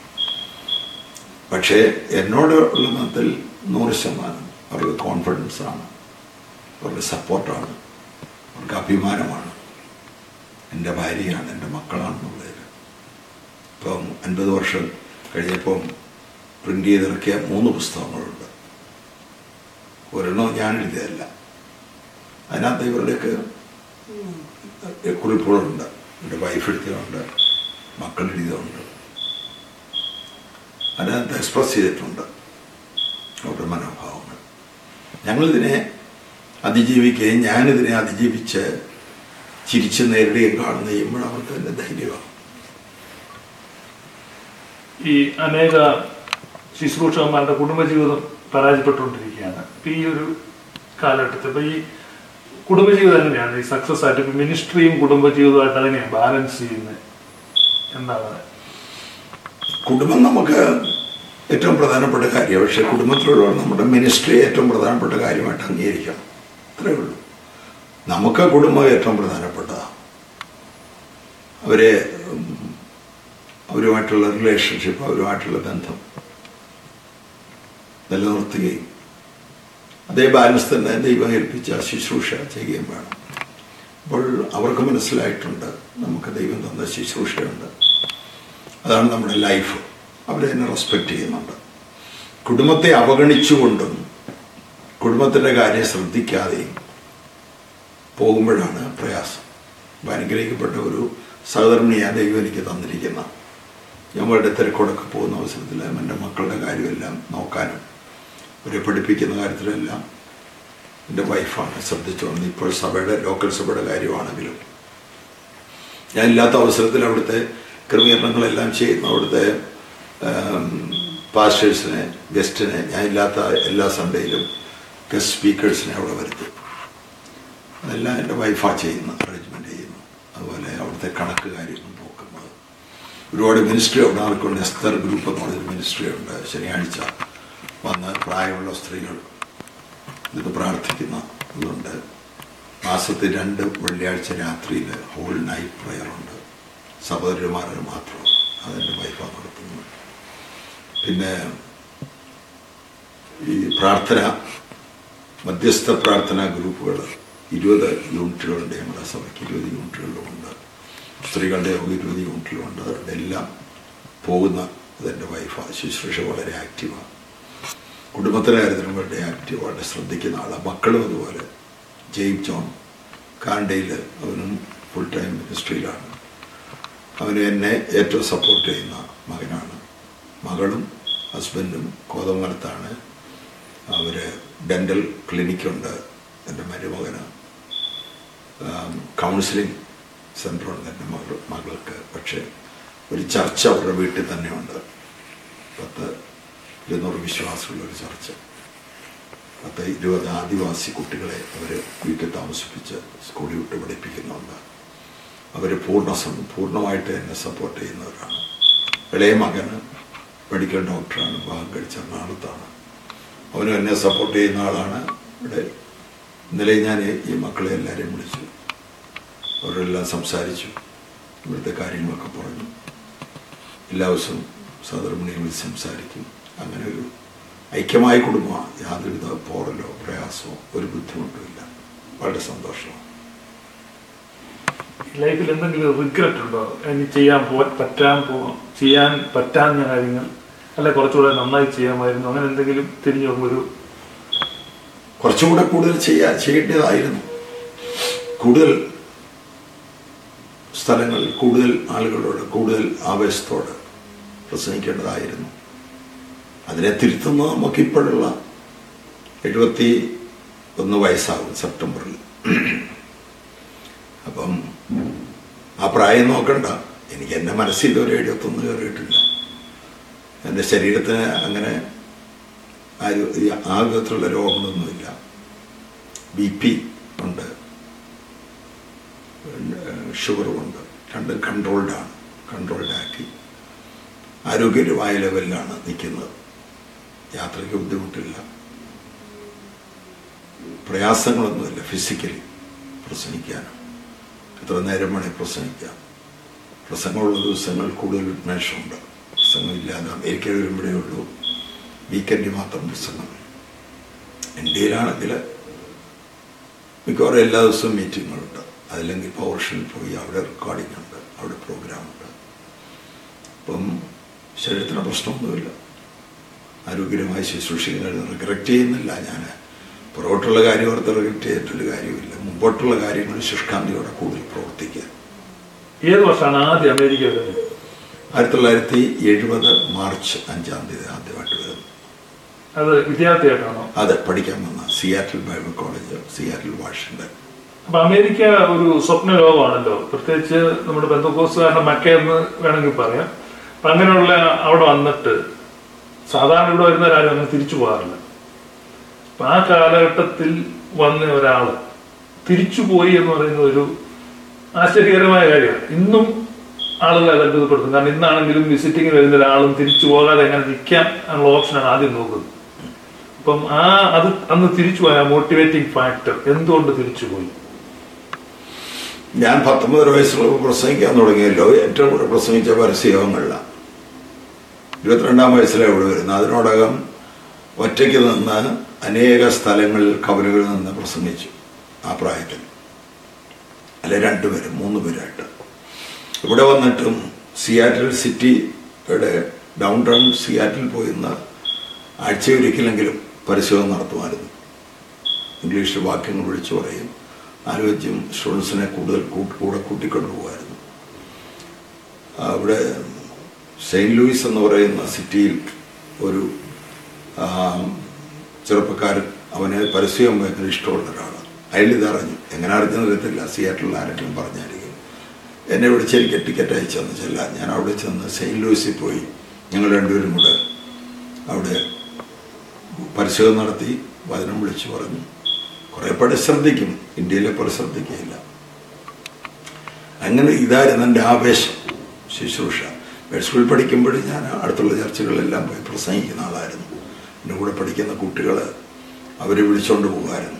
പക്ഷേ എന്നോട് ഉള്ള മതത്തിൽ നൂറ് ശതമാനം അവർക്ക് കോൺഫിഡൻസ് ആണ് അവർക്ക് സപ്പോർട്ടാണ് അവർക്ക് അഭിമാനമാണ് എൻ്റെ ഭാര്യയാണ് എൻ്റെ മക്കളാണെന്നുള്ളതിൽ ഇപ്പം അൻപത് വർഷം കഴിഞ്ഞപ്പം പ്രിൻ്റ് ചെയ്തിറക്കിയ മൂന്ന് പുസ്തകങ്ങളുണ്ട് ഒരെണ്ണം ഞാൻ എഴുതിയതല്ല അതിനകത്ത് ഇവരുടെയൊക്കെ കുറിപ്പുകളുണ്ട് എൻ്റെ വൈഫ് എഴുതിയതുണ്ട് മക്കൾ എഴുതിയതുണ്ട് അതിനകത്ത് എക്സ്പ്രസ് ചെയ്തിട്ടുണ്ട് അവരുടെ മനോഭാവങ്ങൾ ഞങ്ങളിതിനെ അതിജീവിക്കുകയും ഞാനിതിനെ അതിജീവിച്ച് ചിരിച്ച് നേരിടുകയും കാണുന്ന ചെയ്യുമ്പോൾ അവർക്ക് തന്നെ ധൈര്യമാണ് ഈ അനേക ശുശ്രൂഷകന്മാരുടെ കുടുംബജീവിതം പരാജയപ്പെട്ടുകൊണ്ടിരിക്കുകയാണ് ഇപ്പൊ ഈ ഒരു കാലഘട്ടത്തിൽ ഇപ്പൊ ഈ കുടുംബജീവിതം എങ്ങനെയാണ് ഈ സക്സസ് ആയിട്ട് ഇപ്പൊ മിനിസ്ട്രിയും കുടുംബജീവിതമായിട്ട് എങ്ങനെയാണ് ബാലൻസ് ചെയ്യുന്നത് എന്താണ് കുടുംബം നമുക്ക് ഏറ്റവും പ്രധാനപ്പെട്ട കാര്യമാണ് പക്ഷേ കുടുംബത്തിലുള്ള നമ്മുടെ മിനിസ്ട്രി ഏറ്റവും പ്രധാനപ്പെട്ട കാര്യമായിട്ട് അംഗീകരിക്കണം അത്രയേ ഉള്ളൂ നമുക്ക് കുടുംബം ഏറ്റവും പ്രധാനപ്പെട്ടതാണ് അവരെ ഉം, അവരുമായിട്ടുള്ള റിലേഷൻഷിപ്പ് അവരുമായിട്ടുള്ള ബന്ധം നിലനിർത്തുകയും അതേ ബാലൻസ് തന്നെ ദൈവം ഏൽപ്പിച്ച ശുശ്രൂഷ ചെയ്യുകയും വേണം അപ്പോൾ അവർക്ക് മനസ്സിലായിട്ടുണ്ട് നമുക്ക് ദൈവം തന്ന ശുശ്രൂഷയുണ്ട് അതാണ് നമ്മുടെ ലൈഫ് അവരെന്നെ റെസ്പെക്റ്റ് ചെയ്യുന്നുണ്ട് കുടുംബത്തെ അവഗണിച്ചുകൊണ്ടും കുടുംബത്തിൻ്റെ കാര്യം ശ്രദ്ധിക്കാതെയും പോകുമ്പോഴാണ് പ്രയാസം അപ്പം അനുഗ്രഹിക്കപ്പെട്ട ഒരു സഹധർമ്മിയാണ് ദൈവം എനിക്ക് തന്നിരിക്കുന്ന ഞാൻ വളരെ തിരക്കോടൊക്കെ പോകുന്ന അവസരത്തിൽ എൻ്റെ മക്കളുടെ കാര്യമെല്ലാം നോക്കാനും അവരെ പഠിപ്പിക്കുന്ന കാര്യത്തിലെല്ലാം എൻ്റെ വൈഫാണ് ശ്രദ്ധിച്ചുകൊണ്ട് ഇപ്പോൾ സഭയുടെ ലോക്കൽ സഭയുടെ കാര്യമാണെങ്കിലും ഞാൻ ഇല്ലാത്ത അവസരത്തിൽ അവിടുത്തെ ക്രമീകരണങ്ങളെല്ലാം ചെയ്യുന്നു അവിടുത്തെ പാസ്റ്റേഴ്സിനെ ഗസ്റ്റിനെ ഞാൻ ഇല്ലാത്ത എല്ലാ സൺഡേയിലും ഗസ്റ്റ് സ്പീക്കേഴ്സിനെ അവിടെ വരുത്തും അതെല്ലാം എൻ്റെ വൈഫാ ചെയ്യുന്നു അറേഞ്ച്മെൻറ്റ് ചെയ്യുന്നു അതുപോലെ അവിടുത്തെ കണക്ക് കാര്യങ്ങൾ നോക്കുന്നത് ഒരുപാട് മിനിസ്ട്രി ഉണ്ട് ആർക്കുണ്ട് എസ്തർ ഗ്രൂപ്പ് എന്ന് പറഞ്ഞൊരു മിനിസ്ട്രി ഉണ്ട് ശനിയാഴ്ച വന്ന് പ്രായമുള്ള സ്ത്രീകൾ ഇത് പ്രാർത്ഥിക്കുന്ന ഇതുണ്ട് മാസത്തിൽ രണ്ട് വെള്ളിയാഴ്ച രാത്രിയിൽ ഹോൾ നൈറ്റ് പ്രെയർ ഉണ്ട് സഹോദരന്മാരെ മാത്രം അതെൻ്റെ വൈഫാണ് നടത്തുന്നത് പിന്നെ ഈ പ്രാർത്ഥന മധ്യസ്ഥ പ്രാർത്ഥനാ ഗ്രൂപ്പുകൾ ഇരുപത് യൂണിറ്റുകളുണ്ട് നമ്മുടെ സഭയ്ക്ക് ഇരുപത് യൂണിറ്റുകളിലുമുണ്ട് സ്ത്രീകളുടെ ഇരുപത് യൂണിറ്റിലുമുണ്ട് അവരുടെ എല്ലാം പോകുന്ന അതെൻ്റെ വൈഫാണ് ശുശ്രൂഷ വളരെ ആക്റ്റീവാണ് കുടുംബത്തിലെ കാര്യത്തിലും വളരെ ആക്റ്റീവ് വളരെ ശ്രദ്ധിക്കുന്ന ആളാണ് മക്കളും അതുപോലെ ജെയിം ജോൺ കാണ്ടയിൽ അവനും ഫുൾ ടൈം മിനിസ്ട്രിയിലാണ് അവന് എന്നെ ഏറ്റവും സപ്പോർട്ട് ചെയ്യുന്ന മകനാണ് മകളും ഹസ്ബൻഡും കോതമംഗലത്താണ് അവർ ഡെൻ്റൽ ക്ലിനിക്കുണ്ട് എൻ്റെ മരുമകന് കൗൺസിലിംഗ് സെൻ്ററുണ്ട് എൻ്റെ മകൾ മകൾക്ക് പക്ഷേ ഒരു ചർച്ച അവരുടെ വീട്ടിൽ തന്നെയുണ്ട് പത്ത് ഇരുന്നൂറ് വിശ്വാസമുള്ള ഒരു ചർച്ച പത്ത് ഇരുപത് ആദിവാസി കുട്ടികളെ അവർ വീട്ടിൽ താമസിപ്പിച്ച് സ്കൂളിൽ വിട്ട് പഠിപ്പിക്കുന്നുണ്ട് അവർ പൂർണ്ണ സം- പൂർണ്ണമായിട്ട് എന്നെ സപ്പോർട്ട് ചെയ്യുന്നവരാണ് ഇളയ മകന് മെഡിക്കൽ ഡോക്ടറാണ് ഭാഗം കഴിച്ച എറണാകുളത്താണ് അവനും എന്നെ സപ്പോർട്ട് ചെയ്യുന്ന ആളാണ് ഇവിടെ ഇന്നലെ ഞാൻ ഈ മക്കളെ എല്ലാവരെയും വിളിച്ചു അവരെല്ലാം സംസാരിച്ചു ഇവിടുത്തെ കാര്യങ്ങളൊക്കെ പറഞ്ഞു എല്ലാ ദിവസവും സദർമണികളിൽ സംസാരിക്കും അങ്ങനെ ഒരു ഐക്യമായ കുടുംബമാണ് യാതൊരുവിധ പോറലോ പ്രയാസമോ ഒരു ബുദ്ധിമുട്ടുമില്ല വളരെ സന്തോഷമാണ് ലൈഫിൽ എന്തെങ്കിലും റിഗ്രറ്റ് ഉണ്ടോ ഇനി ചെയ്യാൻ പോ പറ്റാൻ പോ ചെയ്യാൻ പറ്റാഞ്ഞ കാര്യങ്ങൾ അല്ലെ കുറച്ചുകൂടെ നന്നായി ചെയ്യാമായിരുന്നു അങ്ങനെ എന്തെങ്കിലും തിരിഞ്ഞു നോക്കുമ്പോൾ ഒരു കുറച്ചുകൂടെ കൂടുതൽ ചെയ്യാൻ ചെയ്യേണ്ടതായിരുന്നു കൂടുതൽ സ്ഥലങ്ങളിൽ കൂടുതൽ ആളുകളോട് കൂടുതൽ ആവേശത്തോട് പ്രസംഗിക്കേണ്ടതായിരുന്നു അതിനെ തിരുത്തുന്നത് നമുക്കിപ്പോഴുള്ള എഴുപത്തി ഒന്ന് വയസ്സാകും സെപ്റ്റംബറിൽ അപ്പം ആ പ്രായം നോക്കണ്ട എനിക്ക് എൻ്റെ മനസ്സിൽ ഒരു എഴുപത്തൊന്ന് കയറിയിട്ടില്ല എൻ്റെ ശരീരത്തിന് അങ്ങനെ ആര് ഈ ആ വിധത്തിലുള്ള രോഗങ്ങളൊന്നുമില്ല ബി പി ഉണ്ട് ഷുഗറുമുണ്ട് രണ്ടും കൺട്രോൾഡാണ് കൺട്രോൾഡ് ആക്കി ആരോഗ്യപരമായ ലെവലിലാണ് നിൽക്കുന്നത് യാത്രയ്ക്ക് ബുദ്ധിമുട്ടില്ല പ്രയാസങ്ങളൊന്നുമില്ല ഫിസിക്കലി പ്രസംഗിക്കാനും എത്ര നേരം വേണേൽ പ്രസംഗിക്കാം പ്രസംഗമുള്ള ദിവസങ്ങൾ കൂടുതൽ ഉന്മേഷമുണ്ട് പ്രസംഗമില്ലാതെ അമേരിക്കയിൽ വരുമ്പോഴേ ഉള്ളൂ വീക്കെൻഡിൽ മാത്രം പ്രസംഗം ഇന്ത്യയിലാണെങ്കിൽ മിക്കവാറും എല്ലാ ദിവസവും മീറ്റിങ്ങുകളുണ്ട് അതല്ലെങ്കിൽ പവർഷനിൽ പോയി അവിടെ റെക്കോർഡിംഗ് ഉണ്ട് അവിടെ പ്രോഗ്രാം ഉണ്ട് അപ്പം ശരീരത്തിന് പ്രശ്നമൊന്നുമില്ല ആരോഗ്യകരമായി ശുശ്രൂഷിക്കുന്നത് റിഗ്രറ്റ് ചെയ്യുന്നില്ല ഞാൻ പുറകോട്ടുള്ള കാര്യം ഓർത്ത് റിഗ്രറ്റ് ചെയ്തിട്ടുള്ള കാര്യമില്ല മുമ്പോട്ടുള്ള കാര്യങ്ങൾ ശുഷ്കാന്തിയോടെ കൂടുതൽ പ്രവർത്തിക്കുക ഏത് വർഷമാണ് ആദ്യം അമേരിക്ക വരുന്നത് ആയിരത്തി തൊള്ളായിരത്തി എഴുപത് മാർച്ച് അഞ്ചാം തീയതി ആദ്യമായിട്ട് വരുന്നു അത് വിദ്യാർത്ഥിയായിട്ടാണോ അത് പഠിക്കാൻ വന്ന Seattle Bible college Seattle Washington അപ്പൊ അമേരിക്ക ഒരു സ്വപ്ന ലോകമാണല്ലോ പ്രത്യേകിച്ച് നമ്മുടെ ബന്ധുക്കോസുകാരുടെ മക്കയെന്ന് വേണമെങ്കിൽ പറയാം അപ്പൊ അങ്ങനെയുള്ള അവിടെ വന്നിട്ട് സാധാരണ ഇവിടെ വരുന്നവരാരും അങ്ങനെ തിരിച്ചു പോകാറില്ല അപ്പൊ ആ കാലഘട്ടത്തിൽ വന്ന ഒരാള് തിരിച്ചുപോയി എന്ന് പറയുന്നത് ഒരു ആശ്ചര്യകരമായ കാര്യമാണ് ഇന്നും ആളുകൾ അത് അത്ഭുതപ്പെടുത്തും കാരണം ഇന്നാണെങ്കിലും വിസിറ്റിംഗ് വരുന്ന ഒരാളും തിരിച്ചു പോകാതെ എങ്ങനെ നിൽക്കാം എന്നുള്ള ഓപ്ഷനാണ് ആദ്യം നോക്കുന്നത് അപ്പം ആ അത് അന്ന് തിരിച്ചു പോയ മോട്ടിവേറ്റിംഗ് ഫാക്ടർ എന്തുകൊണ്ട് തിരിച്ചുപോയി ഞാൻ പത്തൊമ്പതര വയസ്സുള്ള പ്രസംഗിക്കാൻ തുടങ്ങിയല്ലോ ഏറ്റവും കൂടുതൽ പ്രസംഗിച്ച പരസ്യയോഗങ്ങളിലാണ് ഇരുപത്തിരണ്ടാം വയസ്സിലാണ് ഇവിടെ വരുന്നത് അതിനോടകം ഒറ്റയ്ക്ക് നിന്ന് അനേക സ്ഥലങ്ങളിൽ കവലുകളിൽ നിന്ന് പ്രസംഗിച്ചു ആ പ്രായത്തിൽ അല്ലെ രണ്ടുപേരും മൂന്ന് പേരായിട്ട് ഇവിടെ വന്നിട്ടും സിയാറ്റിൽ സിറ്റിയുടെ ഡൗൺ ടൗൺ സിയാറ്റിൽ പോയിന്ന് ആഴ്ചയൊരിക്കലെങ്കിലും പരസ്യവും നടത്തുമായിരുന്നു ഇംഗ്ലീഷിൽ വാക്യങ്ങൾ വിളിച്ചു പറയും ആലോചിച്ചും സ്റ്റുഡൻസിനെ കൂടുതൽ കൂട്ട് കൂടെ കൂട്ടിക്കൊണ്ടു പോകുമായിരുന്നു അവിടെ സെയിൻറ്റ് ലൂയിസ് എന്ന് പറയുന്ന സിറ്റിയിൽ ഒരു ആ, ചെറുപ്പക്കാരൻ അവന് പരസ്യം ഭയങ്കര ഇഷ്ടമുള്ള ഒരാളാണ് അയാൾ ഇതറിഞ്ഞു എങ്ങനെ അറിഞ്ഞെന്ന് അറിയത്തില്ല സിയാറ്റിൽ ആരെങ്കിലും പറഞ്ഞായിരിക്കും എന്നെ വിളിച്ച് എനിക്ക് ടിക്കറ്റ് അയച്ചു തന്നു ചെല്ല ഞാൻ അവിടെ ചെന്ന് സെയിൻറ്റ് ലൂയിസിൽ പോയി ഞങ്ങൾ രണ്ടുപേരും കൂടെ അവിടെ പരിശോധന നടത്തി വചനം വിളിച്ചു പറഞ്ഞു കുറെ പടി ശ്രദ്ധിക്കും ഇന്ത്യയിലെ പോലെ ശ്രദ്ധിക്കുകയില്ല അങ്ങനെ ഇതായിരുന്നു എൻ്റെ ആവേശം ശുശ്രൂഷ ബെഡ് സ്കൂളിൽ പഠിക്കുമ്പോഴും ഞാൻ അടുത്തുള്ള ചർച്ചകളിലെല്ലാം പോയി പ്രസംഗിക്കുന്ന ആളായിരുന്നു എൻ്റെ കൂടെ പഠിക്കുന്ന കുട്ടികൾ അവരെ വിളിച്ചുകൊണ്ട് പോകുമായിരുന്നു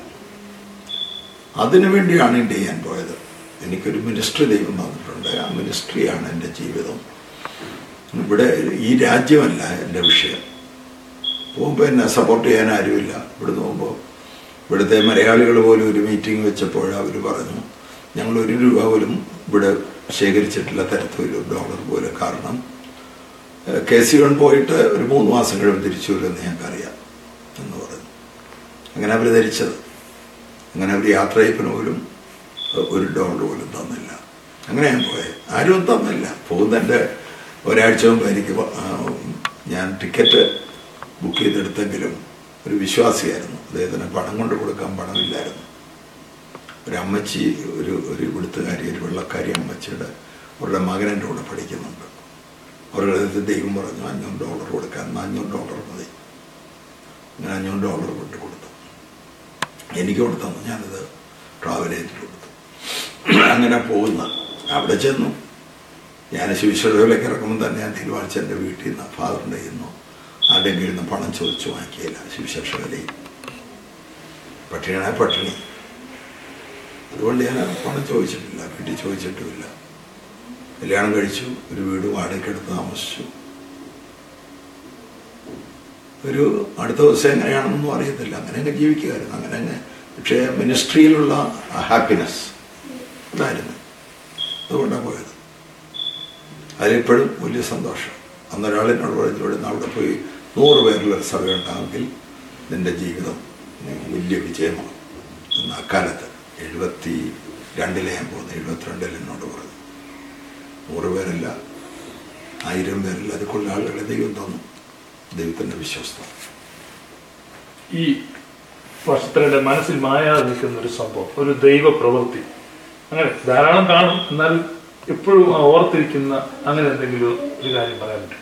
അതിനു വേണ്ടിയാണ് ഇന്ത്യ ചെയ്യാൻ പോയത് എനിക്കൊരു മിനിസ്ട്രി ദൈവം തന്നിട്ടുണ്ട് ആ മിനിസ്ട്രിയാണ് എൻ്റെ ജീവിതം ഇവിടെ ഈ രാജ്യമല്ല എൻ്റെ വിഷയം പോകുമ്പോൾ എന്നെ സപ്പോർട്ട് ചെയ്യാൻ ആരുമില്ല ഇവിടുന്ന് പോകുമ്പോൾ ഇവിടുത്തെ മലയാളികൾ പോലും ഒരു മീറ്റിംഗ് വെച്ചപ്പോൾ അവർ പറഞ്ഞു ഞങ്ങൾ ഒരു രൂപ പോലും ഇവിടെ ശേഖരിച്ചിട്ടില്ല തരത്തിലും ഡോളർ പോലും കാരണം ഏഹ്, കെ സി വൺ പോയിട്ട് ഒരു മൂന്ന് മാസം കഴിയുമ്പോൾ തിരിച്ചു വരുമെന്ന് ഞങ്ങൾക്കറിയാം എന്ന് പറഞ്ഞു അങ്ങനെ അവർ ധരിച്ചത് അങ്ങനെ അവർ യാത്രയപ്പിന് പോലും ഏഹ്, ഒരു ഡോളർ പോലും തന്നില്ല അങ്ങനെ ഞാൻ പോയത് ആരും തന്നില്ല പോകുന്നതിൻ്റെ ഒരാഴ്ച മുമ്പ് എനിക്ക് പ- ആ, ഞാൻ ടിക്കറ്റ് ബുക്ക് ചെയ്തെടുത്തെങ്കിലും ഒരു വിശ്വാസിയായിരുന്നു അദ്ദേഹത്തിന് പണം കൊണ്ട് കൊടുക്കാൻ പണമില്ലായിരുന്നു ഒരു അമ്മച്ചി ഒരു ഒരു ഇവിടുത്തുകാരി ഒരു വെള്ളക്കാരി അമ്മച്ചിയുടെ അവരുടെ മകൻ എൻ്റെ കൂടെ പഠിക്കുന്നുണ്ട് അവരുടെ അടുത്ത് ദൈവം പറഞ്ഞു അഞ്ഞൂറ് ഡോളർ കൊടുക്കാൻ എന്നാ അഞ്ഞൂറ് ഡോളർ മതി ഞാൻ അഞ്ഞൂറ് ഡോളർ കൊണ്ട് കൊടുത്തു എനിക്ക് കൊണ്ട് തന്നു ഞാനിത് ട്രാവൽ ഏജൻറ്റ് കൊടുത്തു അങ്ങനെ പോകുന്ന അവിടെ ചെന്നു ഞാൻ ശിവശ്വരയിലേക്ക് ഇറങ്ങുമ്പോൾ തന്നെ ഞാൻ തീരുമാനിച്ച എൻ്റെ വീട്ടിൽ നിന്ന് ഫാദറിൻ്റെ കയ്യിൽ നിന്നോ ആരുടെയും കയ്യിൽ നിന്ന് പണം ചോദിച്ചു വാങ്ങിക്കുകയില്ല ശിവശേഷകലയിൽ പട്ടിണിയാണെ പട്ടിണി അതുകൊണ്ട് ഞാൻ പണം ചോദിച്ചിട്ടില്ല വീട്ടിൽ ചോദിച്ചിട്ടുമില്ല കല്യാണം കഴിച്ചു ഒരു വീട് വാടകയ്ക്കെടുത്ത് താമസിച്ചു ഒരു അടുത്ത ദിവസം എങ്ങനെയാണെന്നൊന്നും അറിയത്തില്ല അങ്ങനെ അങ്ങ് ജീവിക്കുമായിരുന്നു അങ്ങനെ അങ്ങ് പക്ഷേ മിനിസ്ട്രിയിലുള്ള ഹാപ്പിനെസ് അതായിരുന്നു അതുകൊണ്ടാണ് പോയത് അതിലിപ്പോഴും വലിയ സന്തോഷം അന്നൊരാൾ എന്നോട് പറഞ്ഞു ഇവിടുന്ന് അവിടെ പോയി നൂറ് പേരിലൊരു സഭ ഉണ്ടാകുമെങ്കിൽ നിന്റെ ജീവിതം വലിയ വിജയമാണ് എന്ന് അക്കാലത്ത് എഴുപത്തി രണ്ടിലെ ഞാൻ പോകുന്നത് എഴുപത്തിരണ്ടിൽ എന്നോട് പറഞ്ഞു നൂറ് പേരല്ല ആയിരം പേരല്ല അതിക്കുള്ള ആളുകളെ ദൈവം തന്നു ദൈവത്തിൻ്റെ വിശ്വസ്ത ഈ വർഷത്തിനിടെ മനസ്സിൽ മായാതെ നിൽക്കുന്ന ഒരു സംഭവം ഒരു ദൈവ പ്രവൃത്തി അങ്ങനെ ധാരാളം കാണും എന്നാൽ എപ്പോഴും ആ ഓർത്തിരിക്കുന്ന അങ്ങനെ എന്തെങ്കിലും ഒരു കാര്യം പറയാൻ പറ്റും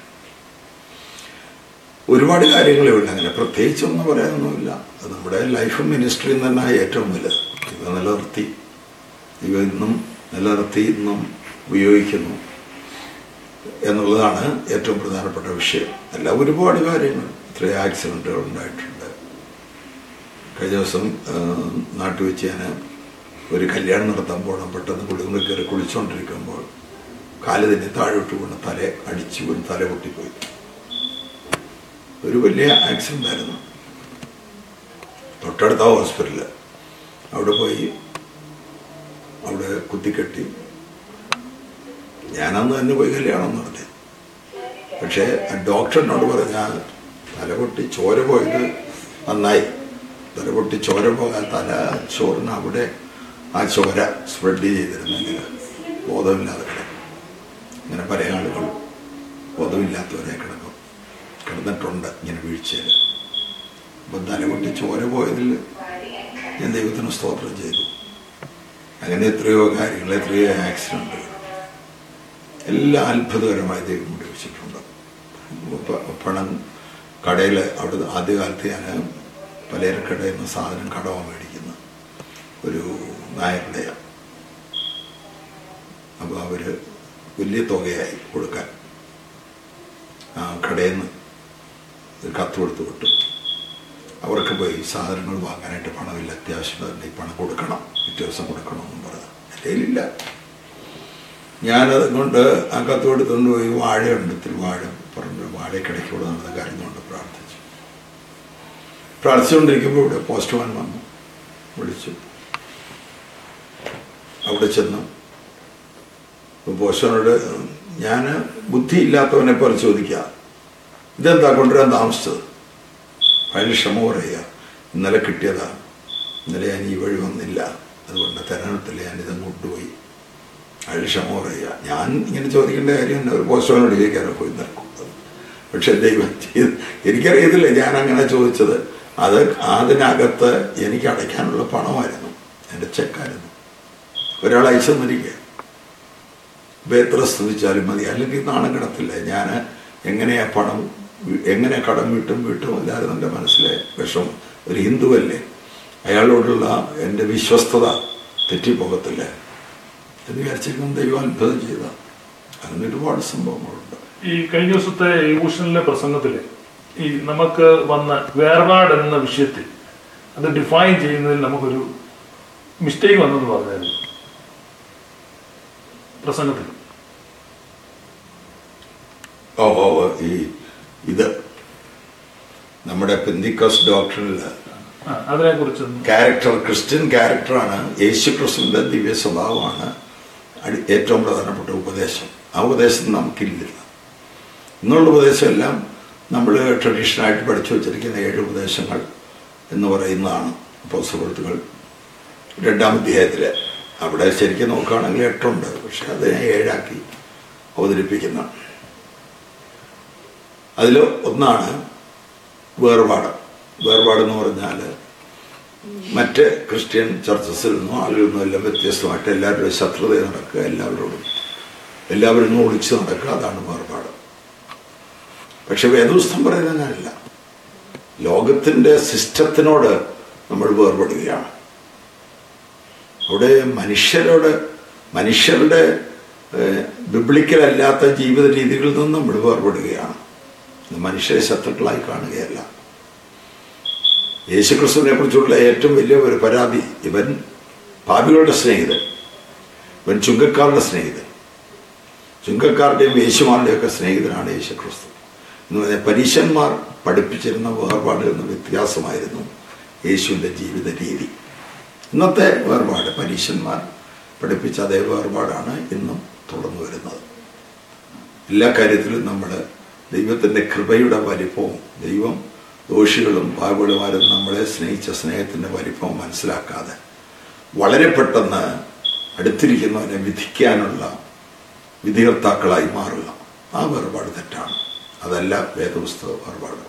ഒരുപാട് കാര്യങ്ങളേ ഉള്ളൂ അങ്ങനെ പ്രത്യേകിച്ചൊന്നും പറയാനൊന്നുമില്ല അത് നമ്മുടെ ലൈഫ് മിനിസ്ട്രി തന്നെ ഏറ്റവും വലുത് ഇവ നിലനിർത്തി ഇവ ഇന്നും നിലനിർത്തി ഇന്നും ഉപയോഗിക്കുന്നു എന്നുള്ളതാണ് ഏറ്റവും പ്രധാനപ്പെട്ട വിഷയം അല്ല ഒരുപാട് കാര്യങ്ങൾ ഇത്രയും ആക്സിഡൻറ്റുകൾ ഉണ്ടായിട്ടുണ്ട് കഴിഞ്ഞ ദിവസം ആ, നാട്ടിൽ വെച്ച് ഞാൻ ഒരു കല്യാണം നടത്താൻ പോകണം പെട്ടെന്ന് കുളികൊണ്ട് കയറി കുളിച്ചുകൊണ്ടിരിക്കുമ്പോൾ കാല് തന്നെ താഴോട്ട് വീണ് തല അടിച്ചു വീണ് തല പൊട്ടിപ്പോയി ഒരു വലിയ ആക്സിഡൻ്റ് ആയിരുന്നു തൊട്ടടുത്ത ഹോസ്പിറ്റലിൽ അവിടെ പോയി അവിടെ കുത്തിക്കെട്ടി ഞാനന്ന് തന്നെ പോയി കല്യാണം നടത്തി പക്ഷേ ആ ഡോക്ടറിനോട് പറഞ്ഞ തലപൊട്ടി ചോര പോയത് നന്നായി തലപൊട്ടി ചോര പോകാൻ തല ചോറിന് അവിടെ ആ ചോര സ്പ്രെഡ് ചെയ്തിരുന്നെങ്കിൽ ബോധമില്ലാതെ കിടക്കും ഇങ്ങനെ പല ആളുകൾ ബോധമില്ലാത്തവരെ കിടക്കും കിടന്നിട്ടുണ്ട് ഇങ്ങനെ വീഴ്ചയിൽ അപ്പം തലപൊട്ടി ചോര പോയതിൽ ഞാൻ ദൈവത്തിന് സ്തോത്രം ചെയ്തു അങ്ങനെ എത്രയോ കാര്യങ്ങൾ എത്രയോ ആക്സിഡൻറ്റുകൾ എല്ലാം അത്ഭുതകരമായി ദൈവം ഉപയോഗിച്ചിട്ടുണ്ട് പ- പണം കടയിൽ അവിടെ ആദ്യകാലത്ത് ഞാൻ പലചരക്കടയിൽ നിന്ന് സാധനം കടവ മേടിക്കുന്ന ഒരു നായരുടെയാണ് അപ്പോൾ അവർ വലിയ തുകയായി കൊടുക്കാൻ ആ കടയിൽ നിന്ന് ഒരു കത്ത് കൊടുത്ത് വിട്ടു അവർക്ക് പോയി സാധനങ്ങൾ വാങ്ങാനായിട്ട് പണമില്ല അത്യാവശ്യം തന്നെ ഈ പണം കൊടുക്കണം പിറ്റേ ദിവസം കൊടുക്കണമെന്നും പറഞ്ഞു എൻ്റെ കയ്യിലില്ല ഞാനത് കൊണ്ട് ആ കത്ത് കൊടുത്തുകൊണ്ട് പോയി വാഴയുണ്ട് ഇത്തിരി വാഴ പറഞ്ഞു വാഴക്കിടയ്ക്കൂടെ നടന്ന് കരഞ്ഞുകൊണ്ട് പ്രാർത്ഥിച്ചു പ്രാർത്ഥിച്ചുകൊണ്ടിരിക്കുമ്പോൾ ഇവിടെ പോസ്റ്റ്മാൻ വന്നു വിളിച്ചു അവിടെ ചെന്നു പോസ്റ്റ്മാനോട് ഞാൻ ബുദ്ധിയില്ലാത്തവനെ പോലെ ചോദിക്കുക ഇതെന്താ കൊണ്ടുവരാൻ താമസിച്ചത് അതിന് ക്ഷമ പറയുക ഇന്നലെ കിട്ടിയതാണ് ഇന്നലെ ഞാൻ ഈ വഴി വന്നില്ല അതുകൊണ്ട് തരണത്തിൽ ഞാനിത് കൊണ്ടുപോയി അയാൾ ക്ഷമ പറയുക ഞാൻ ഇങ്ങനെ ചോദിക്കേണ്ട കാര്യം എന്നെ ഒരു പോസ്റ്റോനോട് ചോദിക്കാനോ പോയി നിൽക്കുന്നത് പക്ഷെ ദൈവം ചെയ്ത് എനിക്കറിയത്തില്ല ഞാൻ അങ്ങനെ ചോദിച്ചത് അത് അതിനകത്ത് എനിക്ക് അടയ്ക്കാനുള്ള പണമായിരുന്നു എൻ്റെ ചെക്കായിരുന്നു ഒരാൾ അയച്ചു തന്നിരിക്കുക ഇപ്പം എത്ര സ്തുതിച്ചാലും മതി അല്ലെങ്കിൽ നാണം കിടത്തില്ല ഞാൻ എങ്ങനെയാ പണം വി- എങ്ങനെ കടം വീട്ടും വീട്ടും ഇല്ലായിരുന്നു എൻ്റെ മനസ്സിലെ വിഷം ഒരു ഹിന്ദുവല്ലേ അയാളോടുള്ള എൻ്റെ വിശ്വസ്തത തെറ്റിപ്പോകത്തില്ല എന്ന് വിചാരിച്ചിരിക്കും ദൈവം അത്ഭുതം ചെയ്ത അങ്ങനെ ഒരുപാട് സംഭവങ്ങളുണ്ട് ഈ കഴിഞ്ഞ ദിവസത്തെ യൂഷനിലെ പ്രസംഗത്തില് ഈ നമുക്ക് വന്ന വേർപാട് എന്ന വിഷയത്തിൽ അത് ഡിഫൈൻ ചെയ്യുന്നതിൽ നമുക്കൊരു മിസ്റ്റേക്ക് വന്നെന്ന് പറഞ്ഞായിരുന്നു പ്രസംഗത്തിൽ ഓ ഓ ഓ, ഈ ഇത് നമ്മുടെ പെന്തിക്കോസ് ഡോക്ടറിൽ ആ അതിനെ കുറിച്ചൊന്ന് ക്യാരക്ടർ ക്രിസ്ത്യൻ ക്യാരക്ടറാണ് യേശു ക്രിസ്തുവിന്റെ ദിവ്യ സ്വഭാവമാണ് അടി- ഏറ്റവും പ്രധാനപ്പെട്ട ഉപദേശം ആ ഉപദേശം നമുക്കില്ല ഇന്നുള്ള ഉപദേശമെല്ലാം നമ്മൾ ട്രഡീഷണലായിട്ട് പഠിച്ചു വച്ചിരിക്കുന്ന ഏഴ് ഉപദേശങ്ങൾ എന്ന് പറയുന്നതാണ് അപ്പോൾ സുഹൃത്തുക്കൾ രണ്ടാം അധ്യായത്തിൽ അവിടെ ശരിക്കും നോക്കുകയാണെങ്കിൽ എട്ടുണ്ട് പക്ഷെ അതിനെ ഏഴാക്കി അവതരിപ്പിക്കുന്ന അതിൽ ഒന്നാണ് വേർപാട് വേർപാട് എന്ന് പറഞ്ഞാൽ മറ്റ് ക്രിസ്ത്യൻ ചർച്ചസിൽ നിന്നും ആളുകളിൽ നിന്നും എല്ലാം വ്യത്യസ്തമായിട്ട് എല്ലാവരുടെയും ശത്രുത നടക്കുക എല്ലാവരോടും എല്ലാവരും ഒന്നും ഒളിച്ചു നടക്കുക അതാണ് വേർപാട് പക്ഷെ വേദപുസ്തകം പറയുന്നത് അങ്ങനെയല്ല ലോകത്തിന്റെ സിസ്റ്റത്തിനോട് നമ്മൾ വേർപെടുകയാണ് അവിടെ മനുഷ്യരോട് മനുഷ്യരുടെ ബിബ്ലിക്കൽ അല്ലാത്ത ജീവിത രീതികളിൽ നിന്ന് നമ്മൾ വേർപെടുകയാണ് മനുഷ്യരെ ശത്രുക്കളായി കാണുകയല്ല യേശുക്രിസ്തുവിനെ കുറിച്ചുള്ള ഏറ്റവും വലിയ ഒരു പരാതി ഇവൻ പാപികളുടെ സ്നേഹിതൻ ഇവൻ ചുങ്കക്കാരുടെ സ്നേഹിതൻ ചുങ്കക്കാരുടെയും യേശുമാരുടെയും ഒക്കെ സ്നേഹിതനാണ് യേശുക്രിസ്തു എന്ന് പറഞ്ഞാൽ പരീശന്മാർ പഠിപ്പിച്ചിരുന്ന വേർപാടിൽ നിന്ന് വ്യത്യാസമായിരുന്നു യേശുവിൻ്റെ ജീവിത രീതി ഇന്നത്തെ വേർപാട് പരീശന്മാർ പഠിപ്പിച്ച അതേ വേർപാടാണ് ഇന്നും തുടർന്നു വരുന്നത് എല്ലാ കാര്യത്തിലും നമ്മൾ ദൈവത്തിൻ്റെ കൃപയുടെ വലിപ്പവും ദൈവം ദോഷികളും പാകുകളുമാരും നമ്മളെ സ്നേഹിച്ച സ്നേഹത്തിൻ്റെ വലിപ്പവും മനസ്സിലാക്കാതെ വളരെ പെട്ടെന്ന് അടുത്തിരിക്കുന്നവനെ വിധിക്കാനുള്ള വിധികർത്താക്കളായി മാറുക ആ വേർപാട് തെറ്റാണ് അതല്ല വേദപുസ്തക വേർപാട്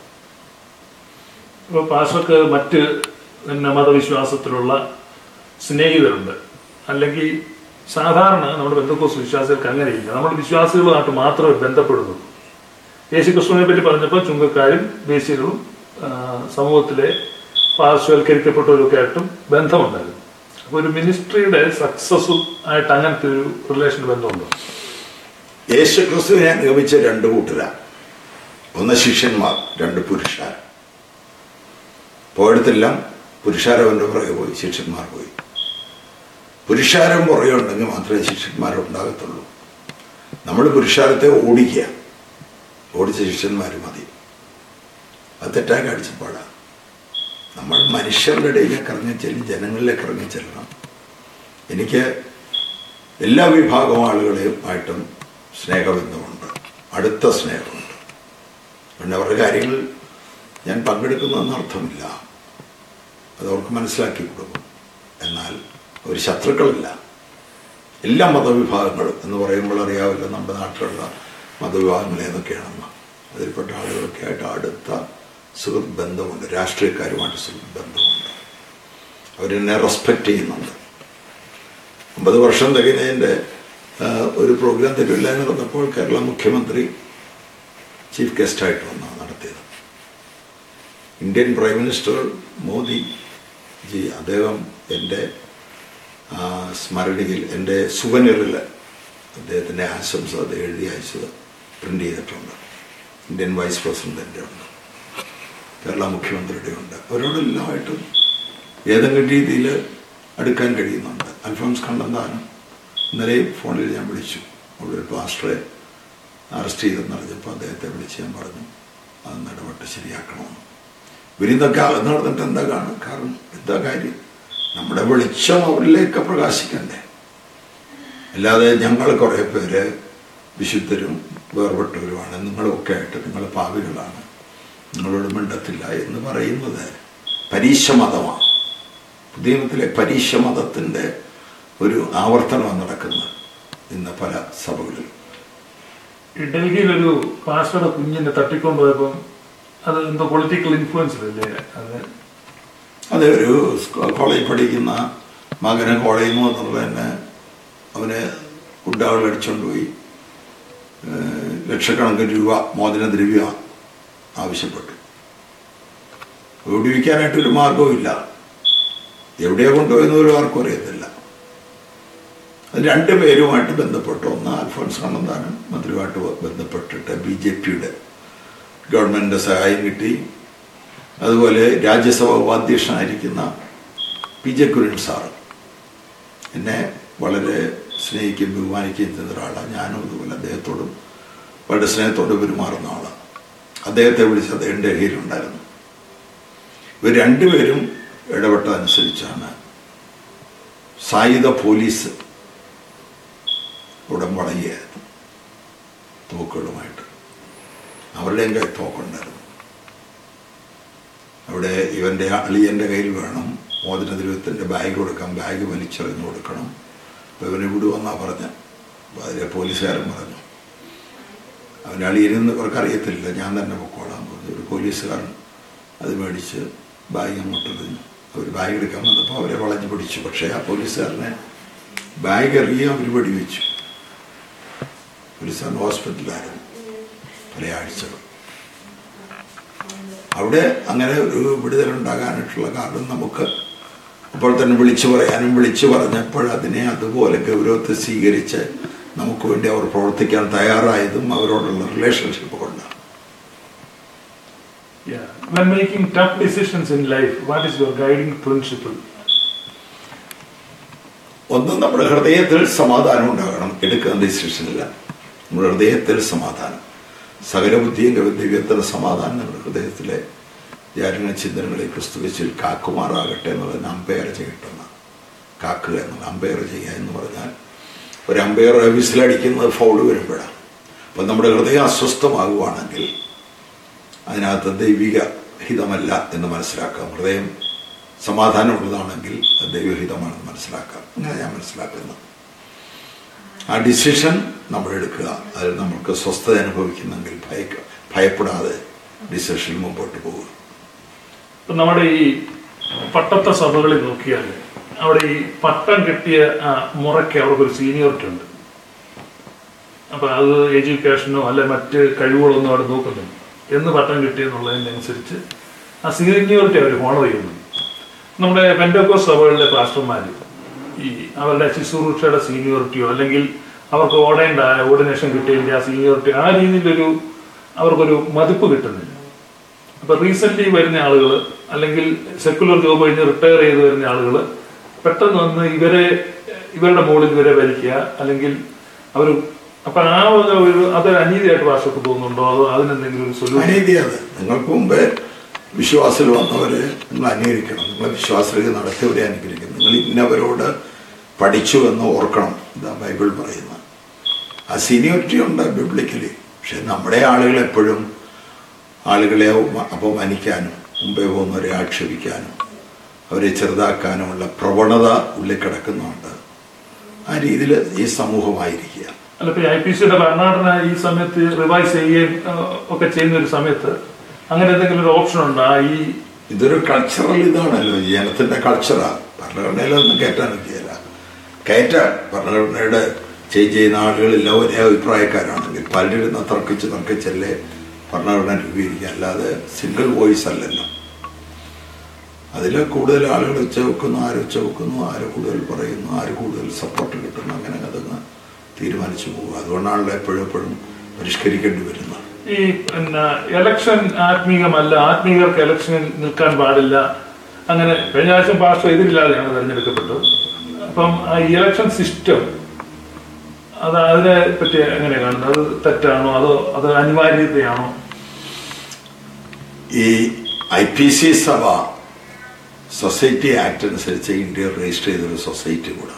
ഇപ്പൊ പാഷക്ക് മറ്റ് പിന്നെ മതവിശ്വാസത്തിലുള്ള സ്നേഹിതരുണ്ട് അല്ലെങ്കിൽ സാധാരണ നമ്മുടെ ബന്ധുക്കോസ് വിശ്വാസികൾക്ക് അങ്ങനെയില്ല നമ്മൾ വിശ്വാസികളുമായിട്ട് മാത്രമേ ബന്ധപ്പെടുന്നുള്ളൂ യേശു ക്രിസ്തുവിനെ പറ്റി പറഞ്ഞപ്പോൾ ചുങ്കക്കാരും ദേശീയകളും ആ, സമൂഹത്തിലെ പാർശ്വവൽക്കരിക്കപ്പെട്ടവരൊക്കെ ആയിട്ടും ബന്ധമുണ്ടായിരുന്നു അപ്പൊ ഒരു മിനിസ്ട്രിയുടെ സക്സസ്ഫുൾ ആയിട്ട് അങ്ങനത്തെ ഒരു റിലേഷൻ ബന്ധമുണ്ടോ യേശു ക്രിസ്തുവിനെ നിയമിച്ച രണ്ട് കൂട്ടരാണ് ഒന്ന് ശിഷ്യന്മാർ രണ്ട് പുരുഷാർ പോയിടത്തെല്ലാം പുരുഷാരവന്റെ പുറകെ പോയി ശിഷ്യന്മാർ പോയി പുരുഷാരം പുറകെ ഉണ്ടെങ്കിൽ മാത്രമേ ശിഷ്യന്മാരുണ്ടാകത്തുള്ളൂ നമ്മൾ പുരുഷാരത്തെ ഓടിക്കുക ഓടിച്ച ശിഷ്യന്മാർ മതി അത് തെറ്റായ കാഴ്ചപ്പാടാണ് നമ്മൾ മനുഷ്യരുടെ ഇടയിലേക്ക് ഇറങ്ങി ചെല്ലും ജനങ്ങളിലേക്ക് ഇറങ്ങി ചെല്ലണം എനിക്ക് എല്ലാ വിഭാഗം ആളുകളെയും ആയിട്ടും സ്നേഹബന്ധമുണ്ട് അടുത്ത സ്നേഹമുണ്ട് പിന്നെ അവരുടെ കാര്യങ്ങൾ ഞാൻ പങ്കെടുക്കുന്നതെന്ന് അർത്ഥമില്ല അത് അവർക്ക് മനസ്സിലാക്കി കൊടുക്കും എന്നാൽ അവർ ശത്രുക്കളല്ല എല്ലാ മതവിഭാഗങ്ങളും എന്ന് പറയുമ്പോൾ അറിയാവില്ല നമ്മുടെ നാട്ടിലുള്ള മതവിഭാഗങ്ങൾ ഏതൊക്കെയാണെന്ന് അതിൽപ്പെട്ട ആളുകളൊക്കെ ആയിട്ട് അടുത്ത സുഹൃത്ത് ബന്ധമുണ്ട് രാഷ്ട്രീയക്കാരുമായിട്ട് സുഹൃത്ത് ബന്ധമുണ്ട് അവരെന്നെ റെസ്പെക്റ്റ് ചെയ്യുന്നുണ്ട് അമ്പത് വർഷം തികഞ്ഞതിൻ്റെ ഒരു പ്രോഗ്രാം തിരുവല്ലായ്മ നടന്നപ്പോൾ കേരള മുഖ്യമന്ത്രി ചീഫ് ഗസ്റ്റായിട്ട് വന്നാണ് നടത്തിയത് Indian prime minister Modi ji അദ്ദേഹം എൻ്റെ ആ, സ്മരണിയിൽ എൻ്റെ സുവനിറിൽ അദ്ദേഹത്തിൻ്റെ ആശംസ അത് എഴുതി അയച്ചത് പ്രിൻ്റ് ചെയ്തിട്ടുണ്ട് ഇന്ത്യൻ വൈസ് പ്രസിഡൻറ്റിൻ്റെ ഉണ്ട് കേരള മുഖ്യമന്ത്രിയുടെ ഉണ്ട് അവരോടെല്ലാമായിട്ടും ഏതെങ്കിലും രീതിയിൽ അടുക്കാൻ കഴിയുന്നുണ്ട് അൽഫോൺസ് കണ്ണന്താനം ഇന്നലെയും ഫോണിൽ ഞാൻ വിളിച്ചു അവിടെ ഒരു പാസ്റ്ററെ അറസ്റ്റ് ചെയ്തെന്ന് അറിഞ്ഞപ്പോൾ അദ്ദേഹത്തെ വിളിച്ച് ഞാൻ പറഞ്ഞു അത് ഇടപെട്ട് ശരിയാക്കണമെന്ന് ഇവരിന്നൊക്കെ അകന്ന് നടന്നിട്ട് എന്താ കാണും കാരണം എന്താ കാര്യം നമ്മുടെ വെളിച്ചം അവരിലേക്ക് പ്രകാശിക്കണ്ടേ അല്ലാതെ ഞങ്ങൾ കുറേ പേര് വിശുദ്ധരും വേർപെട്ടവരുമാണ് നിങ്ങളൊക്കെ ആയിട്ട് നിങ്ങൾ പാവികളാണ് നിങ്ങളോട് മിണ്ടത്തില്ല എന്ന് പറയുന്നത് പരീക്ഷമതമാണ് പുതിയമത്തിലെ പരീക്ഷമതത്തിൻ്റെ ഒരു ആവർത്തനമാണ് നടക്കുന്നത് ഇന്ന് പല സഭകളിലും ഈ ഡൽഹിയിൽ ഒരു പാസ്റ്ററുടെ കുഞ്ഞിനെ തട്ടിക്കൊണ്ടുപോയപ്പം അത് എന്തോ പൊളിറ്റിക്കൽ ഇൻഫ്ലുവൻസ് അല്ലേ അത് അത് ഒരു സ്കൂ- കോളേജിൽ പഠിക്കുന്ന മകനെ കോളേജിൽ നിന്ന് വന്നത് തന്നെ അവന് ഗുണ്ടാകൾ അടിച്ചുകൊണ്ട് പോയി ഏഹ് ലക്ഷക്കണക്കിന് രൂപ മോചനദ്രവ്യ ആവശ്യപ്പെട്ടു വിടിവിക്കാനായിട്ട് ഒരു മാർഗവും ഇല്ല എവിടെയാ കൊണ്ടുപോയെന്ന് ഒരു ആർക്കും അറിയത്തില്ല അത് രണ്ട് പേരുമായിട്ട് ബന്ധപ്പെട്ടു ഒന്ന് അൽഫോൺസ് കണ്ണന്താനം മന്ത്രിയുമായിട്ട് ബന്ധപ്പെട്ടിട്ട് ബി ജെ പിയുടെ ഗവൺമെന്റിന്റെ സഹായം കിട്ടി അതുപോലെ രാജ്യസഭ ഉപാധ്യക്ഷനായിരിക്കുന്ന പി ജെ കുര്യൻ സാറ് എന്നെ വളരെ സ്നേഹിക്കുകയും ബഹുമാനിക്കുകയും ചെയ്ത ഒരാളാണ് ഞാനും അതുപോലെ അദ്ദേഹത്തോടും വളരെ സ്നേഹത്തോട് പെരുമാറുന്ന ആളാണ് അദ്ദേഹത്തെ വിളിച്ച് അദ്ദേഹം ഡൽഹിയിലുണ്ടായിരുന്നു ഇവർ രണ്ടുപേരും ഇടപെട്ടതനുസരിച്ചാണ് സായുധ പോലീസ് ഉടൻ വളയുകയായിരുന്നു തോക്കുകളുമായിട്ട് അവരുടെയും കൈ തോക്കുണ്ടായിരുന്നു അവിടെ ഇവന്റെ അളിയന്റെ കയ്യിൽ വേണം മോചന ദ്രവ്യത്തിന്റെ ബാഗ് കൊടുക്കാം ബാഗ് വലിച്ചെറിഞ്ഞു കൊടുക്കണം അപ്പൊ ഇവനെ വിടുവെന്നാ പറഞ്ഞ അപ്പൊ അതിലെ പോലീസുകാരൻ പറഞ്ഞു അവൻ്റെ അളിയനെന്ന് ഇവർക്ക് അറിയത്തില്ല ഞാൻ തന്നെ പൊക്കോളാൻ പറഞ്ഞു ഒരു പോലീസുകാരൻ അത് മേടിച്ച് ബാഗ് അങ്ങോട്ട് എറിഞ്ഞു അവർ ബാഗ് എടുക്കാൻ വന്നപ്പോൾ അവരെ വളഞ്ഞു പിടിച്ചു പക്ഷേ ആ പോലീസുകാരനെ ബാഗ് എറിയ അവർ വെടിവെച്ചു പോലീസുകാരൻ ഹോസ്പിറ്റലിലായിരുന്നു പല ആഴ്ചകൾ അവിടെ അങ്ങനെ ഒരു വിടുതലുണ്ടാകാനായിട്ടുള്ള കാരണം നമുക്ക് അപ്പോൾ തന്നെ വിളിച്ചു പറയാനും വിളിച്ചു പറഞ്ഞപ്പോൾ അതിനെ അതുപോലെ ഗൗരവത്തെ സ്വീകരിച്ച് നമുക്ക് വേണ്ടി അവർ പ്രവർത്തിക്കാൻ തയ്യാറായതും അവരോടുള്ള റിലേഷൻഷിപ്പ് കൊണ്ടാണ് Yeah. When making tough decisions in life, what is your guiding principle? ഒന്ന് നമ്മുടെ ഹൃദയത്തിൽ സമാധാനം ഉണ്ടാകണം എടുക്കുന്ന ഡിസിഷനില്ല നമ്മുടെ ഹൃദയത്തിൽ സമാധാനം സകല ബുദ്ധിയും ദിവ്യത്തിന് സമാധാനം നമ്മുടെ ഹൃദയത്തിലെ ധ്യാന ചിന്തനങ്ങളെ ക്രിസ്തുവിച്ചിൽ കാക്കുമാറാകട്ടെ എന്നുള്ളത് അമ്പയർ ചെയ്യട്ടെന്ന് കാക്കുക എന്നുള്ള അമ്പയർ ചെയ്യുക എന്ന് പറഞ്ഞാൽ ഒരു അമ്പയർ വിസിലടിക്കുന്നത് ഫൗള് വരുമ്പോഴാണ് അപ്പം നമ്മുടെ ഹൃദയം അസ്വസ്ഥമാകുവാണെങ്കിൽ അതിനകത്ത് ദൈവിക ഹിതമല്ല എന്ന് മനസ്സിലാക്കാം ഹൃദയം സമാധാനമുള്ളതാണെങ്കിൽ അത് ദൈവഹിതമാണെന്ന് മനസ്സിലാക്കാം അങ്ങനെ ഞാൻ മനസ്സിലാക്കുന്നത് ആ ഡിസിഷൻ നമ്മൾ എടുക്കുക അതിൽ നമുക്ക് സ്വസ്ഥത അനുഭവിക്കുന്നെങ്കിൽ ഭയക്ക ഭയപ്പെടാതെ ഡിസിഷൻ മുമ്പോട്ട് പോകുക ഇപ്പൊ നമ്മുടെ ഈ പട്ടത്ത സഭകളിൽ നോക്കിയാൽ അവിടെ ഈ പട്ടം കിട്ടിയ ആ, മുറയ്ക്ക് അവർക്കൊരു സീനിയോറിറ്റി ഉണ്ട് അപ്പൊ അത് എഡ്യൂക്കേഷനോ അല്ലെ മറ്റ് കഴിവുകളൊന്നും അവിടെ നോക്കുന്നില്ല എന്ന് പട്ടം കിട്ടിയെന്നുള്ളതിനനുസരിച്ച് ആ സീനിയോറിറ്റി അവർ ഫോളോ ചെയ്യുന്നു നമ്മുടെ പെൻഡോക്കോ സഭകളിലെ പാസ്റ്റർമാർ ഈ അവരുടെ ശുശ്രൂഷയുടെ സീനിയോറിറ്റിയോ അല്ലെങ്കിൽ അവർക്ക് ഓടേണ്ട ഓർഡിനേഷൻ കിട്ടിയതിന്റെ ആ സീനിയോറിറ്റി ആ രീതിയിലൊരു അവർക്കൊരു മതിപ്പ് കിട്ടുന്നില്ല അപ്പൊ റീസെന്റ് വരുന്ന ആളുകൾ അല്ലെങ്കിൽ സെക്കുലർ ജോബ് കഴിഞ്ഞ് റിട്ടയർ ചെയ്ത് വരുന്ന ആളുകൾ പെട്ടെന്ന് വന്ന് ഇവരെ ഇവരുടെ മുകളിൽ ഇവരെ ഭരിക്കുക അല്ലെങ്കിൽ അവർ അപ്പൊ ആ വക ഒരു അതൊരു അനീതിയായിട്ട് ഭാഷക്ക് തോന്നുന്നുണ്ടോ അതോ അതിനെന്തെങ്കിലും ഒരു സൊല്യൂഷൻ അനീതി അത് നിങ്ങൾക്ക് മുമ്പേ വിശ്വാസത്തിൽ വന്നവരെ നിങ്ങൾ അംഗീകരിക്കണം നിങ്ങളെ വിശ്വാസത്തിൽ നടത്തിയവരെ അനുഗ്രഹിക്കണം നിങ്ങൾ ഇന്നവരോട് പഠിച്ചു എന്ന് ഓർക്കണം ഇതാ ബൈബിൾ പറയുന്നത് ആ സീനിയോറിറ്റി ഉണ്ട് ബിബ്ലിക്കലി പക്ഷെ നമ്മുടെ ആളുകൾ എപ്പോഴും ആളുകളെ ഉപ- അപമാനിക്കാനും മുമ്പേ പോകുന്നവരെ ആക്ഷേപിക്കാനും അവരെ ചെറുതാക്കാനുമുള്ള പ്രവണത ഉള്ളിൽ കിടക്കുന്നുണ്ട് ആ രീതിയിൽ ഈ സമൂഹമായിരിക്കുക അല്ല ഇപ്പൊ ഐ പി സിയുടെ ഭരണഘടന ഈ സമയത്ത് റിവൈസ് ചെയ്യുകയും ആ, ഒക്കെ ചെയ്യുന്ന ഒരു സമയത്ത് അങ്ങനെ എന്തെങ്കിലും ഒരു ഓപ്ഷൻ ഉണ്ടോ ആ ഈ ഇതൊരു കൾച്ചറൽ ഇതാണല്ലോ ഈ ജനത്തിന്റെ കൾച്ചറാ ഭരണഘടനയിലൊന്നും കയറ്റാൻ ഒക്കെയല്ല കയറ്റാൻ ഭരണഘടനയുടെ ചേഞ്ച് ചെയ്യുന്ന ആളുകളെല്ലാം ഒരേ അഭിപ്രായക്കാരാണെങ്കിൽ പലരിരുന്ന് തർക്കിച്ച് തർക്കിച്ചല്ലേ ഭരണഘടന രൂപീകരിക്കുക അല്ലാതെ സിംഗിൾ വോയിസ് അല്ലല്ലോ അതിൽ കൂടുതൽ ആളുകൾ ഉച്ച വെക്കുന്നു ആര് ഉച്ച വെക്കുന്നു ആര് കൂടുതൽ പറയുന്നു ആര് കൂടുതൽ സപ്പോർട്ട് കിട്ടുന്നു അങ്ങനെ അതങ്ങ് തീരുമാനിച്ചു പോകുക അതുകൊണ്ടാണല്ലോ എപ്പോഴും എപ്പോഴും പരിഷ്കരിക്കേണ്ടി വരുന്നത് ഈ പിന്നെ എലക്ഷൻ ആത്മീകമല്ല ആത്മീകർക്ക് ഇലക്ഷനിൽ നിൽക്കാൻ പാടില്ല അങ്ങനെ കഴിഞ്ഞ പ്രാവശ്യം പാർട്ടി എതിരില്ലാതെയാണ് തെരഞ്ഞെടുക്കപ്പെട്ടത് അപ്പം ആ ഇലക്ഷൻ സിസ്റ്റം അത് അതിനെ പറ്റി എങ്ങനെ കാണുന്നത് അത് തെറ്റാണോ അതോ അത് അനിവാര്യതയാണോ ഈ ഐ പി സി സഭ സൊസൈറ്റി ആക്ട് അനുസരിച്ച് ഇന്ത്യയിൽ രജിസ്റ്റർ ചെയ്തൊരു സൊസൈറ്റി കൂടെ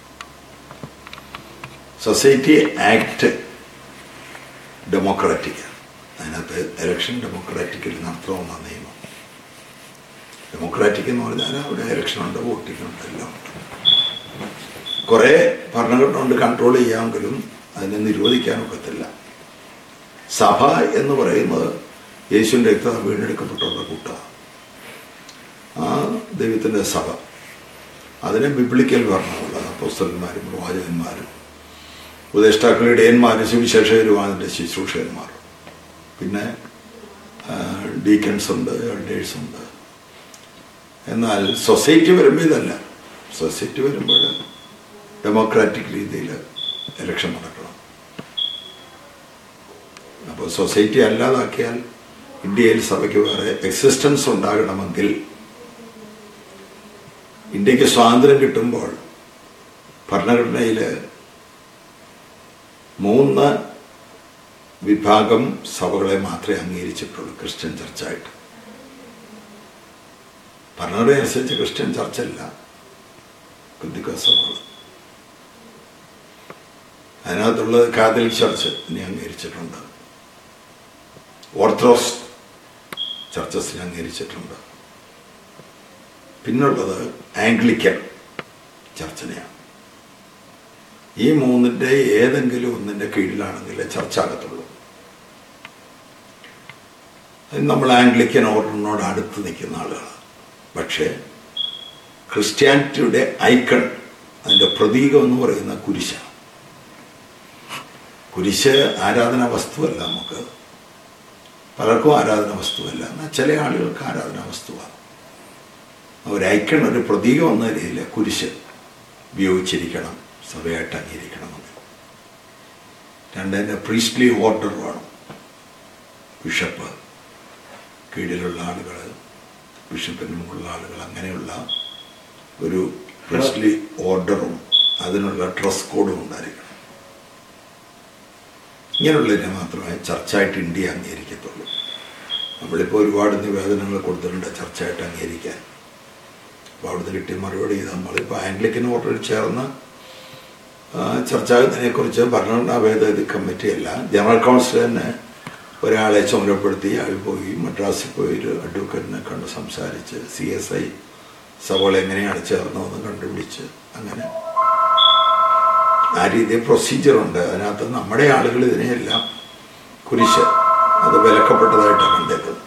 സൊസൈറ്റി ആക്ട് ഡെമോക്രാറ്റിക് അതിനകത്ത് ഇലക്ഷൻ ഡെമോക്രാറ്റിക്കലി നടത്തണമെന്ന നിയമം ഡെമോക്രാറ്റിക് എന്ന് പറഞ്ഞാൽ അവിടെ ഇലക്ഷൻ ഉണ്ട് വോട്ടിംഗ് ഉണ്ട് എല്ലാം ഉണ്ട് കുറേ ഭരണഘടന കൊണ്ട് കൺട്രോൾ ചെയ്യാമെങ്കിലും അതിനെ നിരോധിക്കാൻ ഒക്കത്തില്ല സഭ എന്ന് പറയുന്നത് യേശുവിൻ്റെ രക്തം വീണ്ടെടുക്കപ്പെട്ടുള്ള കൂട്ടമാണ് ആ ദൈവത്തിൻ്റെ സഭ അതിനെ ബിബ്ലിക്കൽ ഭരണമുള്ളത് അപ്പോസ്തലന്മാരും പ്രവാചകന്മാരും ഉപദേഷ്ടാക്കളും ഇടയന്മാരും സുവിശേഷകരും അതിൻ്റെ ശുശ്രൂഷകന്മാർ പിന്നെ ഡീക്കൻസ് ഉണ്ട് എൽഡേഴ്സ് ഉണ്ട് എന്നാൽ സൊസൈറ്റി വരുമ്പോൾ ഇതല്ല സൊസൈറ്റി വരുമ്പോൾ ഡെമോക്രാറ്റിക് രീതിയിൽ ഇലക്ഷൻ നടക്കണം അപ്പോൾ സൊസൈറ്റി അല്ലാതാക്കിയാൽ ഇന്ത്യയിൽ സഭയ്ക്ക് വേറെ എക്സിസ്റ്റൻസ് ഉണ്ടാകണമെങ്കിൽ ഇന്ത്യക്ക് സ്വാതന്ത്ര്യം കിട്ടുമ്പോൾ ഭരണഘടനയിൽ മൂന്ന് വിഭാഗം സഭകളെ മാത്രമേ അംഗീകരിച്ചിട്ടുള്ളൂ ക്രിസ്ത്യൻ ചർച്ചായിട്ട് ഭരണഘടന അനുസരിച്ച് ക്രിസ്ത്യൻ ചർച്ചല്ല കുന്തിക്ക സഭകൾ അതിനകത്തുള്ളത് കാതലിക് ചർച്ച് ഇനി അംഗീകരിച്ചിട്ടുണ്ട് ഓർത്തഡോക്സ് ചർച്ചസിനെ അംഗീകരിച്ചിട്ടുണ്ട് പിന്നുള്ളത് ആംഗ്ലിക്കൻ ചർച്ചിനെയാണ് ഈ മൂന്നിൻ്റെ ഏതെങ്കിലും ഒന്നിൻ്റെ കീഴിലാണെങ്കിൽ ചർച്ചാകത്തുള്ളൂ നമ്മൾ ആംഗ്ലിക്കൻ ഓർഡറിനോട് അടുത്ത് നിൽക്കുന്ന ആളുകളാണ് പക്ഷേ ക്രിസ്ത്യാനിറ്റിയുടെ ഐക്കൺ അതിൻ്റെ പ്രതീകം എന്ന് പറയുന്ന കുരിശാണ് കുരിശ് ആരാധന വസ്തുവല്ല നമുക്ക് പലർക്കും ആരാധന വസ്തുവല്ല എന്നാൽ ചില ആളുകൾക്ക് ആരാധന വസ്തുവാണ് ഒരു ഐക്കൺ ഒരു പ്രതീകം എന്ന രീതിയിൽ കുരിശ് ഉപയോഗിച്ചിരിക്കണം സഭയായിട്ട് അംഗീകരിക്കണമെന്ന് രണ്ടതിൻ്റെ പ്രീസ്ലി ഓർഡർ വേണം ബിഷപ്പ് കീഴിലുള്ള ആളുകൾ ബിഷപ്പിന് മുകളിലുള്ള ആളുകൾ അങ്ങനെയുള്ള ഒരു പ്രീസ്ലി ഓർഡറും അതിനുള്ള ഡ്രസ് കോഡും ഉണ്ടായിരിക്കണം ഇങ്ങനെയുള്ളതിനെ മാത്രമേ ചർച്ചായിട്ട് ഇന്ത്യ അംഗീകരിക്കത്തുള്ളൂ നമ്മളിപ്പോൾ ഒരുപാട് നിവേദനങ്ങൾ കൊടുത്തിട്ടുണ്ട് ചർച്ചയായിട്ട് അംഗീകരിക്കാൻ അപ്പോൾ അവിടുന്ന് കിട്ടിയ മറുപടി ഇത് നമ്മളിപ്പോൾ ആംഗ്ലിക്കൻ ഓർഡറിൽ ചേർന്ന് ചർച്ചാകുന്നതിനെക്കുറിച്ച് ഭരണഘടനാ ഭേദഗതി കമ്മിറ്റിയല്ല ജനറൽ കൗൺസിൽ തന്നെ ഒരാളെ ചുമതലപ്പെടുത്തി അയാൾ പോയി മദ്രാസിൽ പോയി ഒരു അഡ്വക്കറ്റിനെ കണ്ട് സംസാരിച്ച് സി എസ് ഐ സഭകൾ എങ്ങനെയാണ് ചേർന്നതെന്ന് കണ്ടുപിടിച്ച് അങ്ങനെ ആ രീതിയിൽ പ്രൊസീജിയറുണ്ട് അതിനകത്ത് നമ്മുടെ ആളുകൾ ഇതിനെയെല്ലാം കുരിശ് അത് വിലക്കപ്പെട്ടതായിട്ടാണ് കണ്ടേക്കുന്നത്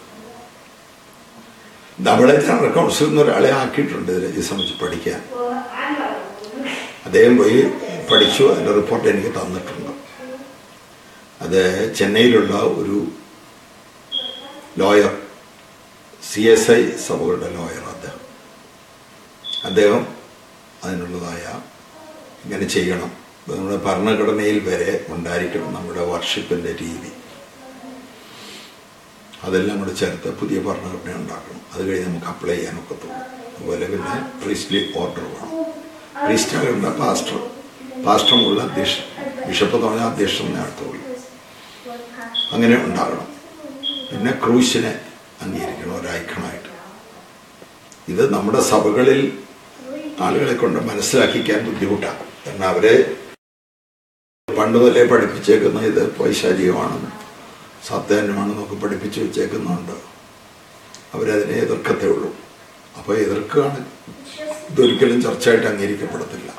നമ്മളെ ജനറൽ കൗൺസിൽ നിന്ന് ഒരാളെ ആക്കിയിട്ടുണ്ട് ഇതിനെ ഈ സംബന്ധിച്ച് പഠിക്കാൻ അദ്ദേഹം പോയി പഠിച്ചു അതിൻ്റെ റിപ്പോർട്ട് എനിക്ക് തന്നിട്ടുണ്ട് അത് ചെന്നൈയിലുള്ള ഒരു ലോയർ സി എസ് ഐ സഭകളുടെ ലോയർ അദ്ദേഹം അദ്ദേഹം അതിനുള്ളതായ ഇങ്ങനെ ചെയ്യണം നമ്മുടെ ഭരണഘടനയിൽ വരെ ഉണ്ടായിരിക്കണം നമ്മുടെ വർഷിപ്പിൻ്റെ രീതി അതെല്ലാം കൂടെ ചേർത്ത് പുതിയ ഭരണഘടന ഉണ്ടാക്കണം അത് കഴിഞ്ഞ് നമുക്ക് അപ്ലൈ ചെയ്യാൻ ഒക്കത്തുള്ളൂ അതുപോലെ പിന്നെ പ്രീസ്ലി ഓർഡർ വേണം പ്രീസ്റ്റാകേണ്ട പാസ്റ്റർ പാസ്റ്റർ മുകളിൽ അധ്യക്ഷൻ ബിഷപ്പ് എന്ന് പറഞ്ഞാൽ അധ്യക്ഷൻ നേരത്തുള്ളൂ അങ്ങനെ ഉണ്ടാകണം പിന്നെ ക്രൂശിനെ അംഗീകരിക്കണം ഒരു ഐക്കണായിട്ട് ഇത് നമ്മുടെ സഭകളിൽ ആളുകളെ കൊണ്ട് മനസ്സിലാക്കിക്കാൻ ബുദ്ധിമുട്ടാണ് കാരണം അവരെ പണ്ട് മുതലേ പഠിപ്പിച്ചേക്കുന്ന ഇത് പൈശാചികമാണെന്ന് സാധാരണമാണെന്നൊക്കെ പഠിപ്പിച്ച് വെച്ചേക്കുന്നുണ്ട് അവരതിനെ എതിർക്കത്തേ ഉള്ളൂ അപ്പോൾ എതിർക്കുകയാണ് ഇതൊരിക്കലും ചർച്ചയായിട്ട് അംഗീകരിക്കപ്പെടത്തില്ല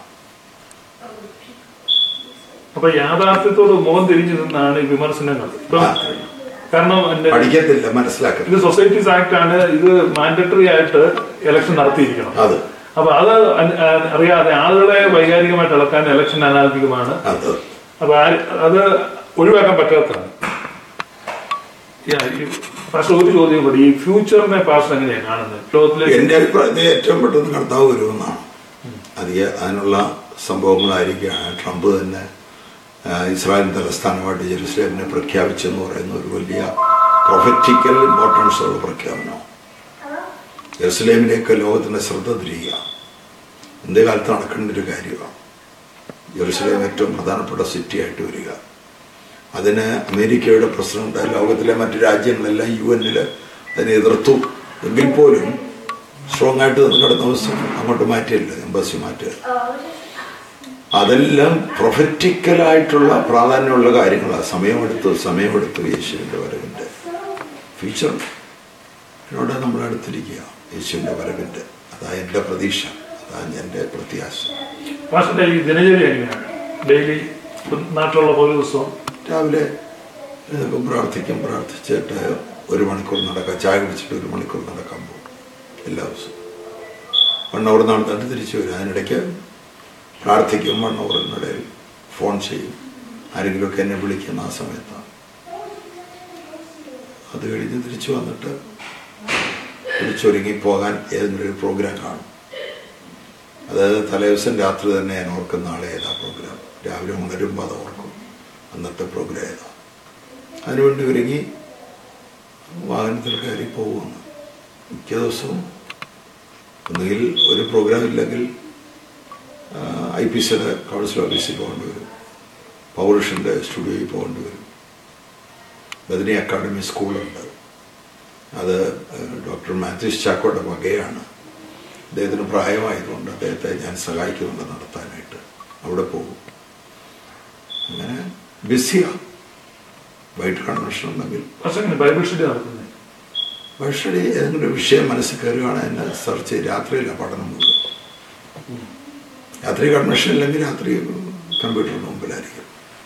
അപ്പൊ യാഥാർത്ഥ്യത്തോട് മുഖം തിരിഞ്ഞു നിന്നാണ് ഈ വിമർശനങ്ങൾ ഇപ്പം കാരണം എന്റെ പഠിക്കത്തില്ല മനസ്സിലാക്കത്തില്ല ഇത് സൊസൈറ്റീസ് ആക്ട് ആണ് ഇത് മാൻഡറ്ററി ആയിട്ട് ഇലക്ഷൻ നടത്തിയിരിക്കണം അത് അപ്പൊ അത് അൻ- ആ- അറിയാതെ ആളുകളെ വൈകാരികമായിട്ട് ഇളക്കാൻ ഇലക്ഷൻ അനാൽപ്പികമാണ് അത് അപ്പൊ ആ- അത് ഒഴിവാക്കാൻ പറ്റാത്തതാണ് ഈ- ഈ പാസ്റ്റർ ഒരു ചോദ്യം കൂടി ഈ ഫ്യൂച്ചറിനെ പാസ്റ്റർ എങ്ങനെയാണ് കാണുന്നത് ലോകത്തിലെ എൻ്റെ അഭിപ്രായത്തിൽ ഏറ്റവും പെട്ടെന്ന് കർത്താവ് വരുമെന്നാണ് അധിക അതിനുള്ള സംഭവങ്ങളായിരിക്കുകയാണ് ട്രംപ് തന്നെ ആ, ഇസ്രായേൽ തലസ്ഥാനമായിട്ട് ജെറുസലേമിനെ പ്രഖ്യാപിച്ചെന്ന് പറയുന്ന ഒരു വലിയ പ്രൊഫറ്റിക്കൽ ഇമ്പോർട്ടൻസ് ഉള്ള പ്രഖ്യാപനമാണ് ജെറുസലേമിലേക്ക് ലോകത്തിൻ്റെ ശ്രദ്ധ തിരിയുക എന്ത് കാലത്ത് നടക്കേണ്ട ഒരു കാര്യമാണ് ജെറുസലേം ഏറ്റവും പ്രധാനപ്പെട്ട സിറ്റി ആയിട്ട് വരിക അതിന് അമേരിക്കയുടെ പ്രസിഡന്റ് ലോകത്തിലെ മറ്റു രാജ്യങ്ങളെല്ലാം യു എന്നിൽ അതിനെ എതിർത്തു എങ്കിൽ പോലും സ്ട്രോങ് ആയിട്ട് നിങ്ങളുടെ ദിവസം അങ്ങോട്ട് മാറ്റിയല്ല എംബസി മാറ്റുക അതെല്ലാം പ്രൊഫറ്റിക്കലായിട്ടുള്ള പ്രാധാന്യമുള്ള കാര്യങ്ങളാണ് സമയമെടുത്തു സമയമെടുത്തു യേശുവിൻ്റെ വരവിൻ്റെ ഫ്യൂച്ചർ എന്നോട് നമ്മൾ അടുത്തിരിക്കുക യേശുവിൻ്റെ വരവിൻ്റെ അതാ എൻ്റെ പ്രതീക്ഷ അതാണ് എൻ്റെ പ്രത്യാശ പാസ്റ്ററുടെ ഈ ദിനചര്യ എങ്ങനെയാണ് ഡെയിലി നാട്ടിലുള്ള പോലെ ദിവസവും രാവിലെ എഴുന്നേൽക്കും പ്രാർത്ഥിക്കും പ്രാർത്ഥിച്ചിട്ട് ഒരു മണിക്കൂർ നടക്കാം ചായ കുടിച്ചിട്ട് ഒരു മണിക്കൂർ നടക്കാൻ പോകും എല്ലാ ദിവസവും വൺ അവർ നടന്നിട്ട് തിരിച്ചു വരും അതിനിടയ്ക്ക് പ്രാർത്ഥിക്കും വൺ അവറിനിടയിൽ ഫോൺ ചെയ്യും ആരെങ്കിലുമൊക്കെ എന്നെ വിളിക്കുന്ന ആ സമയത്താണ് അത് കഴിഞ്ഞ് തിരിച്ചു വന്നിട്ട് വിളിച്ചൊരുങ്ങി പോകാൻ ഏതെങ്കിലും ഒരു പ്രോഗ്രാം കാണും അതായത് തലേദിവസം രാത്രി തന്നെ ഞാൻ ഓർക്കും നാളെ ഏതാ പ്രോഗ്രാം രാവിലെ ഉണരുമ്പോൾ അത് ഓർക്കും അന്നത്തെ പ്രോഗ്രാം ഏതാ അതിനുവേണ്ടി ഒരുങ്ങി വാഹനത്തിൽ കയറി പോകുന്നു മിക്ക ദിവസവും ഒന്നുകിൽ ഒരു പ്രോഗ്രാം ഇല്ലെങ്കിൽ ഐ പി സിയുടെ കൗൺസിൽ ഓഫീസിൽ പോകേണ്ടി വരും പൗരുഷൻ്റെ സ്റ്റുഡിയോയിൽ പോകേണ്ടി വരും ബദനി അക്കാഡമി സ്കൂളുണ്ട് അത് ഡോക്ടർ മാത്യൂസ് ചാക്കോയുടെ വകയാണ് അദ്ദേഹത്തിന് പ്രായമായതുകൊണ്ട് അദ്ദേഹത്തെ ഞാൻ സഹായിക്കുന്നുണ്ട് നടത്താനായിട്ട് അവിടെ പോകും അങ്ങനെ ബിസിയാണ് വൈകിട്ട് കൺവെൻഷൻ ഉണ്ടെങ്കിൽ പക്ഷേ എങ്ങനെ ബൈബിൾ സ്റ്റഡി നടക്കുന്നത് പക്ഷേ ഏതെങ്കിലും ഒരു വിഷയം മനസ്സിൽ കയറുകയാണ് എന്നെ സെർച്ച് ചെയ്ത് രാത്രിയില്ല പഠനം മുഴുവൻ രാത്രി കൺവെൻഷൻ ഇല്ലെങ്കിൽ രാത്രി കമ്പ്യൂട്ടറിന് മുമ്പിലായിരിക്കും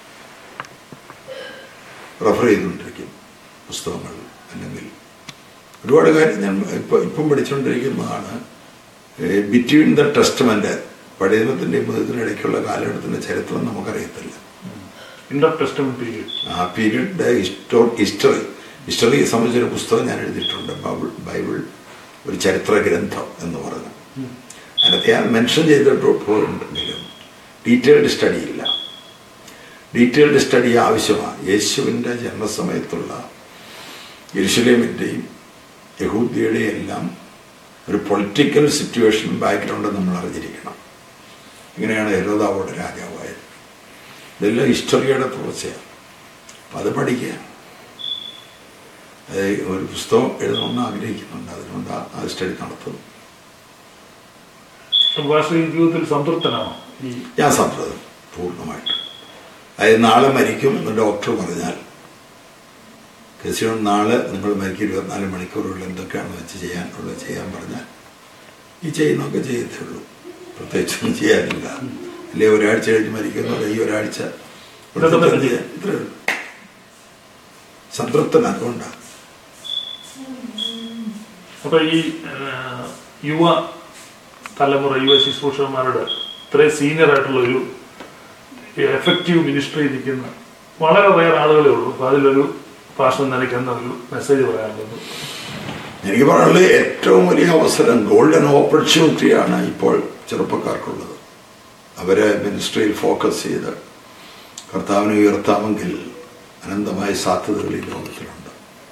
റെഫർ ചെയ്തുകൊണ്ടിരിക്കും പുസ്തകങ്ങൾ അല്ലെങ്കിൽ ഒരുപാട് കാര്യം ഞാൻ ഇപ്പം ഇപ്പം പഠിച്ചുകൊണ്ടിരിക്കുന്നതാണ് ബിറ്റ്വീൻ ദ ടെസ്റ്റ്മെന്റ് പഴയ നിയമത്തിൻ്റെയും പുതിയത്തിനും ഇടയ്ക്കുള്ള കാലഘട്ടത്തിൻ്റെ ചരിത്രം നമുക്കറിയത്തില്ല ഇന്റർ ടെസ്റ്റമെന്റ് പീരീഡ് ആ പീരീഡിൻ്റെ ഹിസ്റ്റോ ഹിസ്റ്ററി ഹിസ്റ്ററിയെ സംബന്ധിച്ചൊരു പുസ്തകം ഞാൻ എഴുതിയിട്ടുണ്ട് ബൈബിൾ ബൈബിൾ ഒരു ചരിത്ര ഗ്രന്ഥം എന്ന് പറഞ്ഞു അതിനകത്ത് ഞാൻ മെൻഷൻ ചെയ്തിട്ടുണ്ടെങ്കിലും ഡീറ്റെയിൽഡ് സ്റ്റഡി ഇല്ല ഡീറ്റെയിൽഡ് സ്റ്റഡി ആവശ്യമാണ് യേശുവിൻ്റെ ജന്മസമയത്തുള്ള യെരുശലേമിൻ്റെയും യഹൂദിയുടെയും എല്ലാം ഒരു പൊളിറ്റിക്കൽ സിറ്റുവേഷൻ ബാക്ക്ഗ്രൗണ്ട് നമ്മൾ അറിഞ്ഞിരിക്കണം ഇങ്ങനെയാണ് ഹെരോദാവോടെ രാജാവായത് ഇതെല്ലാം ഹിസ്റ്ററിയുടെ തുടർച്ചയാണ് അപ്പം അത് പഠിക്കുക അത് ഒരു പുസ്തകം എഴുതണമെന്ന് ആഗ്രഹിക്കുന്നുണ്ട് അതുകൊണ്ട് ആ- ആ സ്റ്റഡി നടത്തുന്നു പാസ്റ്റർ ഈ ജീവിതത്തിൽ സംതൃപ്തനാണോ ഈ ഞാൻ സംതൃപ്തം പൂർണ്ണമായിട്ട് അതായത് നാളെ മരിക്കും എന്ന് ഡോക്ടർ പറഞ്ഞാൽ കൃഷിയോട് നാളെ നിങ്ങൾ മരിക്കും ഇരുപത്തിനാല് മണിക്കൂറുള്ള എന്തൊക്കെയാണെന്ന് വെച്ച് ചെയ്യാൻ ഉള്ളത് ചെയ്യാൻ പറഞ്ഞാൽ ഈ ചെയ്യുന്നതൊക്കെ ചെയ്യത്തേ ഉള്ളൂ പ്രത്യേകിച്ചൊന്നും ചെയ്യാനില്ല അല്ലെ ഒരാഴ്ച കഴിഞ്ഞ് മരിക്കുന്നത് ഈ ഒരാഴ്ച ഇതൊക്കെ തന്നെ ചെയ്യാൻ ഇത്രേ ഉള്ളൂ സംതൃപ്തൻ അതുകൊണ്ടാണ് അപ്പൊ ഈ ആ, യുവ തലമുറ യുവ ശുശ്രൂഷന്മാരുടെ ഇത്രയും സീനിയർ ആയിട്ടുള്ള ഒരു എഫക്റ്റീവ് മിനിസ്ട്രി ഇരിക്കുന്ന വളരെ റയർ ആളുകളേ ഉള്ളൂ അപ്പൊ അതിലൊരു പാഷൻ നിലയ്ക്കുന്ന ഒരു മെസ്സേജ് പറയാനുള്ളത് എനിക്ക് പറയാനുള്ളത് ഏറ്റവും വലിയ അവസരം ഗോൾഡൻ ഓപ്പർച്യൂണിറ്റിയാണ് ഇപ്പോൾ ചെറുപ്പക്കാർക്കുള്ളത് അവരെ മിനിസ്ട്രിയിൽ ഫോക്കസ് ചെയ്ത് കർത്താവിനെ ഉയർത്താമെങ്കിൽ അനന്തമായ സാധ്യതകൾ ഈ ലോകത്തിലുണ്ട്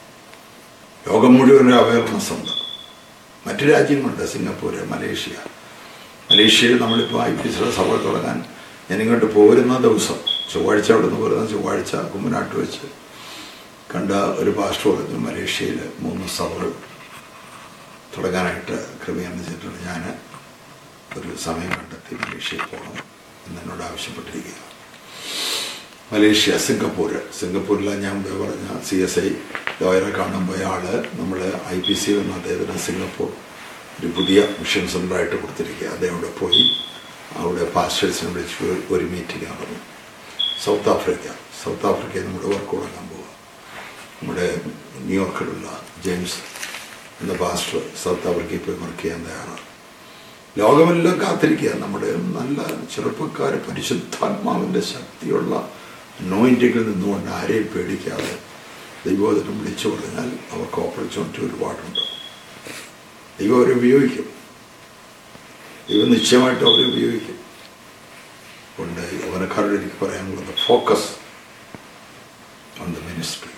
ലോകം മുഴുവൻ ഒരു അവയർനെസ് ഉണ്ട് മറ്റു രാജ്യങ്ങളുണ്ട് സിംഗപ്പൂര് മലേഷ്യ മലേഷ്യയിൽ നമ്മളിപ്പോൾ ഐ പി സിയുടെ സഭ തുടങ്ങാൻ ഞാനിങ്ങോട്ട് പോരുന്ന ദിവസം ചൊവ്വാഴ്ച അവിടെ നിന്ന് പോരുന്ന ചൊവ്വാഴ്ച കുമ്മനാട്ട് വെച്ച് കണ്ട ഒരു പാസ്റ്റർ പറഞ്ഞു മലേഷ്യയിൽ മൂന്ന് സഭകൾ തുടങ്ങാനായിട്ട് ക്രമീകരണം ചെയ്തിട്ടുണ്ട് ഞാൻ ഒരു സമയം കണ്ടെത്തി മലേഷ്യയിൽ പോകണം എന്ന് എന്നോട് ആവശ്യപ്പെട്ടിരിക്കുക മലേഷ്യ സിംഗപ്പൂർ സിംഗപ്പൂരിലാണ് ഞാൻ മുമ്പേ പറഞ്ഞ സി എസ് ഐ ലോയറെ കാണാൻ പോയ ആള് നമ്മൾ ഐ പി സി എന്ന അദ്ദേഹത്തിന് സിംഗപ്പൂർ ഒരു പുതിയ മിഷൻ സെൻ്ററായിട്ട് കൊടുത്തിരിക്കുക അദ്ദേഹം അവിടെ പോയി അവിടെ പാസ്റ്റേഴ്സിനെ വിളിച്ച് ഒരു മീറ്റിംഗ് നടന്നു സൗത്ത് ആഫ്രിക്ക സൗത്ത് ആഫ്രിക്കയിൽ നമ്മുടെ വർക്ക് തുടങ്ങാൻ പോവുക നമ്മുടെ ന്യൂയോർക്കിലുള്ള ജെയിംസ് എന്ന പാസ്റ്റർ സൗത്ത് ആഫ്രിക്കയിൽ പോയി വർക്ക് ചെയ്യാൻ തയ്യാറാണ് ലോകമെല്ലാം കാത്തിരിക്കുക നമ്മുടെ നല്ല ചെറുപ്പക്കാർ പരിശുദ്ധാത്മാവിൻ്റെ ശക്തിയുള്ള നോയിൻറ്റിങ്ങിൽ നിന്നുകൊണ്ട് ആരെയും പേടിക്കാതെ ദൈവോധനം വിളിച്ചു പറഞ്ഞാൽ അവർക്ക് ഓപ്പർച്യൂണിറ്റി ഒരുപാടുണ്ട് ദൈവം അവരെ ഉപയോഗിക്കും ദൈവം നിശ്ചയമായിട്ട് അവരെ ഉപയോഗിക്കും കൊണ്ട് യൗവനക്കാരോട് എനിക്ക് പറയാനുള്ളത് focus on the ministry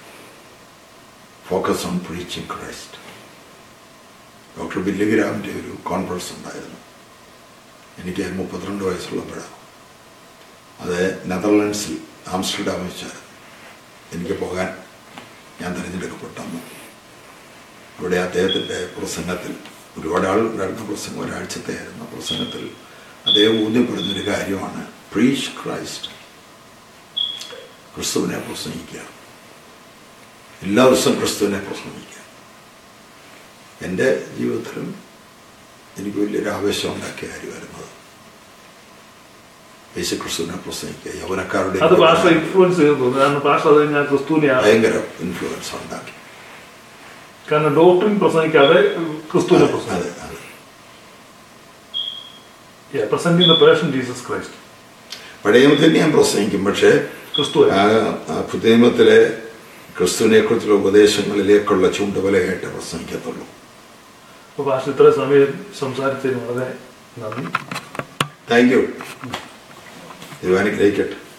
focus on preaching Christ doctor ബില്ലിഗ്രാമിൻ്റെ ഒരു കോൺഫറൻസ് ഉണ്ടായിരുന്നു എനിക്ക് മുപ്പത്തിരണ്ട് വയസ്സുള്ളപ്പോഴാണ് അത് നെതർലാൻഡ്സിൽ ആംസ്റ്റർഡാം വെച്ചായിരുന്നു എനിക്ക് പോകാൻ ഞാൻ തിരഞ്ഞെടുക്കപ്പെട്ടന്നു അവിടെ അദ്ദേഹത്തിൻ്റെ പ്രസംഗത്തിൽ ഒരുപാട് ആളുണ്ടായിരുന്ന പ്രസംഗം ഒരാഴ്ചത്തെയായിരുന്നു പ്രസംഗത്തിൽ അദ്ദേഹം ഊന്നി പറഞ്ഞൊരു കാര്യമാണ് പ്രീച്ച് ക്രൈസ്റ്റ് ക്രിസ്തുവിനെ പ്രസംഗിക്കുക എല്ലാ ദിവസവും ക്രിസ്തുവിനെ പ്രസംഗിക്കുക എൻ്റെ ജീവിതത്തിലും എനിക്ക് വലിയൊരു ആവേശം ഉണ്ടാക്കിയ കാര്യമായിരുന്നത് യേശുക്രിസ്തുവിനെ പ്രസംഗിക്കുക യൗവനക്കാരുടെ അത് ഭാഷ ഇൻഫ്ലുവൻസ് ചെയ്തു തോന്നുന്നു കാരണം ഭാഷ അത് കഴിഞ്ഞാൽ ക്രിസ്തുവിനെയാണ് ഭയങ്കര ഇൻഫ്ലുവൻസ് ഉണ്ടാക്കി കാരണം ഡോക്ടറിൻ പ്രസംഗിക്കാതെ ക്രിസ്തുവിനെ പ്രസംഗിക്കും അതെ അതെ presenting the person Jesus Christ പഴയ നിയമത്തിൽ ഞാൻ പ്രസംഗിക്കും പക്ഷേ ക്രിസ്തു ആ ആ പുതിയ നിയമത്തിലെ ക്രിസ്തുവിനെ കുറിച്ചുള്ള ഉപദേശങ്ങളിലേക്കുള്ള ചൂണ്ടുവലയായിട്ട് പ്രസംഗിക്കത്തുള്ളൂ അപ്പൊ ഭാഷ ഇത്ര സമയം സംസാരിച്ചതിന് വളരെ നന്ദി താങ്ക് യു ദൈവാനുഗ്രഹിക്കട്ടെ